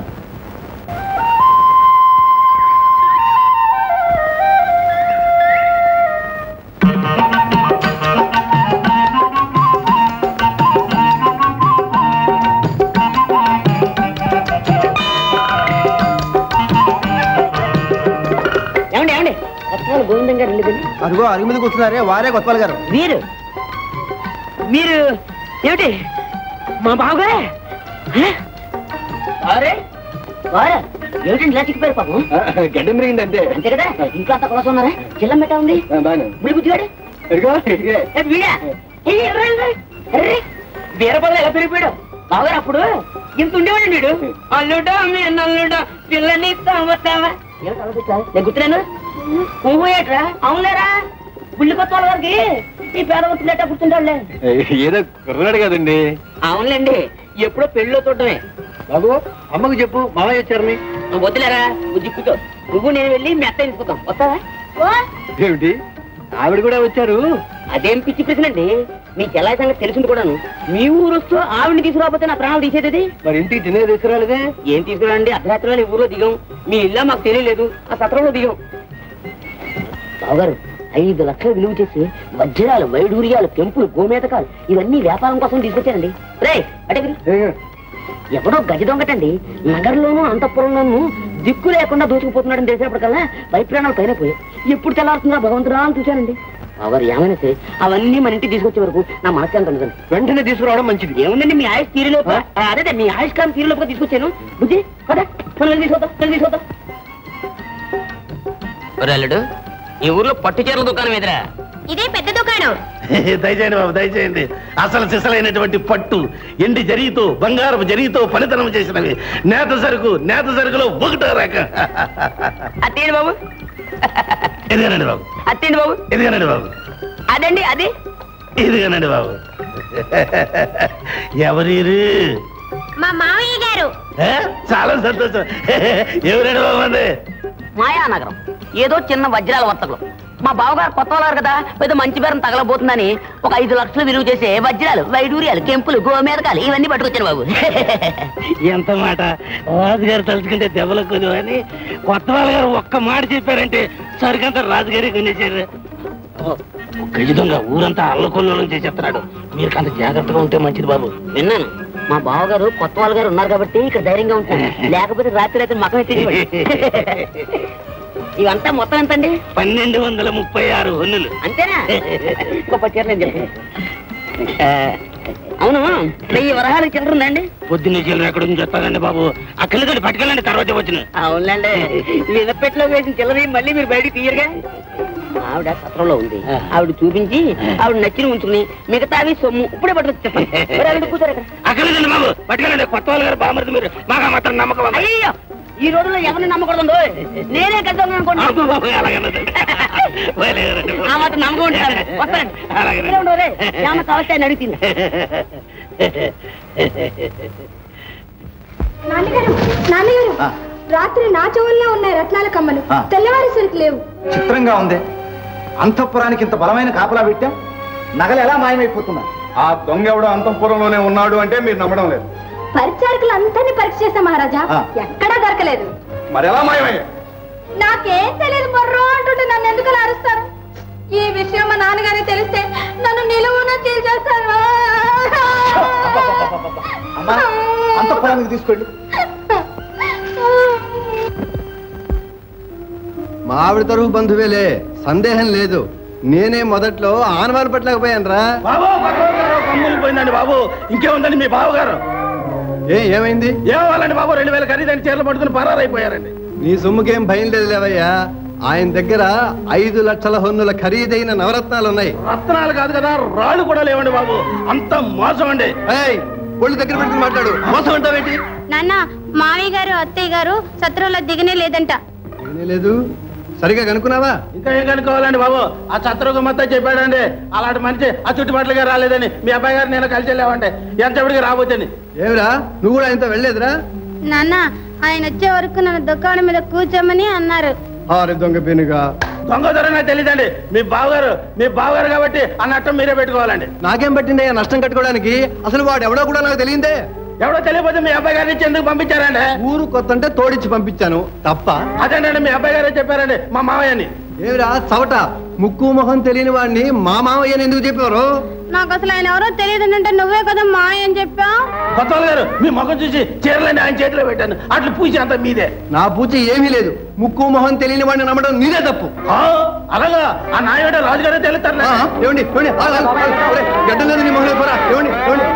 ఏమండి ఏమండి కొత్తవాళ్ళు గోవిందం గారు వెళ్ళింది అదిగో అరుగు మీద కూర్చున్నారే వారే కొత్వాల్ గారు మీరు మీరు ఏమిటి మా బావగారే హ? వారే వారా ఏమిటండి ఇలా చిక్కిపోయారు పాపం గడ్డం పెరిగింది అంతే అంతే కదా ఇంట్లో అంతా కొలస ఉన్నారా చిల్లం పెట్టా ఉంది ముడి బుద్ధిగాడు ఏ, వీడా ఏ, ఎర్ర, ఎర్ర, ఎర్ర. బీరబల్ల ఎలా పెరిగిపోయాడు బావగారు అప్పుడు ఇంత ఉండేవాడు వీడు అల్లుడా మీ అల్లుడా పిల్లని తామతావా నేను గుర్తులేను ఊహు ఏట్రా అవునులేరా బుల్లి కొత్త వాళ్ళ గారికి ఈ పేద వచ్చినట్టే కూర్చుంటాడులే ఏదో కుర్రాడు కదండి అవునులేండి ఎప్పుడో పెళ్ళిలో చూడటమే బాబు అమ్మకు చెప్పు మామయ్య వచ్చారని నువ్వు వదిలేరా బుజ్జి కూర్చో నువ్వు నేను వెళ్ళి మెత్త తీసుకుంటాం వస్తావా ఏమిటి ఆవిడ కూడా వచ్చారు అదేం పిచ్చి ప్రశ్నండి మీకు ఎలా సంగతి తెలిసింది కూడాను మీ ఊరు వస్తూ ఆవిడని తీసుకురాకపోతే నా ప్రాణాలు తీసేది మరి ఇంటికి తినే తీసుకురాలేదే ఏం తీసుకురండి అర్ధరాత్రి ఊర్లో దిగాం మీ ఇల్లా మాకు తెలియలేదు ఆ సత్రంలో దిగాం బావగారు ఐదు లక్షలు విలువ చేసి వజ్రాలు వైడూర్యాలు తెంపులు గోమేతకాలు ఇవన్నీ వ్యాపారం కోసం తీసుకొచ్చారండి రే అటే విరు. ఎవడో గజ దొంగటండి నగరంలోనూ అంతఃపురంలోనూ దిక్కు లేకుండా దూసుకుపోతున్నాడని తెలిసినప్పటికల్లా భయప్రాణాలు పైన పోయి ఎప్పుడు తెల్లారుతుందా భగవంతుడా అని చూశానండి బావగారు ఏమైనా సరే అవన్నీ మన ఇంటికి తీసుకొచ్చే వరకు నా మనశ్శాంతి ఉండదండి వెంటనే తీసుకురావడం మంచిది ఏముందండి మీ ఆయుష్ తీరులోపు అదే మీ ఆయుష్ కాలం తీరులోపు తీసుకొచ్చాను బుద్ధి కదా మనం వెళ్ళి తీసుకొద్దాం వెళ్ళి తీసుకొద్దాం అల్లుడు ఈ ఊర్లో పట్టు చీరల దుకాణం ఎదురా ఇదే పెద్ద దుకాణం దయచేయండి బాబు దయచేయండి అసలు సిసలైనటువంటి పట్టు ఎండి జరీతో బంగారపు జరీతో ఫలితనం చేసినవి నేత సరుకు నేత సరుకులో ఒకటో రక అత్తేండి బాబు ఇదిగానండి బాబు అత్తేండి బాబు ఇదిగానండి బాబు అదండి అది ఇదిగానండి బాబు ఎవరీరు మా మావయ్య గారు ఏ? చాలా సంతోషం ఎవరండి బాబు అండి మాయానగరం ఏదో చిన్న వజ్రాల వర్తకులు మా బావగారు కొత్త వాళ్ళారు కదా పెద్ద మంచి బేరం తగలబోతుందని ఒక ఐదు లక్షలు విలువ చేసే వజ్రాలు వైడూర్యాలు కెంపులు గోమేదకాలు ఇవన్నీ పట్టుకొచ్చాను బాబు ఎంత మాట రాజుగారు తలుచుకుంటే దెబ్బలు కొద్దు అని కొత్త వాళ్ళ గారు ఒక్క మాట చెప్పారంటే సరికంతా రాజుగారే కొనేసారు గజదొంగ ఊరంతా అల్లకొల్లోలం చేసేస్తున్నాడు మీరు కంత జాగ్రత్తగా ఉంటే మంచిది బాబు విన్నాను మా బావగారు కొత్త వాళ్ళ గారు ఉన్నారు కాబట్టి ఇక్కడ ధైర్యంగా ఉంటాను లేకపోతే రాత్రి రాత్రి మకం ఎత్తి ఇవంతా మొత్తం ఎంతండి పన్నెండు వందల ముప్పై ఆరు హొన్నులు అంతేనా గొప్ప చీరలు చెప్పు అవును వెయ్యి వరహాలకు చిల్లర ఉందండి పొద్దున్నే చీరలు ఎక్కడ నుంచి చెప్తానండి బాబు అక్కడికి పట్టుకెళ్ళండి తర్వాత వచ్చిన అవునండి వినపెట్లో వేసిన చిల్లర మళ్ళీ మీరు బయటికి తీయరుగా ఆవిడ సత్రంలో ఉంది ఆవిడ చూపించి ఆవిడ నచ్చిన ఉంచుకుని మిగతావి సొమ్ము ఇప్పుడే పట్టుకొచ్చి కూర్చోరు అక్కడ అక్కడికండి బాబు పట్టుకెళ్ళండి కొత్త వాళ్ళ గారు బామర్ది మీరు మాకు మాత్రం నమ్మకం ఉంది. అయ్యో ఈ రోజుల్లో ఎవరిని నమ్మకూడదు నేనే కద్దాం అనుకోండి అబ్బో బాబు, అలాగేనండి. వెళ్ళేరండి. ఆ మాత్రం నమ్మకం ఉంటాను వస్తానండి అలాగేనండి. ఇక్కడే ఉండవు రే ఏమన్నా కావస్తే అని అడుగుతుంది నాన్నగారు నాన్నగారు రాత్రి నా చెవుల్లో ఉన్నాయి రత్నాల కమ్మలు ఆ. తెల్లవారేసరికి లేవు చిత్రంగా ఉంది అంతఃపురానికి ఇంత బలమైన కాపలా పెట్టాం నగలు ఎలా మాయమైపోతున్నా ఆ దొంగ ఎవడో అంతఃపురంలోనే ఉన్నాడు అంటే మీరు నమ్మడం లేదు పరిచారకులు అంతని పరీక్ష చేశాం మహారాజా ఆ. ఎక్కడా దొరకలేదు మరి ఎలా మాయమయ్యా నాకేం తెలియదు బొర్రో అంటుంటే నన్ను ఎందుకు అరుస్తారు ఈ విషయం మా నాన్నగారికి తెలిస్తే నన్ను నిలువున చేసేస్తారు అమ్మా అంతఃపురానికి తీసుకెళ్ళు మా ఆవిడ తరఫు బంధువేలే సందేహం లేదు నేనే మొదట్లో ఆనవాలు పట్టలేకపోయాను రా బాబు పక్కన గారు కమ్ములు పోయిందండి బాబు ఇంకేముందండి మీ బావగారు ఏ ఏమైంది ఏమవ్వాలండి బాబు రెండు వేల ఖరీదైన చీరలు పట్టుకుని పరారైపోయారండి నీ సొమ్ముకేం భయం లేదు లేవయ్యా ఆయన దగ్గర ఐదు లక్షల హొన్నుల ఖరీదైన నవరత్నాలు ఉన్నాయి రత్నాలు కాదు కదా రాళ్ళు కూడా లేవండి బాబు అంత మోసం అండి ఏయ్, ఒళ్ళు దగ్గర పెట్టుకుని మాట్లాడు మోసం అంటావేంటి నాన్న మావయ్య గారు అత్తయ్య గారు సత్రంలో దిగనే లేదంట ఏమీ లేదు సరిగా కనుక్కున్నావా ఇంకా ఏం కనుక్కోవాలండి బాబు ఆ చత్రకు మొత్తం చెప్పాడండి అలాంటి మనిషి ఆ చుట్టుపక్కలగా రాలేదని మీ అబ్బాయి గారు నేను కలిసి వెళ్ళామంటే ఎంతప్పటికి రాబోతుంది ఏమిరా నువ్వు కూడా ఆయనతో వెళ్ళలేదురా నాన్న ఆయన వచ్చే వరకు నన్ను దుకాణం మీద కూర్చోమని అన్నారు ఆరు దొంగ పెనుగా దొంగ దొర నాకు తెలియదండి మీ బావగారు మీ బావగారు కాబట్టి ఆ నట్టం మీరే పెట్టుకోవాలండి నాకేం పట్టింది ఆ నష్టం కట్టుకోవడానికి అసలు వాడు ఎవడో కూడా నాకు తెలియందే ఎవడో తెలియకపోతే మీ అబ్బాయి గారి నుంచి ఎందుకు పంపించారండి ఊరు కొత్త అంటే తోడిచ్చి పంపించాను తప్ప అదేనండి మీ అబ్బాయి గారే చెప్పారండి మా మావయ్యని ఏమిరా చవట ముక్కు మొహం తెలియని వాడిని మా మామయ్యని ఎందుకు చెప్పారు నాకు అసలు ఆయన ఎవరో తెలియదు అంటే నువ్వే కదా మాయ అని చెప్పా కొత్త గారు మీ ముఖం చూసి చీరలన్నీ ఆయన చేతిలో పెట్టాను అట్లు పూసి అంతా మీదే నా పూజ ఏమీ లేదు ముక్కు మొహం తెలియని వాడిని నమ్మడం నీదే తప్పు ఆ, అలాగా ఆ నాయుడు రాజుగారే తెలుస్తారు ఆ, ఏమండి ఏమండి ఆగు, ఆగు, ఆగు, ఒరేయ్, గడ్డం లేదు నీ మొహం పోరా ఏమండి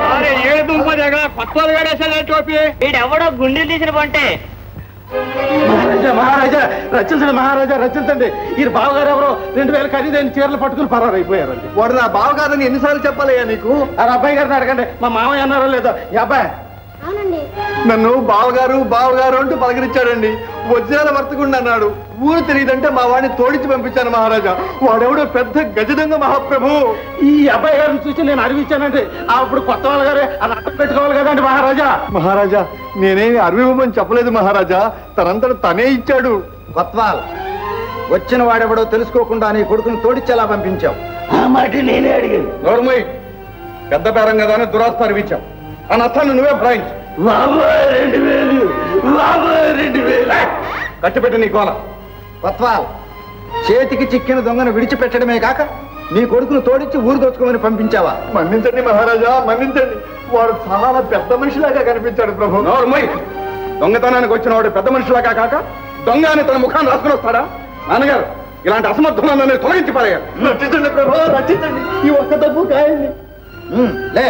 ఏమండి వీడెవడో గుండెలు తీసిన పంటే మహారాజా మహారాజా రచించండి మహారాజా రచించండి ఈ బావగారు ఎవరో రెండు వేల ఖరీదైన చీరలు పట్టుకుని పరారైపోయారండి వాడు నా బావ కాదని ఎన్నిసార్లు చెప్పాలయ్యా నీకు ఆ అబ్బాయి గారిని అడగండి మా మామయ్య అన్నారో లేదో ఈ అబ్బాయి అవునండి నన్ను బావగారు బావగారు అంటూ పలకరించాడండి వజ్రాల వర్తకుండా అన్నాడు ఊరు తెలియదంటే మా వాడిని తోడించి పంపించాను మహారాజా వాడెవడో పెద్ద గజదంగ మహాప్రభు ఈ అబ్బాయి గారిని చూసి నేను అరివించానంటే అప్పుడు కొత్త వాళ్ళ గారే అది అర్థం పెట్టుకోవాలి కదండి మహారాజా మహారాజా నేనేమి అరవివ్వమని చెప్పలేదు మహారాజా తనంతట తనే ఇచ్చాడు కొత్వాల్ వచ్చిన వాడెవడో తెలుసుకోకుండా నీ కొడుకుని తోడిచ్చేలా పంపించావు ఆ మాట నేనే అడిగాను నోర్మయ్ పెద్ద పేరం కదా అని దురాస్త అరివించాం ఆ నష్టాన్ని నువ్వే భ్రాయించు బాబోయ్ రెండు వేలు బాబోయ్ రెండు వేలు కట్టిపెట్టి నీ కోల కొత్వాల్ చేతికి చిక్కిన దొంగను విడిచిపెట్టడమే కాక నీ కొడుకును తోడిచ్చి ఊరు దోచుకోమని పంపించావా మన్నించండి మహారాజా మన్నించండి వాడు చాలా పెద్ద మనిషిలాగా కనిపించాడు ప్రభు నోర్మయ్ దొంగతనానికి వచ్చిన వాడు పెద్ద మనిషిలాగా కాక దొంగ అని తన ముఖాన్ని రాసుకుని వస్తాడా నాన్నగారు ఇలాంటి అసమర్థులను తొలగించి పడేయాలి రక్షించండి ప్రభు రక్షించండి ఈ ఒక్క డబ్బు కాయండి ఉమ్, లే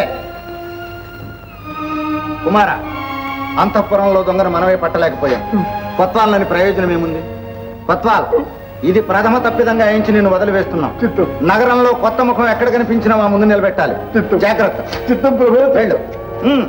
కుమార అంతఃపురంలో దొంగను మనమే పట్టలేకపోయాం కొత్వాలని ప్రయోజనం ఏముంది కొత్వాల్ ఇది ప్రథమ తప్పిదంగా ఎంచి నిన్ను వదిలివేస్తున్నాం నగరంలో కొత్త ముఖం ఎక్కడ కనిపించినా మా ముందు నిలబెట్టాలి జాగ్రత్త చిత్తం ప్రభు వెళ్ళు ఉమ్.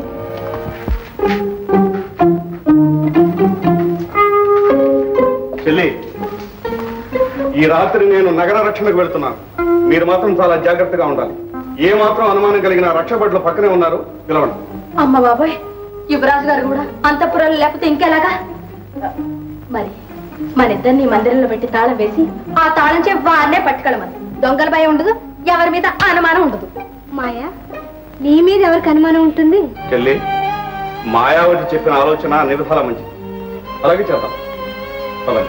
చెల్లి ఈ రాత్రి నేను నగర రక్షణకు వెళ్తున్నాను మీరు మాత్రం చాలా జాగ్రత్తగా ఉండాలి ఏ మాత్రం అనుమానం కలిగిన రక్షభటులు పక్కనే ఉన్నారు పిలవండి అమ్మ బాబాయ్ యువరాజు గారు కూడా అంతఃపురాలు లేకపోతే ఇంకెలాగా మరి మన ఇద్దరిని మందిరంలో పెట్టి తాళం వేసి ఆ తాళం చే వారినే పట్టుకెళ్ళమని దొంగల భయం ఉండదు ఎవరి మీద అనుమానం ఉండదు మాయా నీ మీద ఎవరికి అనుమానం ఉంటుంది చెల్లి మాయావతి చెప్పిన ఆలోచన నిర్ధార మంచిది అలాగే చేద్దాం అలాగే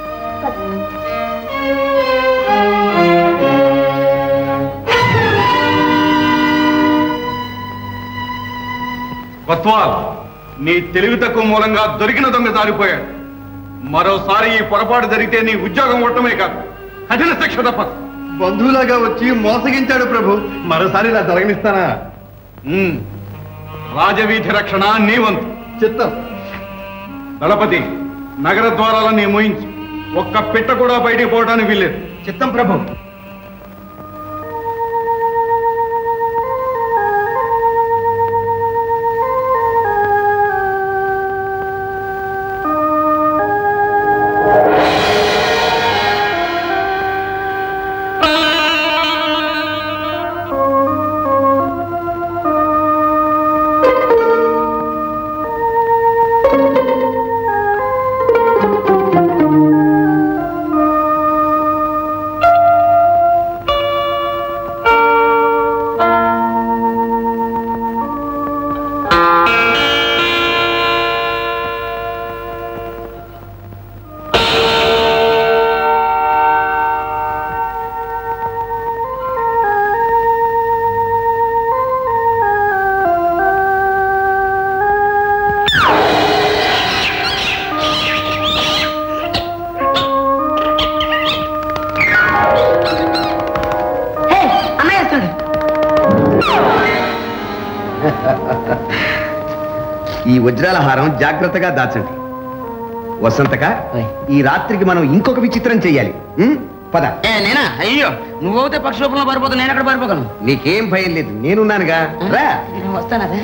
కొత్వాల్ నీ తెలివి తక్కువ మూలంగా దొరికిన దొంగ జారిపోయాడు మరోసారి ఈ పొరపాటు జరిగితే నీ ఉద్యోగం ఉండటమే కాదు కఠిన శిక్ష తప్పదు బంధువులాగా వచ్చి మోసగించాడు ప్రభు మరోసారి ఇలా జరగనిస్తానా ఉమ్. రాజవీధి రక్షణ నీ వంతు చిత్తం దళపతి నగర ద్వారాలన్నీ మోయించు ఒక్క పిట్ట కూడా బయటికి పోవడానికి వీల్లేదు చిత్తం ప్రభు అన్నయ్య వస్తాడు ఈ వజ్రాల హారం జాగ్రత్తగా దాచండి వసంతక ఈ రాత్రికి మనం ఇంకొక విచిత్రం చెయ్యాలి ఉం? పద ఏ నేనా అయ్యో నువ్వైతే పక్షి రూపంలో పారిపోతా నేను ఎక్కడ పారిపోగలను నీకేం భయం లేదు నేనున్నానుగా రా నేను వస్తానదే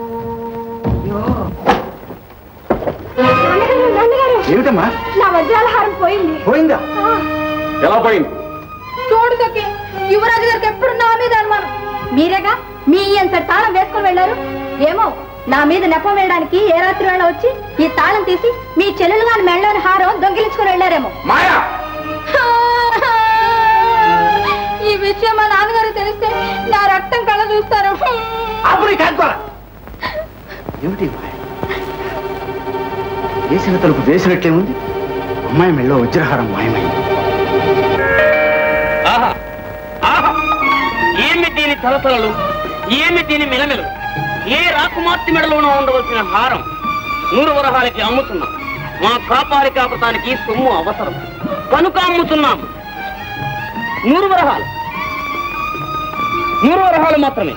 నాన్నగారు, నాన్నగారు, ఏమిటమ్మా నా వజ్రాల హారం పోయింది పోయిందా ఆ, ఎలా పోయింది చూడు సఖి యువరాజు గారికి ఎప్పుడు నా మీద అనుమానం మీరేగా మీ అంత తాళం వేసుకొని వెళ్ళారు ఏమో నా మీద నెపం వేయడానికి ఏ రాత్రి వేళ వచ్చి ఈ తాళం తీసి మీ చెల్లెలు గారి మెళ్ళని హారం దొంగిలించుకొని వెళ్ళారేమో మాయా ఈ విషయం మా నాన్నగారు తెలిస్తే నా రక్తం కళ్ళ చూస్తారు ఏమిటి వేసిన తలుపు వేసినట్లే ఉంది అమ్మాయి మెళ్ళో వజ్రహారం మాయమైంది ఆహా ఆహా ఏమి దీని తలతలలు ఏమి దీని మిలమిలు ఏ రాకుమార్తె మెడలోనూ ఉండవలసిన హారం నూరు వరహాలకి అమ్ముతున్నాం మా కాపాలి కాపటానికి సొమ్ము అవసరం కనుక అమ్ముతున్నాం నూరు వరహాలు నూరు వరహాలు మాత్రమే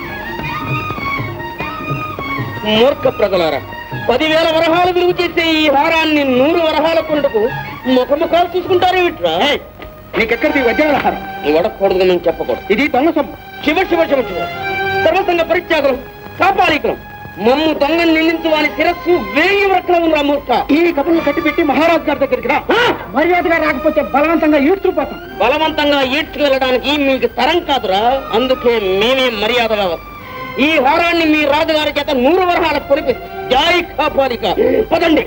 మూర్ఖ ప్రజలారా పదివేల వరహాలు విలువ చేసే ఈ హారాన్ని నూరు వరహాల కొనుటకు ముఖముఖాలు చూసుకుంటారే విట్రా నీకెక్కడిది వజ్రాలహారం నువ్వు అడగకూడదు నేను చెప్పకూడదు ఇది దొంగ సొమ్ము శివ శివ శివ శివ సర్వసంగ పరిత్యాగం కాపాలికం మమ్ము దొంగను నిందించు వాని శిరస్సు వేయి వరకలం రా మూర్ఖ ఈ కబుర్లు కట్టిపెట్టి మహారాజు గారి దగ్గరికి రా మర్యాదగా రాకపోతే బలవంతంగా ఈడ్చుకుపోతాం బలవంతంగా ఈడ్చుకెళ్ళడానికి మీకు తరం కాదురా అందుకే మేమే మర్యాదగా వస్తాం. ఈ హారాన్ని మీ రాజుగారి చేత నూరు వరహాల పొలిపి జాయి కాపాలిక పదండి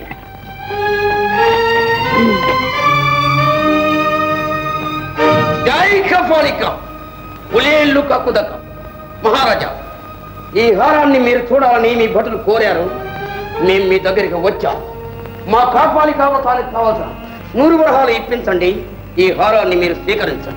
జాయి కాపాలిక పులేళ్ళు కక్కుదక్క మహారాజా ఈ హారాన్ని మీరు చూడాలని మీ భటులు కోరారు మేము మీ దగ్గరికి వచ్చాం మా కాపాలిక అవతానికి కావాల్సిన నూరు వరహాలు ఇప్పించండి ఈ హారాన్ని మీరు స్వీకరించండి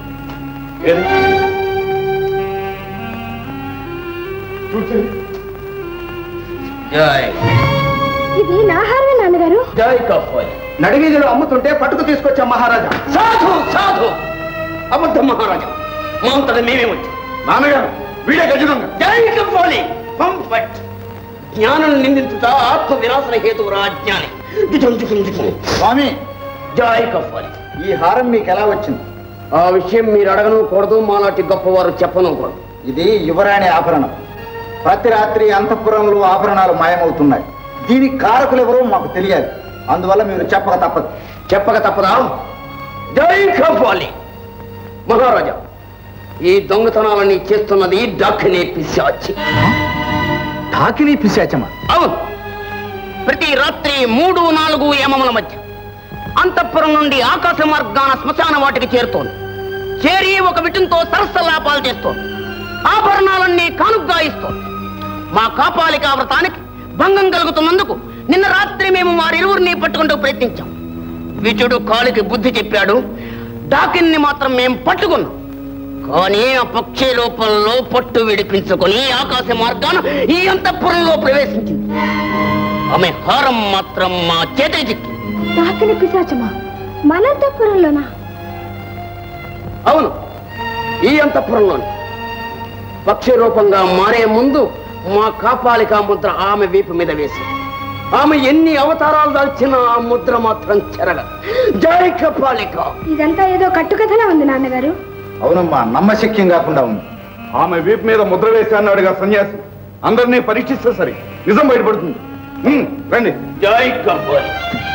జై ఇది నా హారమే నాన్నగారు జై కాపాలి నడివీధిలో అమ్ముతుంటే పట్టుకు తీసుకొచ్చాం మహారాజా సాధు సాధు అబద్ధం మహారాజా మా అంతటా మేమే వచ్చాం నాన్నగారు వీడే గజదొంగ జై కాపాలి పంపట్ జ్ఞానం నిందించుట ఆత్మ వినాశన హేతువురా జ్ఞాని దిజం దిజం దిజం స్వామి జై కాపాలి ఈ హారం మీకు ఎలా వచ్చింది ఆ విషయం మీరు అడగను కూడదు మాలాంటి గొప్పవారు చెప్పను కూడదు ఇది యువరాణి ఆభరణం ప్రతి రాత్రి అంతఃపురంలో ఆభరణాలు మాయమవుతున్నాయి దీనికి కారకులు ఎవరో మాకు తెలియాలి అందువల్ల మీరు చెప్పక తప్పదు చెప్పక తప్పదా జై కాపాలి మహారాజా ఈ దొంగతనాలన్నీ చేస్తున్నది డాక్నే పిశాచి ఠాకినీ పిశాచమా అవును ప్రతి రాత్రి మూడు నాలుగు యమముల మధ్య అంతఃపురం నుండి ఆకాశ మార్గాన శ్మశాన వాటికి చేరుతోంది చేరి ఒక విటంతో సరస్సలాపాలు చేస్తోంది ఆభరణాలన్నీ కానుగ్గా ఇస్తోంది మా కాపాలికా వ్రతానికి భంగం కలుగుతున్నందుకు నిన్న రాత్రి మేము వారిరువురిని పట్టుకుంటూ ప్రయత్నించాం విజుడు కాలికి బుద్ధి చెప్పాడు డాకిన్ని మాత్రం మేం పట్టుకున్నాం కానీ ఆ పక్షి లోపంలో పట్టు విడిపించుకొని ఆకాశ మార్గాన ఈ అంతఃపురంలో ప్రవేశించింది ఆమె హారం మాత్రం మా చేతికి చిక్కింది తాకిన పిశాచమా మన అంతఃపురంలోనా అవును ఈ అంతఃపురంలోని పక్షి రూపంగా మారే ముందు మా కాపాలిక ముద్ర ఆమె వీపు మీద వేసి ఆమె ఎన్ని అవతారాలు దాల్చినా ఆ ముద్ర మాత్రం చెరగ జై కపాలిక ఇదంతా ఏదో కట్టుకథలా ఉంది నాన్నగారు అవునమ్మా నమ్మశక్యం కాకుండా ఉంది ఆమె వీపు మీద ముద్ర వేసి అన్నాడుగా సన్యాసి అందరినీ పరీక్షిస్తే సరి నిజం బయటపడుతుంది ఉమ్, రండి జై కపాలి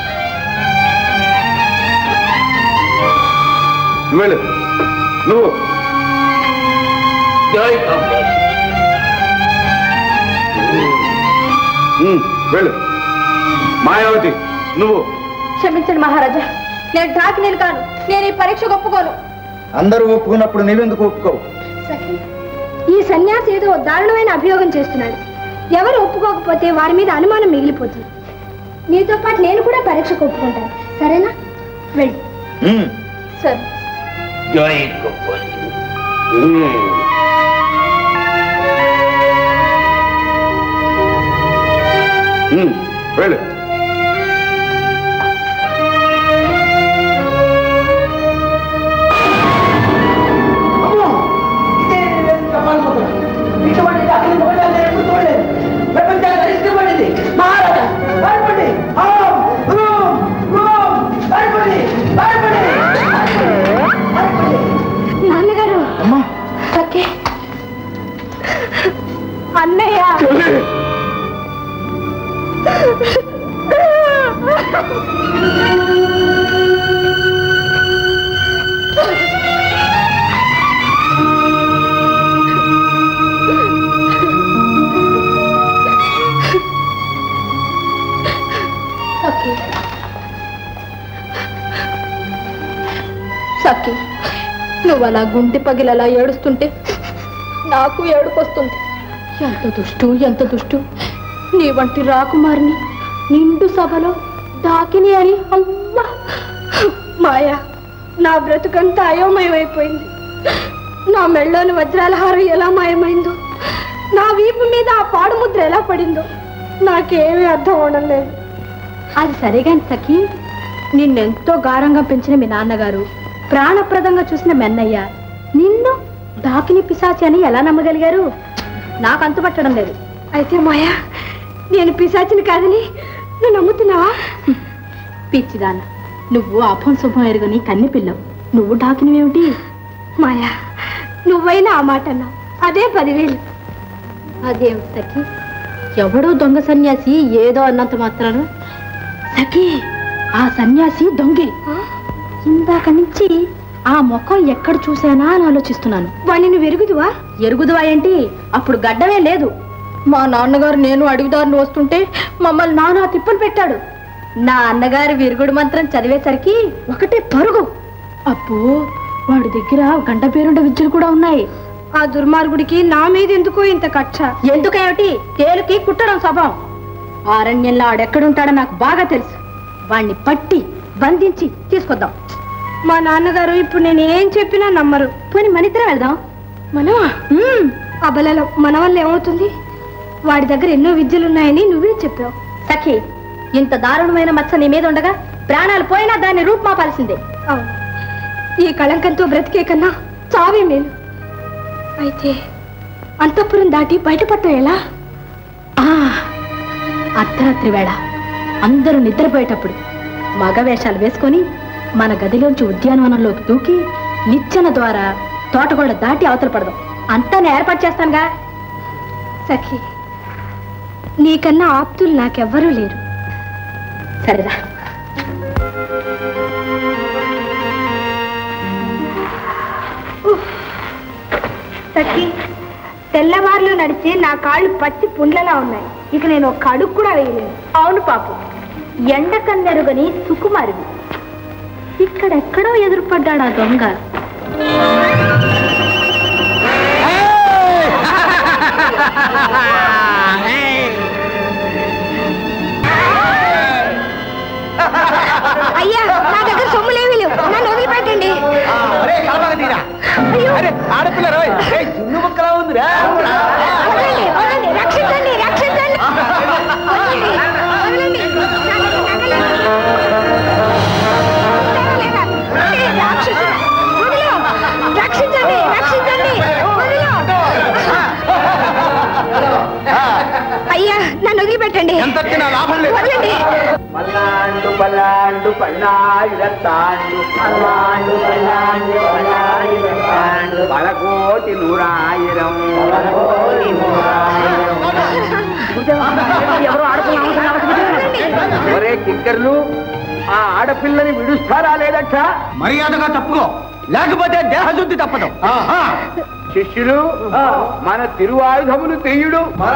నువ్వు వెళ్ళు నువ్వు జై కపాలి ఉమ్, వెళ్ళు మాయావతి నువ్వు క్షమించండి మహారాజా నేను ఢాకినీలు కాను నేను ఈ పరీక్షకు ఒప్పుకోను అందరూ ఒప్పుకున్నప్పుడు నీవెందుకు ఒప్పుకోవు సఖి ఈ సన్యాసి ఏదో దారుణమైన అభియోగం చేస్తున్నాడు ఎవరు ఒప్పుకోకపోతే వారి మీద అనుమానం మిగిలిపోతుంది నీతో పాటు నేను కూడా పరీక్షకు ఒప్పుకుంటాను సరేనా వెళ్ళి ఉమ్. సరే జై కపాలి ఉమ్, వెళ్ళు నాన్నగారు సఖి అన్నయ్య సఖి సఖి నువ్వు అలా గుండె పగిలలా ఏడుస్తుంటే నాకు ఏడుపొస్తుంది ఎంత దుష్టు ఎంత దుష్టు నీ వంటి రాకుమారిని నిండు సభలో దాకిని అని అమ్మా మాయా నా బ్రతుకంతా అయోమయమైపోయింది నా మెళ్ళోని వజ్రాల హారం ఎలా మాయమైందో నా వీపు మీద ఆ పాడు ముద్ర ఎలా పడిందో నాకేమీ అర్థం అవడం లేదు అది సరేగాని సఖి నిన్నెంతో గారంగా పెంచిన మీ నాన్నగారు ప్రాణప్రదంగా చూసిన మెన్నయ్య నిన్ను దాకిని పిశాచి అని ఎలా నమ్మగలిగారు నాకు అంతుపట్టడం లేదు అయితే మాయా నేను పిశాచిని కాదని నువ్వు నమ్ముతున్నావా పిచ్చిదాన నువ్వు అభం శుభం ఎరుగని కన్ని పిల్లవు నువ్వు డాకినవేమిటి మాయా నువ్వైనా ఆ మాట అన్నావు అదే పదివేలు అదేం సఖి ఎవడో దొంగ సన్యాసి ఏదో అన్నంత మాత్రాన సఖీ ఆ సన్యాసి దొంగే ఇందాక నుంచి ఆ ముఖం ఎక్కడ చూశానా అని ఆలోచిస్తున్నాను వాణ్ణి వెరుగుదువా ఎరుగుదువా ఏంటి అప్పుడు గడ్డమే లేదు మా నాన్నగారు నేను అడవిదారులు వస్తుంటే మమ్మల్ని నానా తిప్పలు పెట్టాడు నా అన్నగారి విరుగుడు మంత్రం చదివేసరికి ఒకటే పరుగు అబ్బో వాడి దగ్గర గంట పేరుండ విద్యలు కూడా ఉన్నాయి ఆ దుర్మార్గుడికి నా మీద ఎందుకో ఇంత కక్ష ఎందుకేమిటి తేలుకి కుట్టడం స్వభావం ఆరణ్యంలో ఆడెక్కడుంటాడో నాకు బాగా తెలుసు వాణ్ణి పట్టి బంధించి తీసుకొద్దాం మా నాన్నగారు ఇప్పుడు నేను ఏం చెప్పినా నమ్మరు పోని మనిద్దరం వెళ్దాం మనమా అబలలో మన వల్ల ఏమవుతుంది వాడి దగ్గర ఎన్నో విద్యలున్నాయని నువ్వే చెప్పావు సఖి ఇంత దారుణమైన మచ్చ నీ మీద ఉండగా ప్రాణాలు పోయినా దాన్ని రూపుమాపాల్సిందే అవును ఈ కళంకంతో బ్రతికే కన్నా చావే మేలు అయితే అంతఃపురం దాటి బయటపడటం ఎలా ఆ, అర్ధరాత్రి వేళ అందరూ నిద్రపోయేటప్పుడు మగ వేషాలు వేసుకొని మన గదిలోంచి ఉద్యానవనంలోకి దూకి నిచ్చెన ద్వారా తోటగోడ దాటి అవతల పడదాం అంతా నేను ఏర్పాటు చేస్తానుగా సఖి నీకన్నా ఆప్తులు నాకెవ్వరూ లేరు సరేరా సఖి తెల్లవారులు నడిచి నా కాళ్ళు పచ్చి పుండ్లలా ఉన్నాయి ఇక నేను ఒక అడుగు కూడా వేయలేను అవును పాపు ఎండ కందెరుగని సుకుమారివి ఇక్కడెక్కడో ఎదురుపడ్డాడు ఆ దొంగ అయ్యా నా దగ్గర సొమ్ములేవి లేవు నన్ను వదిలిపెట్టండి ఆడపిల్ల రోయ్ జున్ను ముక్కలా ఉందిరా వదలండి, వదలండి, రక్షించండి రక్షించండి వదలండి, వదలండి. నా దగ్గర నగలు- ఉంటారా లేదా? ఏ, రాక్షసుడు. వదిలు. రక్షించండి రక్షించండి వదిలు. అయ్యా నన్ను వదిలిపెట్టండి ఎంతొచ్చినా లాభం లేదు. వదలండి పల్లాండు పల్లాండు పన్నాయిరత్తాండు పల్లాండు పల్లాండు పన్నాయిరత్తాండు పలకోటి నూరాయిరం పలకోటి ఎవరో ఆడుకున్నాం ఒరే కిక్కర్లు ఆ ఆడపిల్లని విడుస్తారా లేదట మర్యాదగా తప్పుకో లేకపోతే దేహశుద్ధి తప్పదు శిష్యులు మన తిరువాయుధములు తెయ్యుడు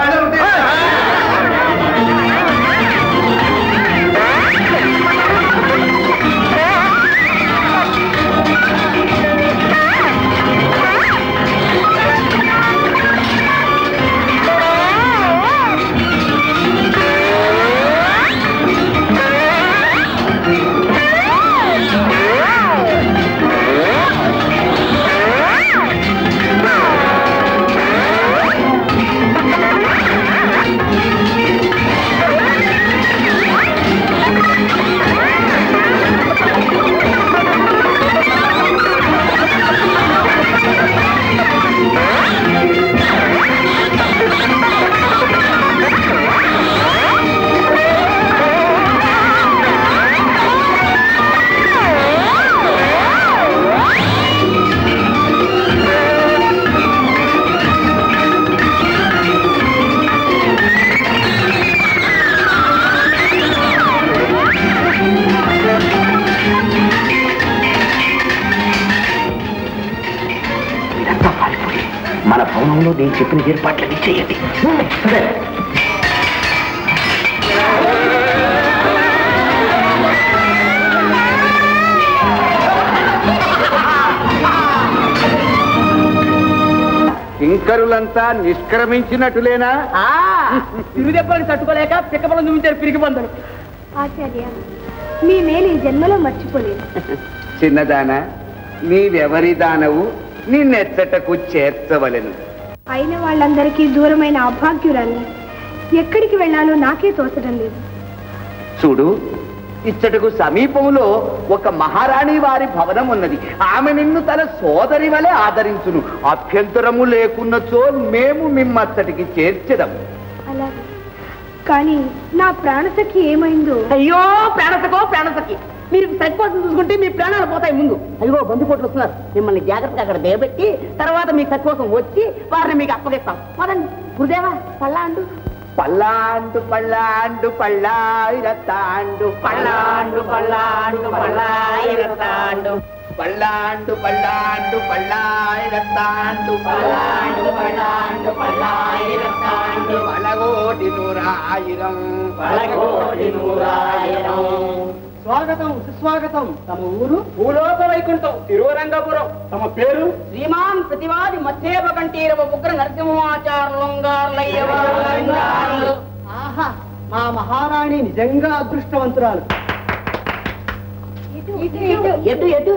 మన భవనంలో నేను చెప్పిన ఏర్పాట్లన్నీ చేయండి కింకరులంతా నిష్క్రమించినట్టులేనా తిరుదెబ్బలకు తట్టుకోలేక పిక్కపలం చూపించారు పిరికి బందరు ఆచార్య మీ మేలు ఈ జన్మలో మర్చిపోలేదు చిన్నదానా నీవెవరి దానవు నిన్నెచ్చటకు చేర్చవలెను అయిన వాళ్ళందరికీ దూరమైన అభాగ్యురాన్ని ఎక్కడికి వెళ్ళాలో నాకే తోచడం లేదు చూడు ఇచ్చటకు సమీపంలో ఒక మహారాణి వారి భవనం ఉన్నది ఆమె నిన్ను తన సోదరి వలె ఆదరించును అభ్యంతరము లేకున్నచో మేము మిమ్మచ్చటికి చేర్చదం అలాగే కానీ నా ప్రాణసఖి ఏమైందో అయ్యో ప్రాణసకో ప్రాణసకి మీరు సరి కోసం చూసుకుంటే మీ ప్రాణాలు పోతాయి ముందు అయ్యో బంధుకోట్లు వస్తున్నారు మిమ్మల్ని జాగ్రత్తగా అక్కడ దిగబెట్టి తర్వాత మీ సరి కోసం వచ్చి వారిని మీకు అప్పగిస్తాం పదండి గురుదేవా పల్లా అండు పల్లాండు పల్లాండు పల్లాయిరత్తాండు పల్లాండు పల్లాండు పల్లాయిరత్తాండు పల్లాండు పల్లాండు పల్లాయిరత్తాండు పల్లాండు పల్లాండు పల్లాయిరత్తాండు పలగోటి నూరాయిరం పలగోటి నూరాయిరం స్వాగతం సుస్వాగతం తమ ఊరు భూలోక వైకుంఠం తిరువరంగపురం తమ పేరు శ్రీమాన్ ప్రతివాది మధ్యేప కంఠీరవ ఉగ్ర నరసింహాచార్యులు ఆహా మా మహారాణి నిజంగా అదృష్టవంతురాలు ఎటు ఎటు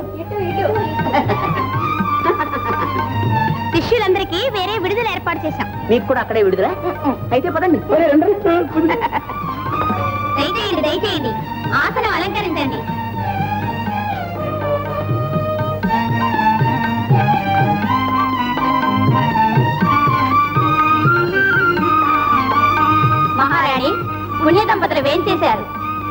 శిష్యులందరికీ వేరే విడుదల ఏర్పాటు చేశాం మీకు కూడా అక్కడే విడుదల అయితే పదండి దయచేయండి దయచేయండి ఆసనం అలంకరించండి మహారాణి పుణ్య దంపతులు వేం చేశారు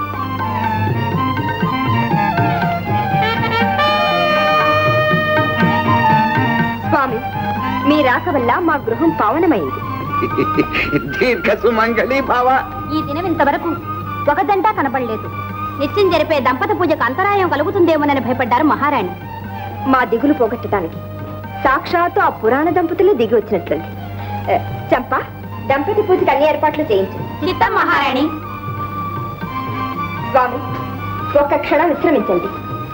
స్వామి మీ రాక వల్ల మా గృహం పావనమైంది దీర్ఘ సుమంగళి భావ ఈ దినం ఇంతవరకు ఒక దంట కనబడలేదు నిత్యం జరిపే దంపత పూజకు అంతరాయం కలుగుతుందేమోనని భయపడ్డారు మహారాణి మా దిగులు పోగొట్టడానికి సాక్షాత్తు ఆ పురాణ దంపతులు దిగి వచ్చినట్లుంది ఏ, చంప దంపతి పూజకి అన్ని ఏర్పాట్లు చేయించు చిత్తం మహారాణి స్వామి ఒక్క క్షణం విశ్రమించండి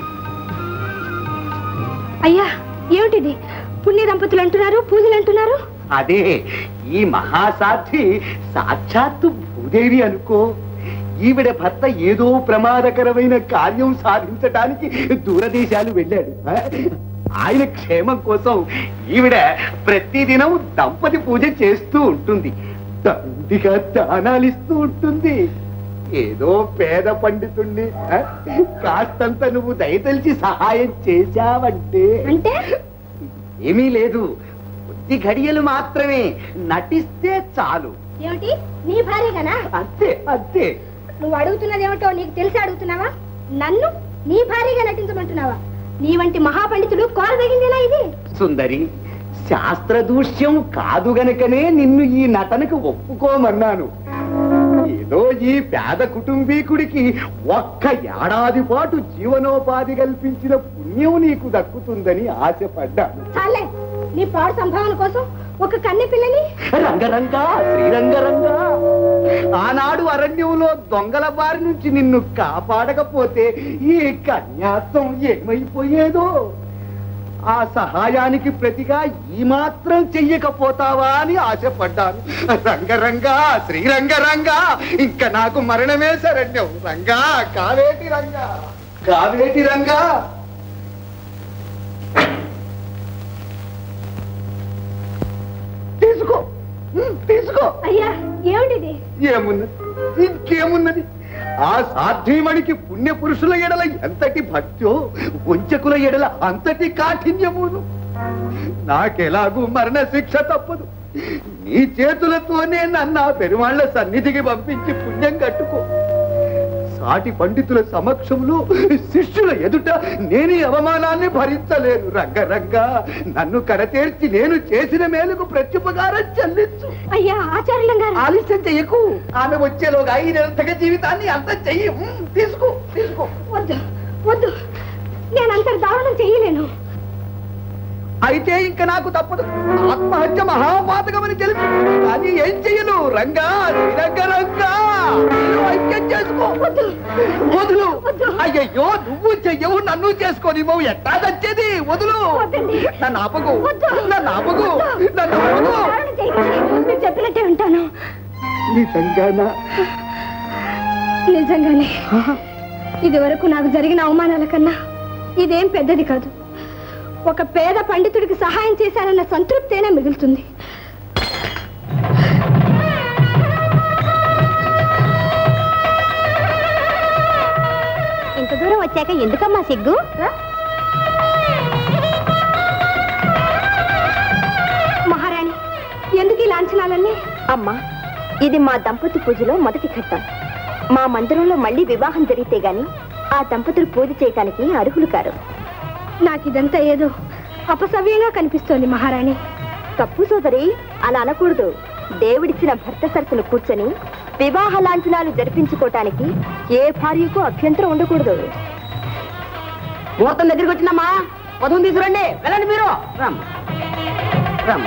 అయ్యా ఏమిటిది పుణ్య దంపతులు అంటున్నారు పూజలు అంటున్నారు అదే ఈ మహాసాధ్వి సాక్షాత్తు భూదేవి అనుకో ఈవిడ భర్త ఏదో ప్రమాదకరమైన కార్యం సాధించటానికి దూరదేశాలు వెళ్ళాడు ఆ? ఆయన క్షేమం కోసం ఈవిడ ప్రతిదినం దంపతి పూజ చేస్తూ ఉంటుంది దండిగా దానాలిస్తూ ఉంటుంది ఏదో పేద పండితుణ్ణి ఆ? కాస్తంత నువ్వు దయతలిచి సహాయం చేశావంటే అంటే ఏమీ లేదు కొద్ది ఘడియలు మాత్రమే నటిస్తే చాలు ఏమిటి నీ భార్యగానా అంతే అంతే నువ్వు అడుగుతున్నది ఏమిటో నీకు తెలిసి అడుగుతున్నావా నన్ను నీ భార్యగా నటించమంటున్నావా నీ వంటి మహాపండితుడు కోరదగిందేనా ఇది సుందరి శాస్త్ర దూష్యం కాదు గనకనే నిన్ను ఈ నటనకు ఒప్పుకోమన్నాను ఏదో ఈ పేద కుటుంబీకుడికి ఒక్క ఏడాది పాటు జీవనోపాధి కల్పించిన పుణ్యం నీకు దక్కుతుందని ఆశపడ్డాను చాలే నీ పాడు సంభావన కోసం ఒక కన్నె పిల్లని రంగరంగా శ్రీరంగరంగా ఆనాడు అరణ్యంలో దొంగల బారి నుంచి నిన్ను కాపాడకపోతే ఈ కన్యాత్వం ఏమైపోయేదో ఆ సహాయానికి ప్రతిగా ఈ మాత్రం చెయ్యకపోతావా అని ఆశపడ్డాను రంగరంగా శ్రీరంగరంగా ఇంకా నాకు మరణమే శరణ్యం రంగా కావేటి రంగా కావేటి రంగా తీసుకో ఉమ్, తీసుకో అయ్యా ఏమిటిది ఏమున్నది ఇంకేమున్నది ఆ సాధ్వీమణికి పుణ్య పురుషుల ఎడల ఎంతటి భక్తో వంచకుల ఎడల అంతటి కాఠిన్యమును నాకెలాగూ మరణ శిక్ష తప్పదు నీ చేతులతోనే నన్ను ఆ పెరుమాళ్ల సన్నిధికి పంపించి పుణ్యం కట్టుకో సాటి పండితుల సమక్షంలో శిష్యుల ఎదుట నేను ఈ అవమానాన్ని భరించలేను రంగరంగా నన్ను కరతేర్చి నేను చేసిన మేలుకు ప్రత్యుపకారం చెల్లించు అయ్యా ఆచార్యులం గారు ఆలస్యం చెయ్యకు ఆమె వచ్చేలోగా ఈ నిరంతక జీవితాన్ని అంతం చెయ్యి ఉమ్, తీసుకో తీసుకో వద్దు వద్దు నేను అంతటి దారుణం చెయ్యలేను అయితే ఇంకా నాకు తప్పదు ఆత్మహత్య మహాపాతకమని తెలుసు కానీ ఏం చెయ్యను రంగా శ్రీరంగ రంగా నేను ఐక్యం చేసుకో వదులు అయ్యయ్యో నువ్వు చెయ్యవు నన్ను చేసుకొని నువ్వు ఎట్టా తెచ్చేది వదులు నన్ను ఆపకు నన్ను ఆపకు నన్ను ఆపకు దారుణం చెయ్యకండి. మీరు చెప్పినట్టే ఉంటాను నిజంగానా నిజంగానే ఇది వరకు నాకు జరిగిన అవమానాల కన్నా ఇదేం పెద్దది కాదు ఒక పేద పండితుడికి సహాయం చేశానన్న సంతృప్తేనే మిగులుతుంది ఇంత దూరం వచ్చాక ఎందుకమ్మా సిగ్గు మహారాణి ఎందుకు ఈ లాంఛనాలన్నీ అమ్మా ఇది మా దంపతి పూజలో మొదటి ఘట్టం మా మందిరంలో మళ్ళీ వివాహం జరిగితే గాని ఆ దంపతులు పూజ చేయటానికి అర్హులు కారు నాకు ఇదంతా ఏదో అపసవ్యంగా కనిపిస్తోంది మహారాణి తప్పు సోదరి అలా అనకూడదు దేవుడిచ్చిన భర్త సరసను కూర్చొని వివాహ లాంఛనాలు జరిపించుకోవటానికి ఏ భార్యకు అభ్యంతరం ఉండకూడదు ముహూర్తం దగ్గరికి వచ్చిందమ్మా వధువుని తీసుకురండి వెళ్ళండి మీరు రామ్ రామ్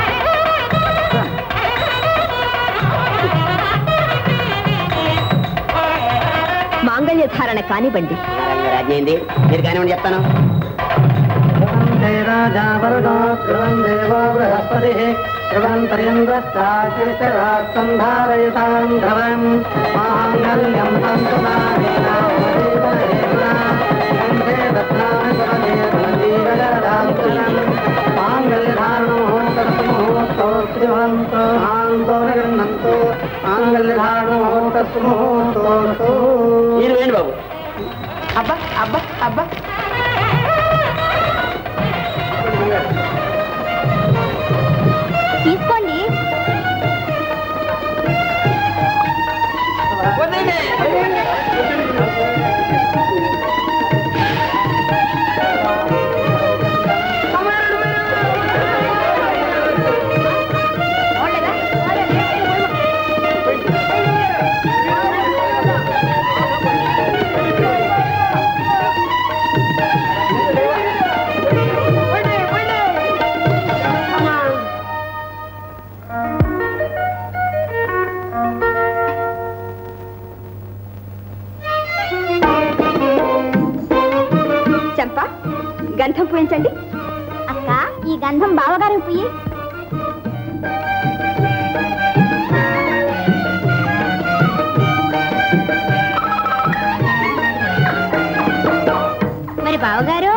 మాంగళ్య ధారణ కానివ్వండి రాజేంది మీరు కానివ్వండి చెప్తాను మీరు వేయండి బాబు అబ్బా అబ్బా అబ్బా తీసుకోండి చంప గంధం పూయించండి అక్క ఈ గంధం బావగారికి పుయ్యి మరి బావగారు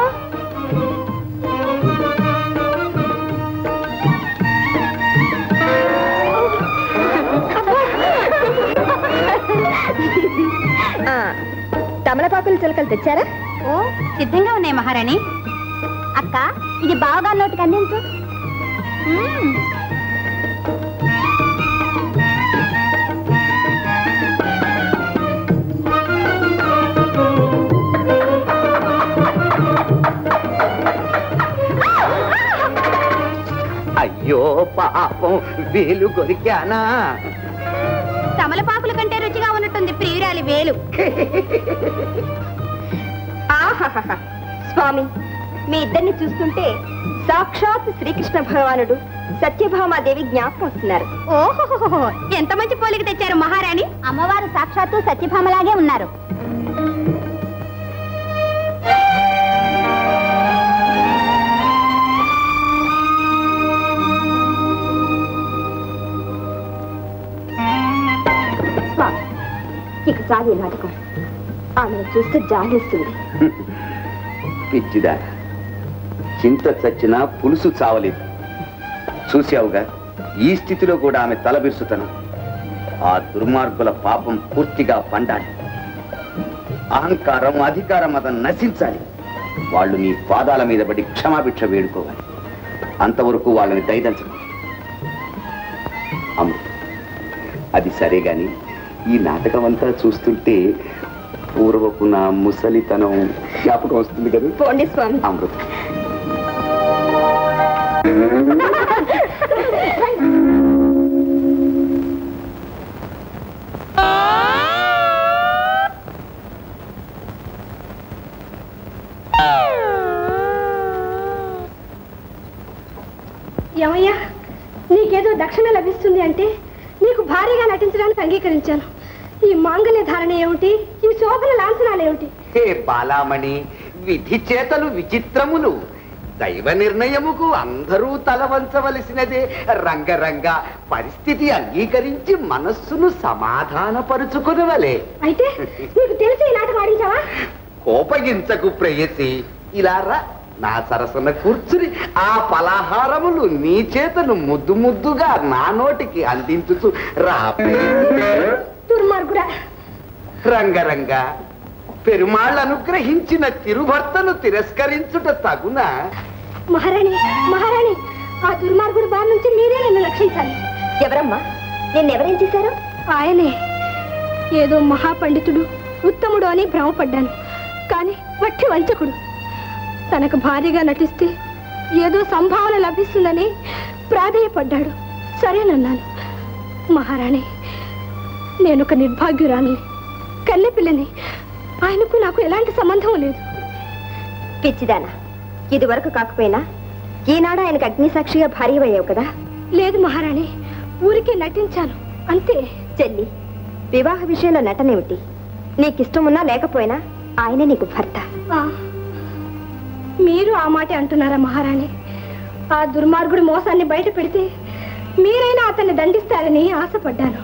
ఆ, తమలపాకుల చిలకలు తెచ్చారా ఓ సిద్ధంగా ఉన్నాయి మహారాణి అక్క ఇది బావగారి నోటికి అందించు మ్మ్. అయ్యో పాపం వేలు కొరికానా తమలపాకుల కంటే రుచిగా ఉన్నట్టుంది ప్రియురాలి వేలు ఆహాహాహా. స్వామి మీ ఇద్దరిని చూస్తుంటే సాక్షాత్ శ్రీకృష్ణ భగవానుడు సత్యభామాదేవి జ్ఞాపకం వస్తున్నారు ఓహో ఎంత మంచి పోలిక తెచ్చారు మహారాణి అమ్మవారు సాక్షాత్తు సత్యభామలాగే ఉన్నారు స్వామి ఇక చాలు ఈ నాటకం ఆమెను చూస్తే జాలిస్తుంది పిచ్చిదా చింత చచ్చినా పులుసు చావలేదు చూశావుగా ఈ స్థితిలో కూడా ఆమె తలబిరుసుతనం ఆ దుర్మార్గుల పాపం పూర్తిగా పండాలి అహంకారం అధికార మతం నశించాలి వాళ్ళు నీ పాదాల మీద పడి క్షమాభిక్ష వేడుకోవాలి అంతవరకు వాళ్ళని దయదంచడం అమృత అది సరే గాని ఈ నాటకం అంతా చూస్తుంటే పూర్వపు నా ముసలితనం జ్ఞాపకం వస్తుంది కదా పోండి స్వామి అమృత ఏమయ్యా నీకేదో దక్షిణ లభిస్తుంది అంటే నీకు భారీగా నటించడానికి అంగీకరించాను ఈ మాంగళ్య ధారణ ఏమిటి ఈ శోభన లాంఛనాలు ఏమిటి హే బాలామణి విధి చేతలు విచిత్రములు దైవ నిర్ణయముకు అందరూ తల వంచవలసినదే రంగరంగ పరిస్థితి అంగీకరించి మనస్సును సమాధానపరుచుకునవలే అయితే నీకు తెలిసి ఈ నాటకం ఆడించావా కోపగించకు ప్రేయసి ఇలా రా నా సరసన కూర్చుని ఆ పలహారములు నీ చేతను ముద్దు ముద్దుగా నా నోటికి అందించుచు రా దుర్మార్గుడా రంగరంగ పెరుమాళ్ళు అనుగ్రహించిన తిరుభర్తను తిరస్కరించుట తగునా మహారాణి మహారాణి ఆ దుర్మార్గుడు బారి నుంచి మీరే నన్ను రక్షించాలి ఎవరమ్మా నిన్నెవరేం చేశారు ఆయనే ఏదో మహాపండితుడు ఉత్తముడు అని భ్రమపడ్డాను కానీ వట్టి వంచకుడు తనకు భారీగా నటిస్తే ఏదో సంభావన లభిస్తుందని ప్రాధేయపడ్డాడు సరేనన్నాను మహారాణి నేను ఒక నిర్భాగ్యురాలని కన్నె పిల్లని ఆయనకు నాకు ఎలాంటి సంబంధం లేదు పిచ్చిదానా ఇది వరకు కాకపోయినా ఈనాడు ఆయనకు అగ్నిసాక్షిగా భార్యవయ్యావు కదా లేదు మహారాణి ఊరికే నటించాను అంతే చెల్లి వివాహ విషయంలో నటనేమిటి నీకిష్టమున్నా లేకపోయినా ఆయనే నీకు భర్త ఆ, మీరు ఆ మాటే అంటున్నారా మహారాణి ఆ దుర్మార్గుడి మోసాన్ని బయట పెడితే మీరైనా అతన్ని దండిస్తారని ఆశపడ్డాను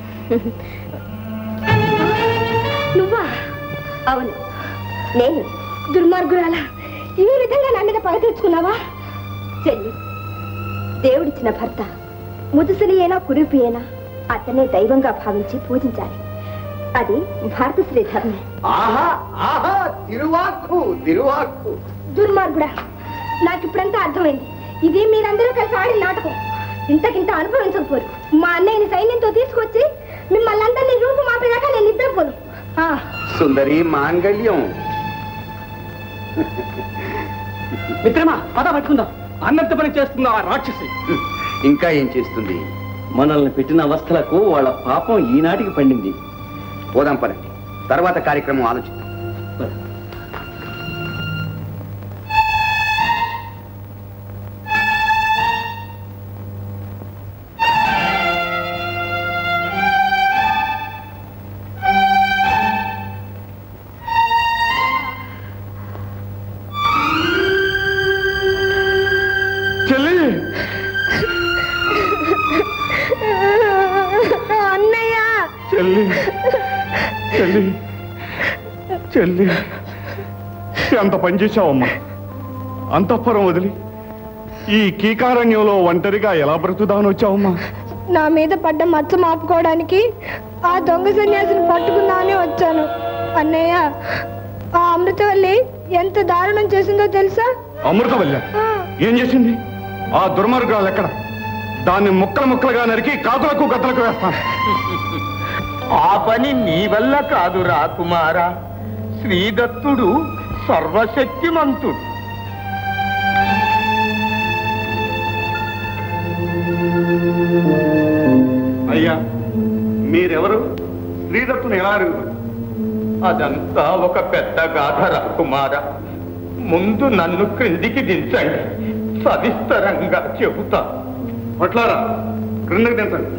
నువ్వా అవును నేను దుర్మార్గురాలా ఈ విధంగా నా మీద పగ తెచ్చుకున్నావా చెల్లి దేవుడిచ్చిన భర్త ముదుసలి అయినా కురిపి అయినా అతనే దైవంగా భావించి పూజించాలి అది భారత శ్రీ ధర్మం ఆహా ఆహా తిరువాక్కు తిరువాక్కు దుర్మార్గుడా నాకు ఇప్పుడంతా అర్థమైంది ఇది మీరందరూ కలిసి ఆడిన నాటకం ఇంతకింత అనుభవించకపోరు మా అన్నయ్యని సైన్యంతో తీసుకొచ్చి మిమ్మల్ని అందరినీ రూపు మాపేదాకా నేను నిద్రపోను ఆ, సుందరి మాంగళ్యం మిత్రమా పద పట్టుకుందాం అన్నంత పని చేస్తుందా ఆ రాక్షసి ఇంకా ఏం చేస్తుంది మనల్ని పెట్టిన అవస్థలకు వాళ్ళ పాపం ఈనాటికి పండింది పోదాం పదండి తర్వాత కార్యక్రమం ఆలోచిద్దాం చెల్లి అన్నయ్య చెల్లి చెల్లి చెల్లి ఎంత పనిచేశావమ్మా అంతఃపురం వదిలి ఈ కీకారణ్యంలో ఒంటరిగా ఎలా బ్రతుకుదాని వచ్చావమ్మా నా మీద పడ్డ మచ్చ మాపుకోవడానికి ఆ దొంగ సన్యాసిని పట్టుకుందామని వచ్చాను అన్నయ్య ఆ అమృతవల్లి ఎంత దారుణం చేసిందో తెలుసా అమృతవల్లి ఏం చేసింది ఆ దుర్మార్గాలు ఎక్కడ దాన్ని ముక్కలు ముక్కలుగా నరికి కాకులకు గద్దలకు వేస్తాను ఆ పని నీ వల్ల కాదురా కుమారా శ్రీదత్తుడు సర్వశక్తిమంతుడు అయ్యా మీరెవరు శ్రీదత్తుని ఎలా అడుగుతారు అదంతా ఒక పెద్ద గాథరా కుమారా ముందు నన్ను క్రిందికి దించండి సవిస్తరంగా చెబుతా పట్లారా క్రిందకి దించండి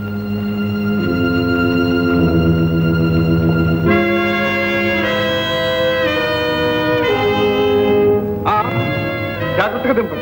ఆ, జాగ్రత్తగా దింపండి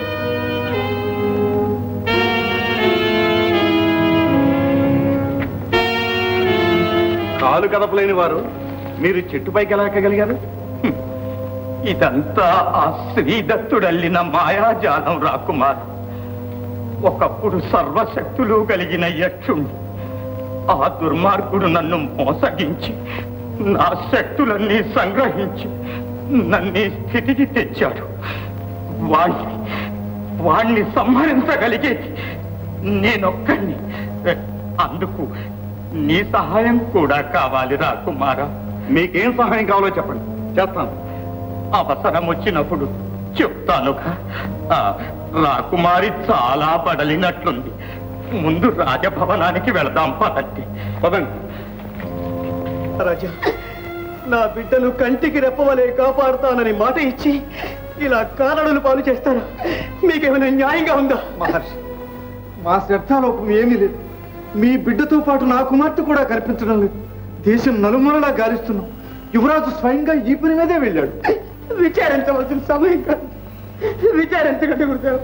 కాలు కదపలేని వారు మీరు చెట్టు పైకి ఎలా ఎక్కగలిగారు ఇదంతా ఆ శ్రీదత్తుడల్లిన మాయాజాలం రా కుమార్ ఒకప్పుడు సర్వశక్తులు కలిగిన యక్షుణ్ణి ఆ దుర్మార్గుడు నన్ను మోసగించి నా శక్తులన్నీ సంగ్రహించి నన్ను ఈ స్థితికి తెచ్చాడు వాణ్ణి వాణ్ణి సంహరించగలిగేది నేనొక్కడిని అందుకు నీ సహాయం కూడా కావాలి రా కుమారా మీకేం సహాయం కావాలో చెప్పండి చేస్తాను అవసరం వచ్చినప్పుడు చెప్తానుగా ఆ, రాకుమారి చాలా బడలినట్లుంది ముందు రాజభవనానికి వెళదాం పదండి పదండి రాజా నా బిడ్డను కంటికి రెప్పవలే కాపాడుతానని మాట ఇచ్చి ఇలా కారణులు పాలు చేస్తారా మీకేమైనా న్యాయంగా ఉందా మహర్షి మా శ్రద్ధాలోపం ఏమీ లేదు మీ బిడ్డతో పాటు నా కుమార్తె కూడా కనిపించడం లేదు దేశం నలుమూలలా గాలిస్తున్నాం యువరాజు స్వయంగా ఈ పని మీదే వెళ్ళాడు విచారించవలసిన సమయం కాదు విచారించకండి గురుదేవ్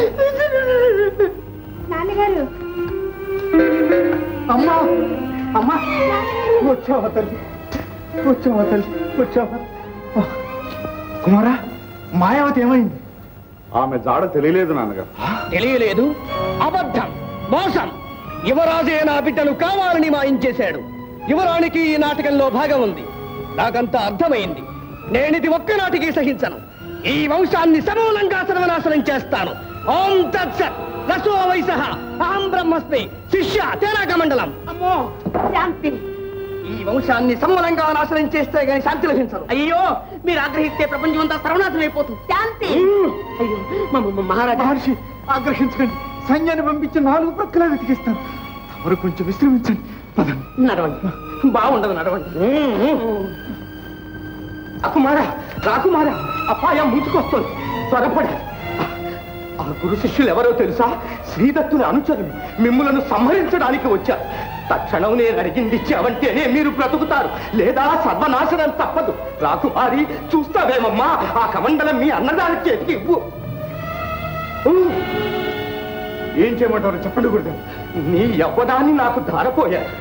నాన్నగారు అమ్మా అమ్మా వచ్చావా తల్లి వచ్చావా తల్లి వచ్చావా ఆ, కుమారా మాయావతి ఏమైంది ఆమె జాడ తెలియలేదు నాన్నగారు తెలియలేదు అబద్ధం మోసం యువరాజే నా బిడ్డను కావాలని మాయించేశాడు యువరానికి ఈ నాటకంలో భాగం ఉంది నాకంతా అర్థమైంది నేనిది ఒక్కనాటికి సహించను ఈ వంశాన్ని సమూలంగా సర్వనాశనం చేస్తాను ఓం తత్సత్ రసో వైస అహం బ్రహ్మస్మి శిష్య తేనాక మండలం అమ్మో శాంతి ఈ వంశాన్ని సమూలంగా నాశనం చేస్తే గాని శాంతి లభించదు అయ్యో మీరు ఆగ్రహిస్తే ప్రపంచం అంతా సర్వనాశనం అయిపోతుంది శాంతి అయ్యో మ- మ- మహారాజా మహర్షి ఆగ్రహించకండి సైన్యాన్ని పంపించి నాలుగు ప్రక్కలా వెతికిస్తాను తమరు కొంచెం విశ్రమించండి పదండి నడవండి బాగుండదు నడవండి అకుమారా రాకుమారా అపాయం ముంచుకొస్తుంది త్వరపడే ఆ గురు శిష్యులు ఎవరో తెలుసా శ్రీదత్తుని అనుచరులు మిమ్ములను సంహరించడానికి వచ్చారు తక్షణం నేను అడిగింది ఇచ్చావంటేనే మీరు బ్రతుకుతారు లేదా సర్వనాశనం తప్పదు రాకుమారి చూస్తావేమమ్మా ఆ కమండలం మీ అన్నదాని చేతికి ఇవ్వు ఏం చేయమంటారు చెప్పండి గురుదేవ నీ యవ్వనాన్ని నాకు ధారపోయారు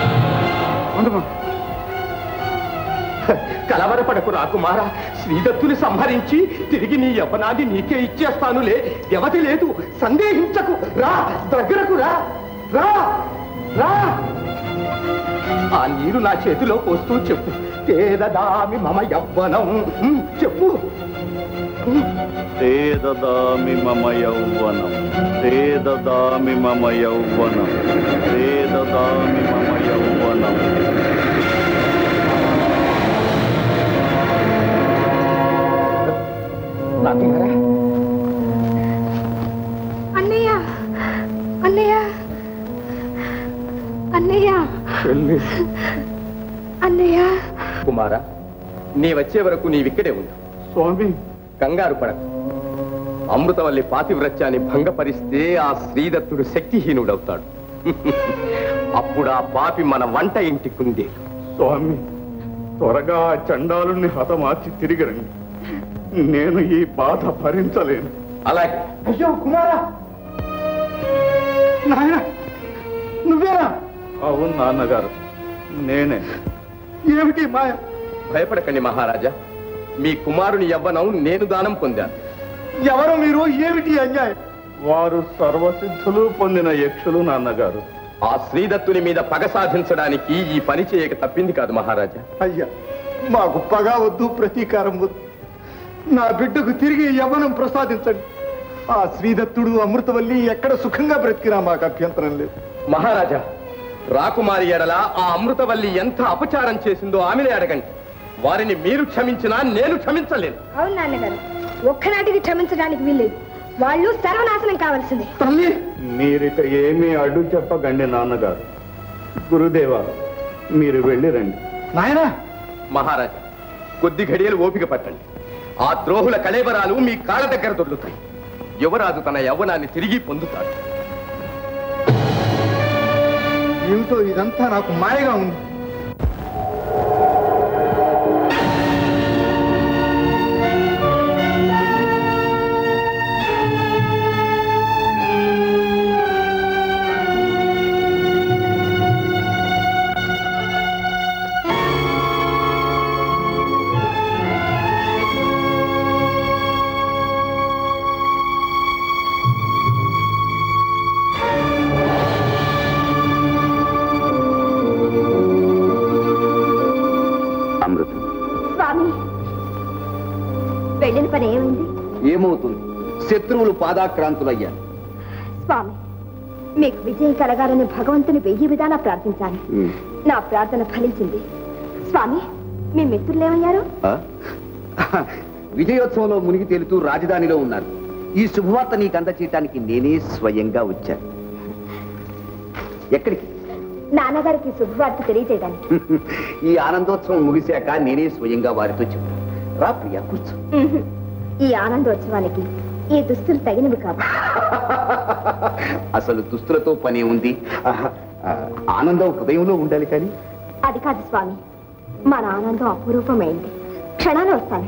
కలవరపడకు రాకుమారా శ్రీదత్తుని సంహరించి తిరిగి నీ యవ్వనాన్ని నీకే ఇచ్చేస్తానులే వ్యవధి లేదు సందేహించకు రా దగ్గరకు రా రా రా ఆ నీరు నా చేతిలో పోస్తూ చెప్పు తేదదామి మమ యవ్వనం ఉమ్, చెప్పు తేదదామి మమ యౌవనం తేదదామి మమ యౌవనం తేదదామి మమ యౌవనం రాకుమారా అన్నయ్య అన్నయ్య అన్నయ్య అన్నయ్య కుమారా నీ వచ్చే వరకు నీవిక్కడే ఉండు స్వామి కంగారు పడకు అమృతవల్లి పాతివ్రత్యాన్ని భంగపరిస్తే ఆ శ్రీదత్తుడు శక్తిహీనుడవుతాడు అప్పుడు ఆ పాపి మన వంట ఇంటికుందే స్వామి త్వరగా ఆ చండాలుని హతమార్చి తిరిగి రండి నేను ఈ బాధ భరించలేను అలాగే అయ్యో కుమారా నాయన నువ్వేనా అవును నాన్నగారు నేనే ఏమిటి మాయ భయపడకండి మహారాజా మీ కుమారుని యవ్వనం నేను దానం పొందాను ఎవరు మీరు ఏమిటి అన్యాయం వారు సర్వసిద్ధులు పొందిన యక్షులు నాన్నగారు ఆ శ్రీదత్తుని మీద పగ సాధించడానికి ఈ పని చేయక తప్పింది కాదు మహారాజా అయ్యా మాకు పగ వద్దు ప్రతీకారం వద్దు నా బిడ్డకు తిరిగి యవ్వనం ప్రసాదించండి ఆ శ్రీదత్తుడు అమృతవల్లి ఎక్కడ సుఖంగా బ్రతికినా మాకు అభ్యంతరం లేదు మహారాజా రాకుమారి ఎడల ఆ అమృతవల్లి ఎంత అపచారం చేసిందో ఆమెనే అడగండి వారిని మీరు క్షమించినా నేను క్షమించలేను అవును నాన్నగారు ఒక్కనాటికి క్షమించడానికి వీల్లేదు వాళ్ళు సర్వనాశనం కావాల్సిందే తల్లి మీరిక ఏమీ అడ్డు చెప్పకండి నాన్నగారు గురుదేవా మీరు వెళ్ళి రండి నాయనా మహారాజా కొద్ది ఘడియలు ఓపిక పట్టండి ఆ ద్రోహుల కళేబరాలు మీ కాళ్ళ దగ్గర దొరుకుతాయి యువరాజు తన యవ్వనాన్ని తిరిగి పొందుతాడు ఏమిటో ఇదంతా నాకు మాయగా ఉంది అమృతం స్వామి వెళ్ళిన పని ఏమైంది ఏమవుతుంది శత్రువులు పాదాక్రాంతులయ్యారు స్వామి మీకు విజయం కలగాలని భగవంతుని వెయ్యి విధాలా ప్రార్థించాను నా ప్రార్థన ఫలించింది స్వామి మీ మిత్రులు ఏమయ్యారు ఆ? విజయోత్సవంలో మునిగి తేలుతూ రాజధానిలో ఉన్నారు ఈ శుభవార్త నీకు అందచేయటానికి నేనే స్వయంగా వచ్చాను ఎక్కడికి నాన్నగారికి శుభవార్త తెలియజేయడానికి ఈ ఆనందోత్సవం ముగిశాక నేనే స్వయంగా వారితో చెప్తాను రా ప్రియా కూర్చో ఉహు. ఈ ఆనందోత్సవానికి ఈ దుస్తులు తగినవి కావు అసలు దుస్తులతో పని ఉంది ఆహా, ఆ, ఆనందం హృదయంలో ఉండాలి కానీ అది కాదు స్వామి మన ఆనందం అపురూపమైంది క్షణాలు వస్తాను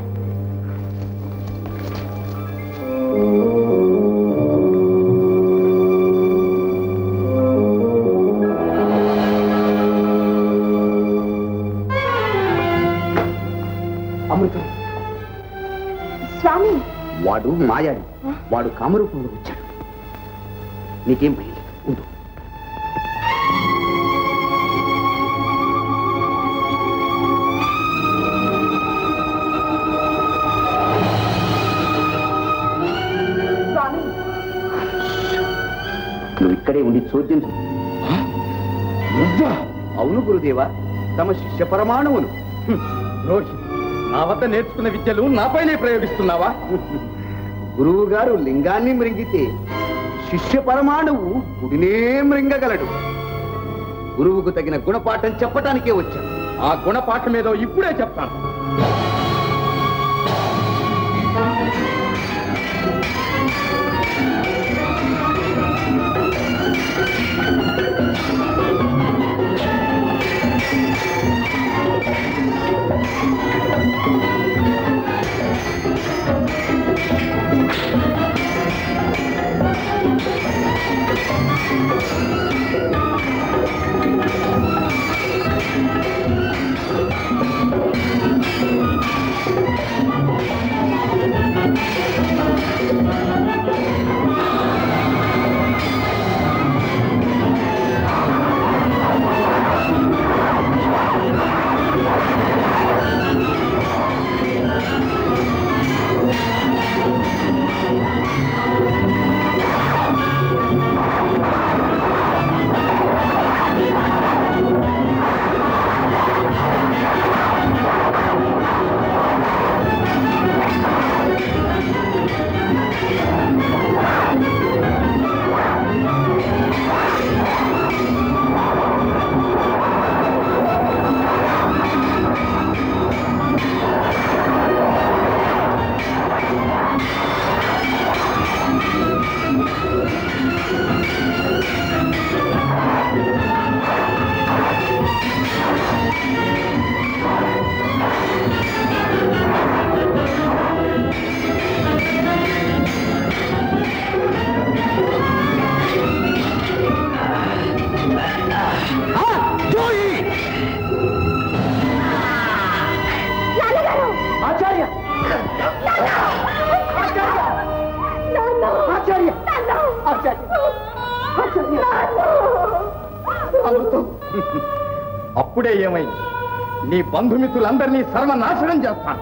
అమృతం స్వామి వాడు మాయాడి వాడు కామరూపంలో వచ్చాడు నీకేం భయం లేదు ఉండు స్వామి నువ్వు ఇక్కడే ఉండి చోద్యం చూడు. నువ్వా? అవును గురుదేవా తమ శిష్య పరమాణువును ద్రోహి నా వద్ద నేర్చుకున్న విద్యలు నాపైనే ప్రయోగిస్తున్నావా గురువు గారు లింగాన్ని మృంగితే శిష్య పరమాణువు గుడినే మృంగగలడు గురువుకు తగిన గుణపాఠం చెప్పటానికే వచ్చాను ఆ గుణపాఠం ఏదో ఇప్పుడే చెప్తాను ఆచార్య ఆచార్య ఆచార్య అమృతం అప్పుడే ఏమైంది నీ బంధుమిత్రులందరినీ సర్వనాశనం చేస్తాను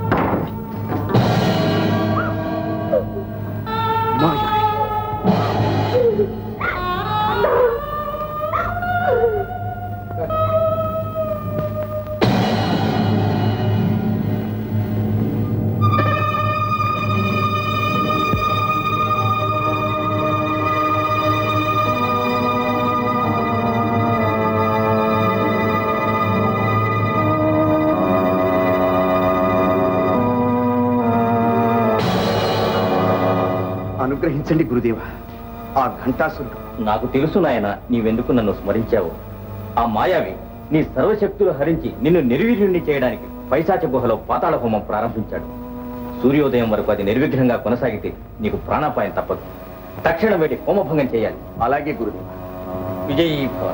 అనుగ్రహించండి గురుదేవ ఆ ఘంటాసురుడు నాకు తెలుసు నాయన నీవెందుకు నన్ను స్మరించావు ఆ మాయావి నీ సర్వశక్తులు హరించి నిన్ను నిర్వీర్యుణ్ణి చేయడానికి పైశాచ గుహలో పాతాళ హోమం ప్రారంభించాడు సూర్యోదయం వరకు అది నిర్విఘ్నంగా కొనసాగితే నీకు ప్రాణాపాయం తప్పదు తక్షణం వేడి హోమభంగం చేయాలి అలాగే గురుదేవ విజయీ భవ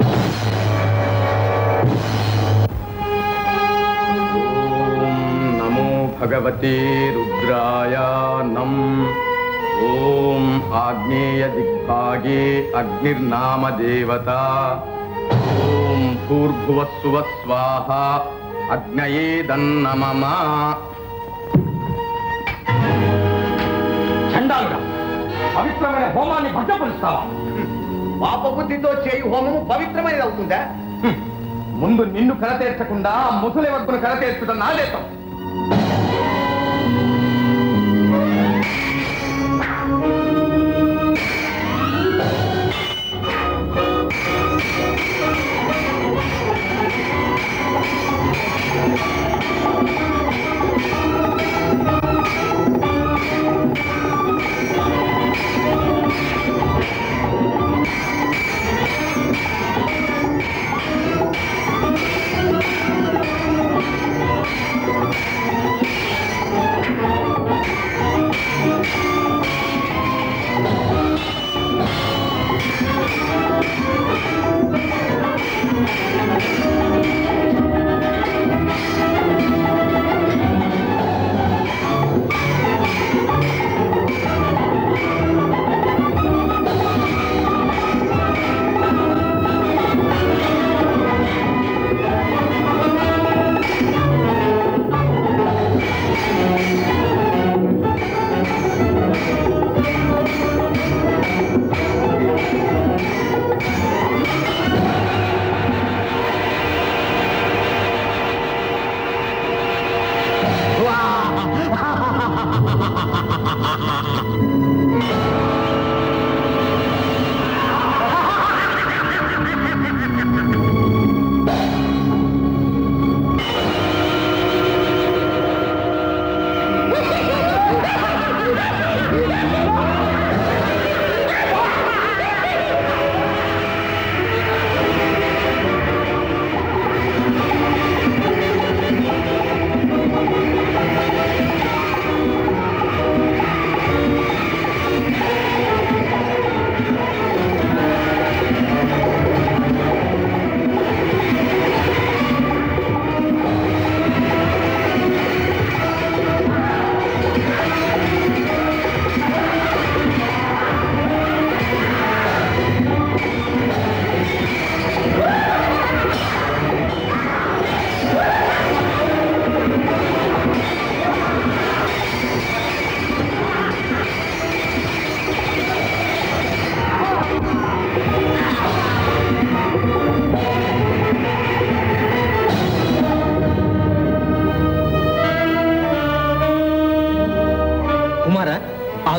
నమో భగవతే రుద్రాయ నం ఓం ఆగ్నేయ దిగ్భాగే అగ్నిర్నామ దేవత ఓం భూర్భువస్సువ స్వాహ అగ్నయే దన్నమమా చండాలుడా పవిత్రమైన హోమాన్ని భద్రపరుస్తావా పాపబుద్ధితో చేయు హోమము పవిత్రమైనది అవుతుందా ముందు నిన్ను కరతీర్చకుండా ఆ ముసలి వద్దును కరతీర్చడం నాదేతం ఆ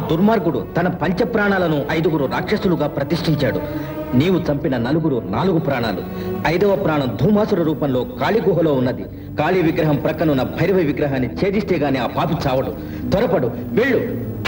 దుర్మార్గుడు తన పంచ ప్రాణాలను ఐదుగురు రాక్షసులుగా ప్రతిష్ఠించాడు నీవు చంపిన నలుగురు నాలుగు ప్రాణాలు ఐదవ ప్రాణం ధూమాసుర రూపంలో కాళీ గుహలో ఉన్నది కాళీ విగ్రహం ప్రక్కనున్న భైరవ విగ్రహాన్ని ఛేదిస్తే గాని ఆ పాపి చావడు త్వరపడు వెళ్ళు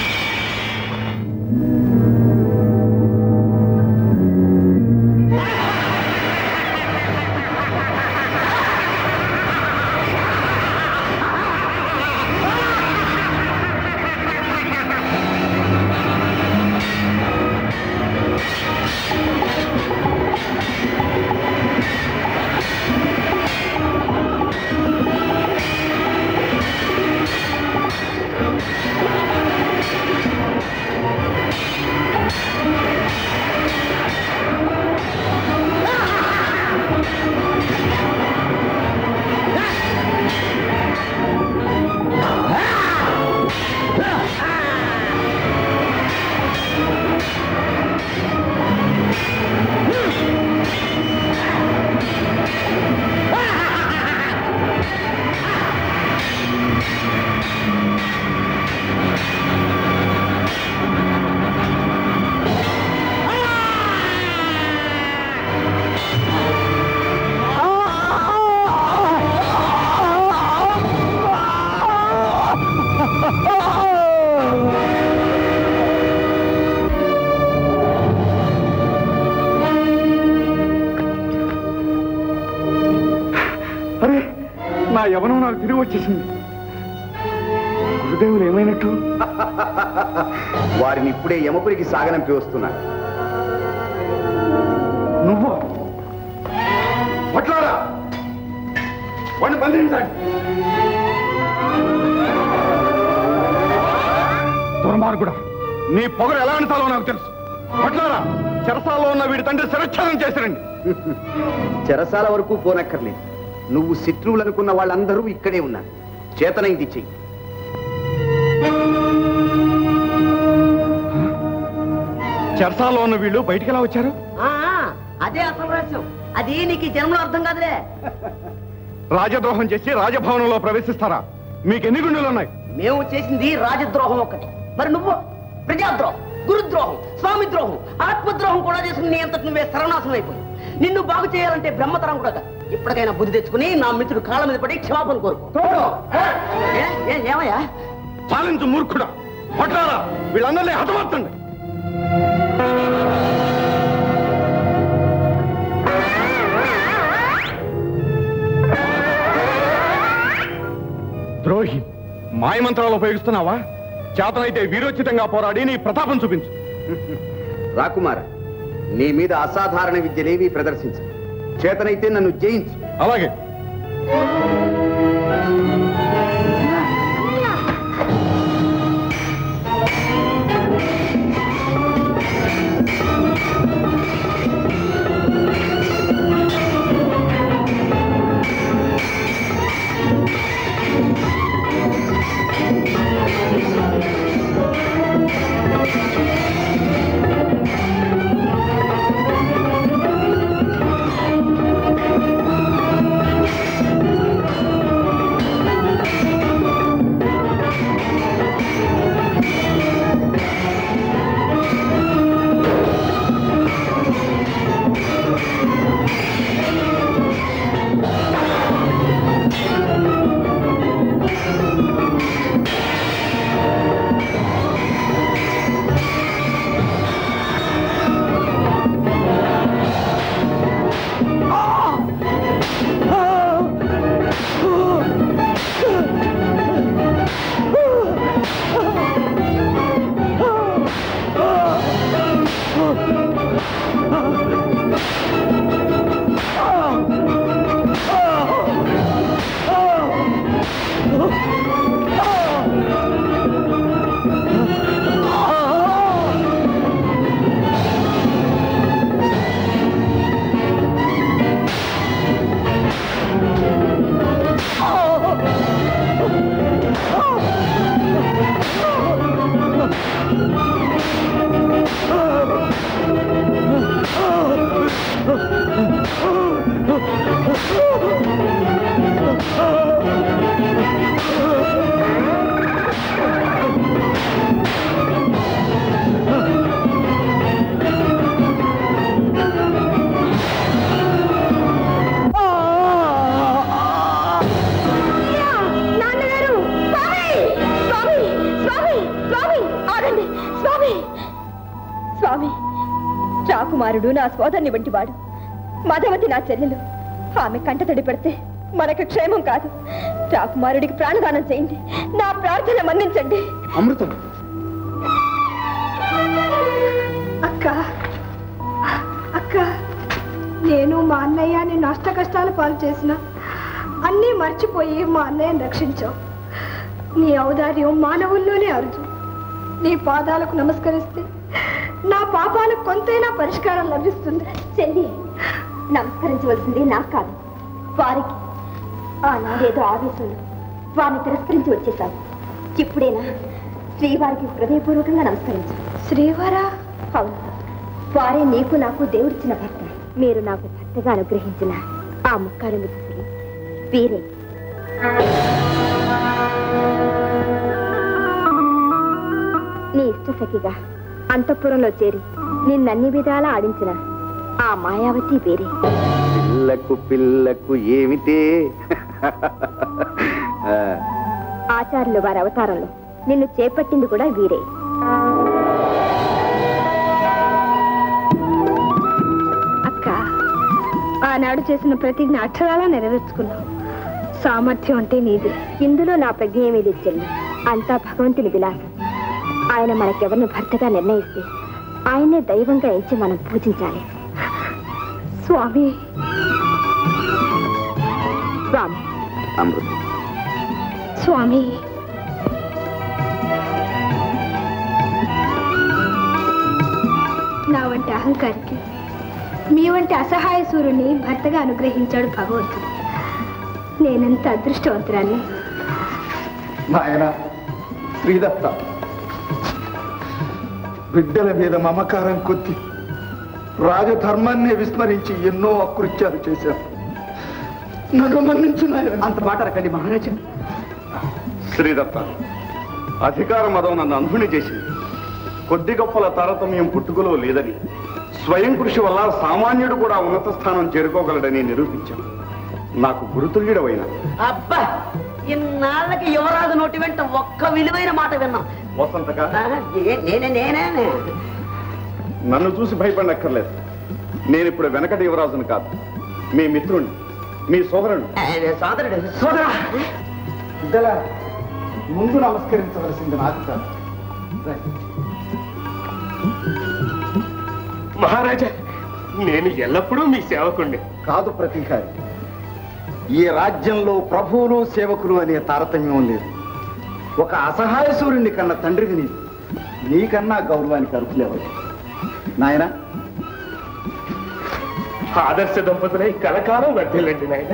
అరే నా యవనం నాకు తిరిగి వచ్చేసింది గురుదేవులు ఏమైనట్టు వారిని ఇప్పుడే యమపురికి సాగనంపి వస్తున్నారు నువ్వు పట్లారా వాడిని బంధించండి దుర్మార్గుడా నీ పొగరు ఎలా అనితాలో నాకు తెలుసు పట్లారా చెరసాల్లో ఉన్న వీడి తండ్రి శిరచ్ఛేదం చేసిరండి చెరసాల వరకు పోనక్కర్లేదు నువ్వు శత్రువులు అనుకున్న వాళ్ళందరూ ఇక్కడే ఉన్నారు చేతనైంది చెయ్యి చెరసాల్లో ఉన్న వీళ్ళు బయటికి ఎలా వచ్చారు ఆ, అదే అసలు రహస్యం అది నీకు ఈ జన్మలో అర్థం కాదులే రాజద్రోహం చేసి రాజభవనంలో ప్రవేశిస్తారా మీకు ఎన్ని గుండెలు ఉన్నాయి మేము చేసింది రాజద్రోహం ఒక్కటి మరి నువ్వు ప్రజాద్రోహం గురుద్రోహం స్వామి ద్రోహం ఆత్మద్రోహం కూడా చేసుకుని నీ అంతటి నువ్వే సర్వనాశనం అయిపోయి నిన్ను బాగు చేయాలంటే బ్రహ్మతరం కూడా కాదు. ఇప్పటికైనా బుద్ధి తెచ్చుకుని నా మిత్రుడు కాళ్ళ మీద పడి క్షమాపణ కోరుకో ఏ, ఏ, ఏమయ్యా పాలించు మూర్ఖుడా పట్లారా వీళ్ళందరినీ హతమార్చండి ద్రోహి మాయమంత్రాలు ఉపయోగిస్తున్నావా చేతనైతే వీరోచితంగా పోరాడి నీ ప్రతాపం చూపించు రాకుమార నీ మీద అసాధారణ విద్యలేవి ప్రదర్శించు చేతనైతే నన్ను జయించు అలాగే ఆ స్వామి రాకుమారుడు నా సోదరుని వంటివాడు మధవతి నా చెల్లెలు ఆమె కంటతడి పెడితే మనకు క్షేమం కాదు రాకుమారుడికి ప్రాణదానం చేయండి నా ప్రార్థన మన్నించండి అమృతం అక్క అక్క నేను మా అన్నయ్య నేను నష్ట కష్టాలు పాలు చేసిన అన్నీ మర్చిపోయి మా అన్నయ్యని రక్షించావు నీ ఔదార్యం మానవుల్లోనే అరుజు నీ పాదాలకు నమస్కరిస్తే నా పాపాలకు కొంతైనా పరిష్కారం లభిస్తుంది చెల్లి నమస్కరించవలసింది నాకు కాదు వారికి ఆనాడేదో ఆవేశంలో వారిని తిరస్కరించి వచ్చేశావు ఇప్పుడేనా శ్రీవారికి హృదయపూర్వకంగా నమస్కరించు శ్రీవారా అవును వారే నీకు నాకు దేవుడిచ్చిన భర్త మీరు నాకు భర్తగా అనుగ్రహించిన ఆ ముక్కాలు ముద్దులు వీరే నీ ఇష్టసఖిగా అంతఃపురంలో చేరి నిన్నన్ని విధాలా ఆడించిన ఆ మాయావతి వేరే పిల్లకు పిల్లకు ఏమిటే ఆ, ఆచార్యులు వారి అవతారంలో నిన్ను చేపట్టింది కూడా వీరే అక్క ఆనాడు చేసిన ప్రతిజ్ఞ అక్షరాలా నెరవేర్చుకున్నావు సామర్థ్యం అంటే నీది ఇందులో నా ప్రజ్ఞ ఏమీ లేదు చెల్లి అంతా భగవంతుని విలాసం ఆయన మనకెవరిని భర్తగా నిర్ణయిస్తే ఆయన్నే దైవంగా ఎంచి మనం పూజించాలి స్వామి స్వామి అమృతం స్వామి నా వంటి అహంకారికి మీ వంటి అసహాయ సూర్యుని భర్తగా అనుగ్రహించాడు భగవంతుడు నేనెంత అదృష్టవంతురాన్ని నాయన శ్రీదత్త బిడ్డల మీద మమకారం కొద్ది రాజధర్మాన్ని విస్మరించి ఎన్నో అకృత్యాలు చేశారు నన్ను మన్నించు నాయన అంత మాట రకండి మహారాజా శ్రీదత్త అధికార మదం నన్ను అంధుని చేసింది కొద్ది గొప్పల తారతమ్యం పుట్టుకలో లేదని స్వయం కృషి వల్ల సామాన్యుడు కూడా ఉన్నత స్థానం చేరుకోగలడని నిరూపించాను నాకు గురుతుల్యుడవైన అబ్బా ఇన్నాళ్ళకి యువరాజు నోటి వెంట ఒక్క విలువైన మాట విన్నాం వసంతక ఆ, ఏ- నేనే నేనే నన్ను చూసి భయపడనక్కర్లేదు నేను ఇప్పుడు వెనకటి యువరాజును కాదు మీ మిత్రుణ్ణి మీ సోదరుడు సోదరుడు సోదరా బిడ్డల ముందు నమస్కరించవలసింది నాకు కాదు రండి. మహారాజా నేను ఎల్లప్పుడూ మీ సేవకుండి కాదు ప్రతీకారి ఈ రాజ్యంలో ప్రభువులు సేవకులు అనే తారతమ్యం లేదు ఒక అసహాయ సూర్యుని కన్నా తండ్రివి నీవు నీకన్నా గౌరవానికి అరుపులేవాలి నాయన ఆదర్శ దంపతులై కలకాలం వర్ధిల్లండి నాయన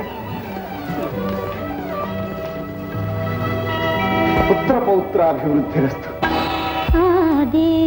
పుత్ర పౌత్రాభివృద్ధిరస్తు ఆదే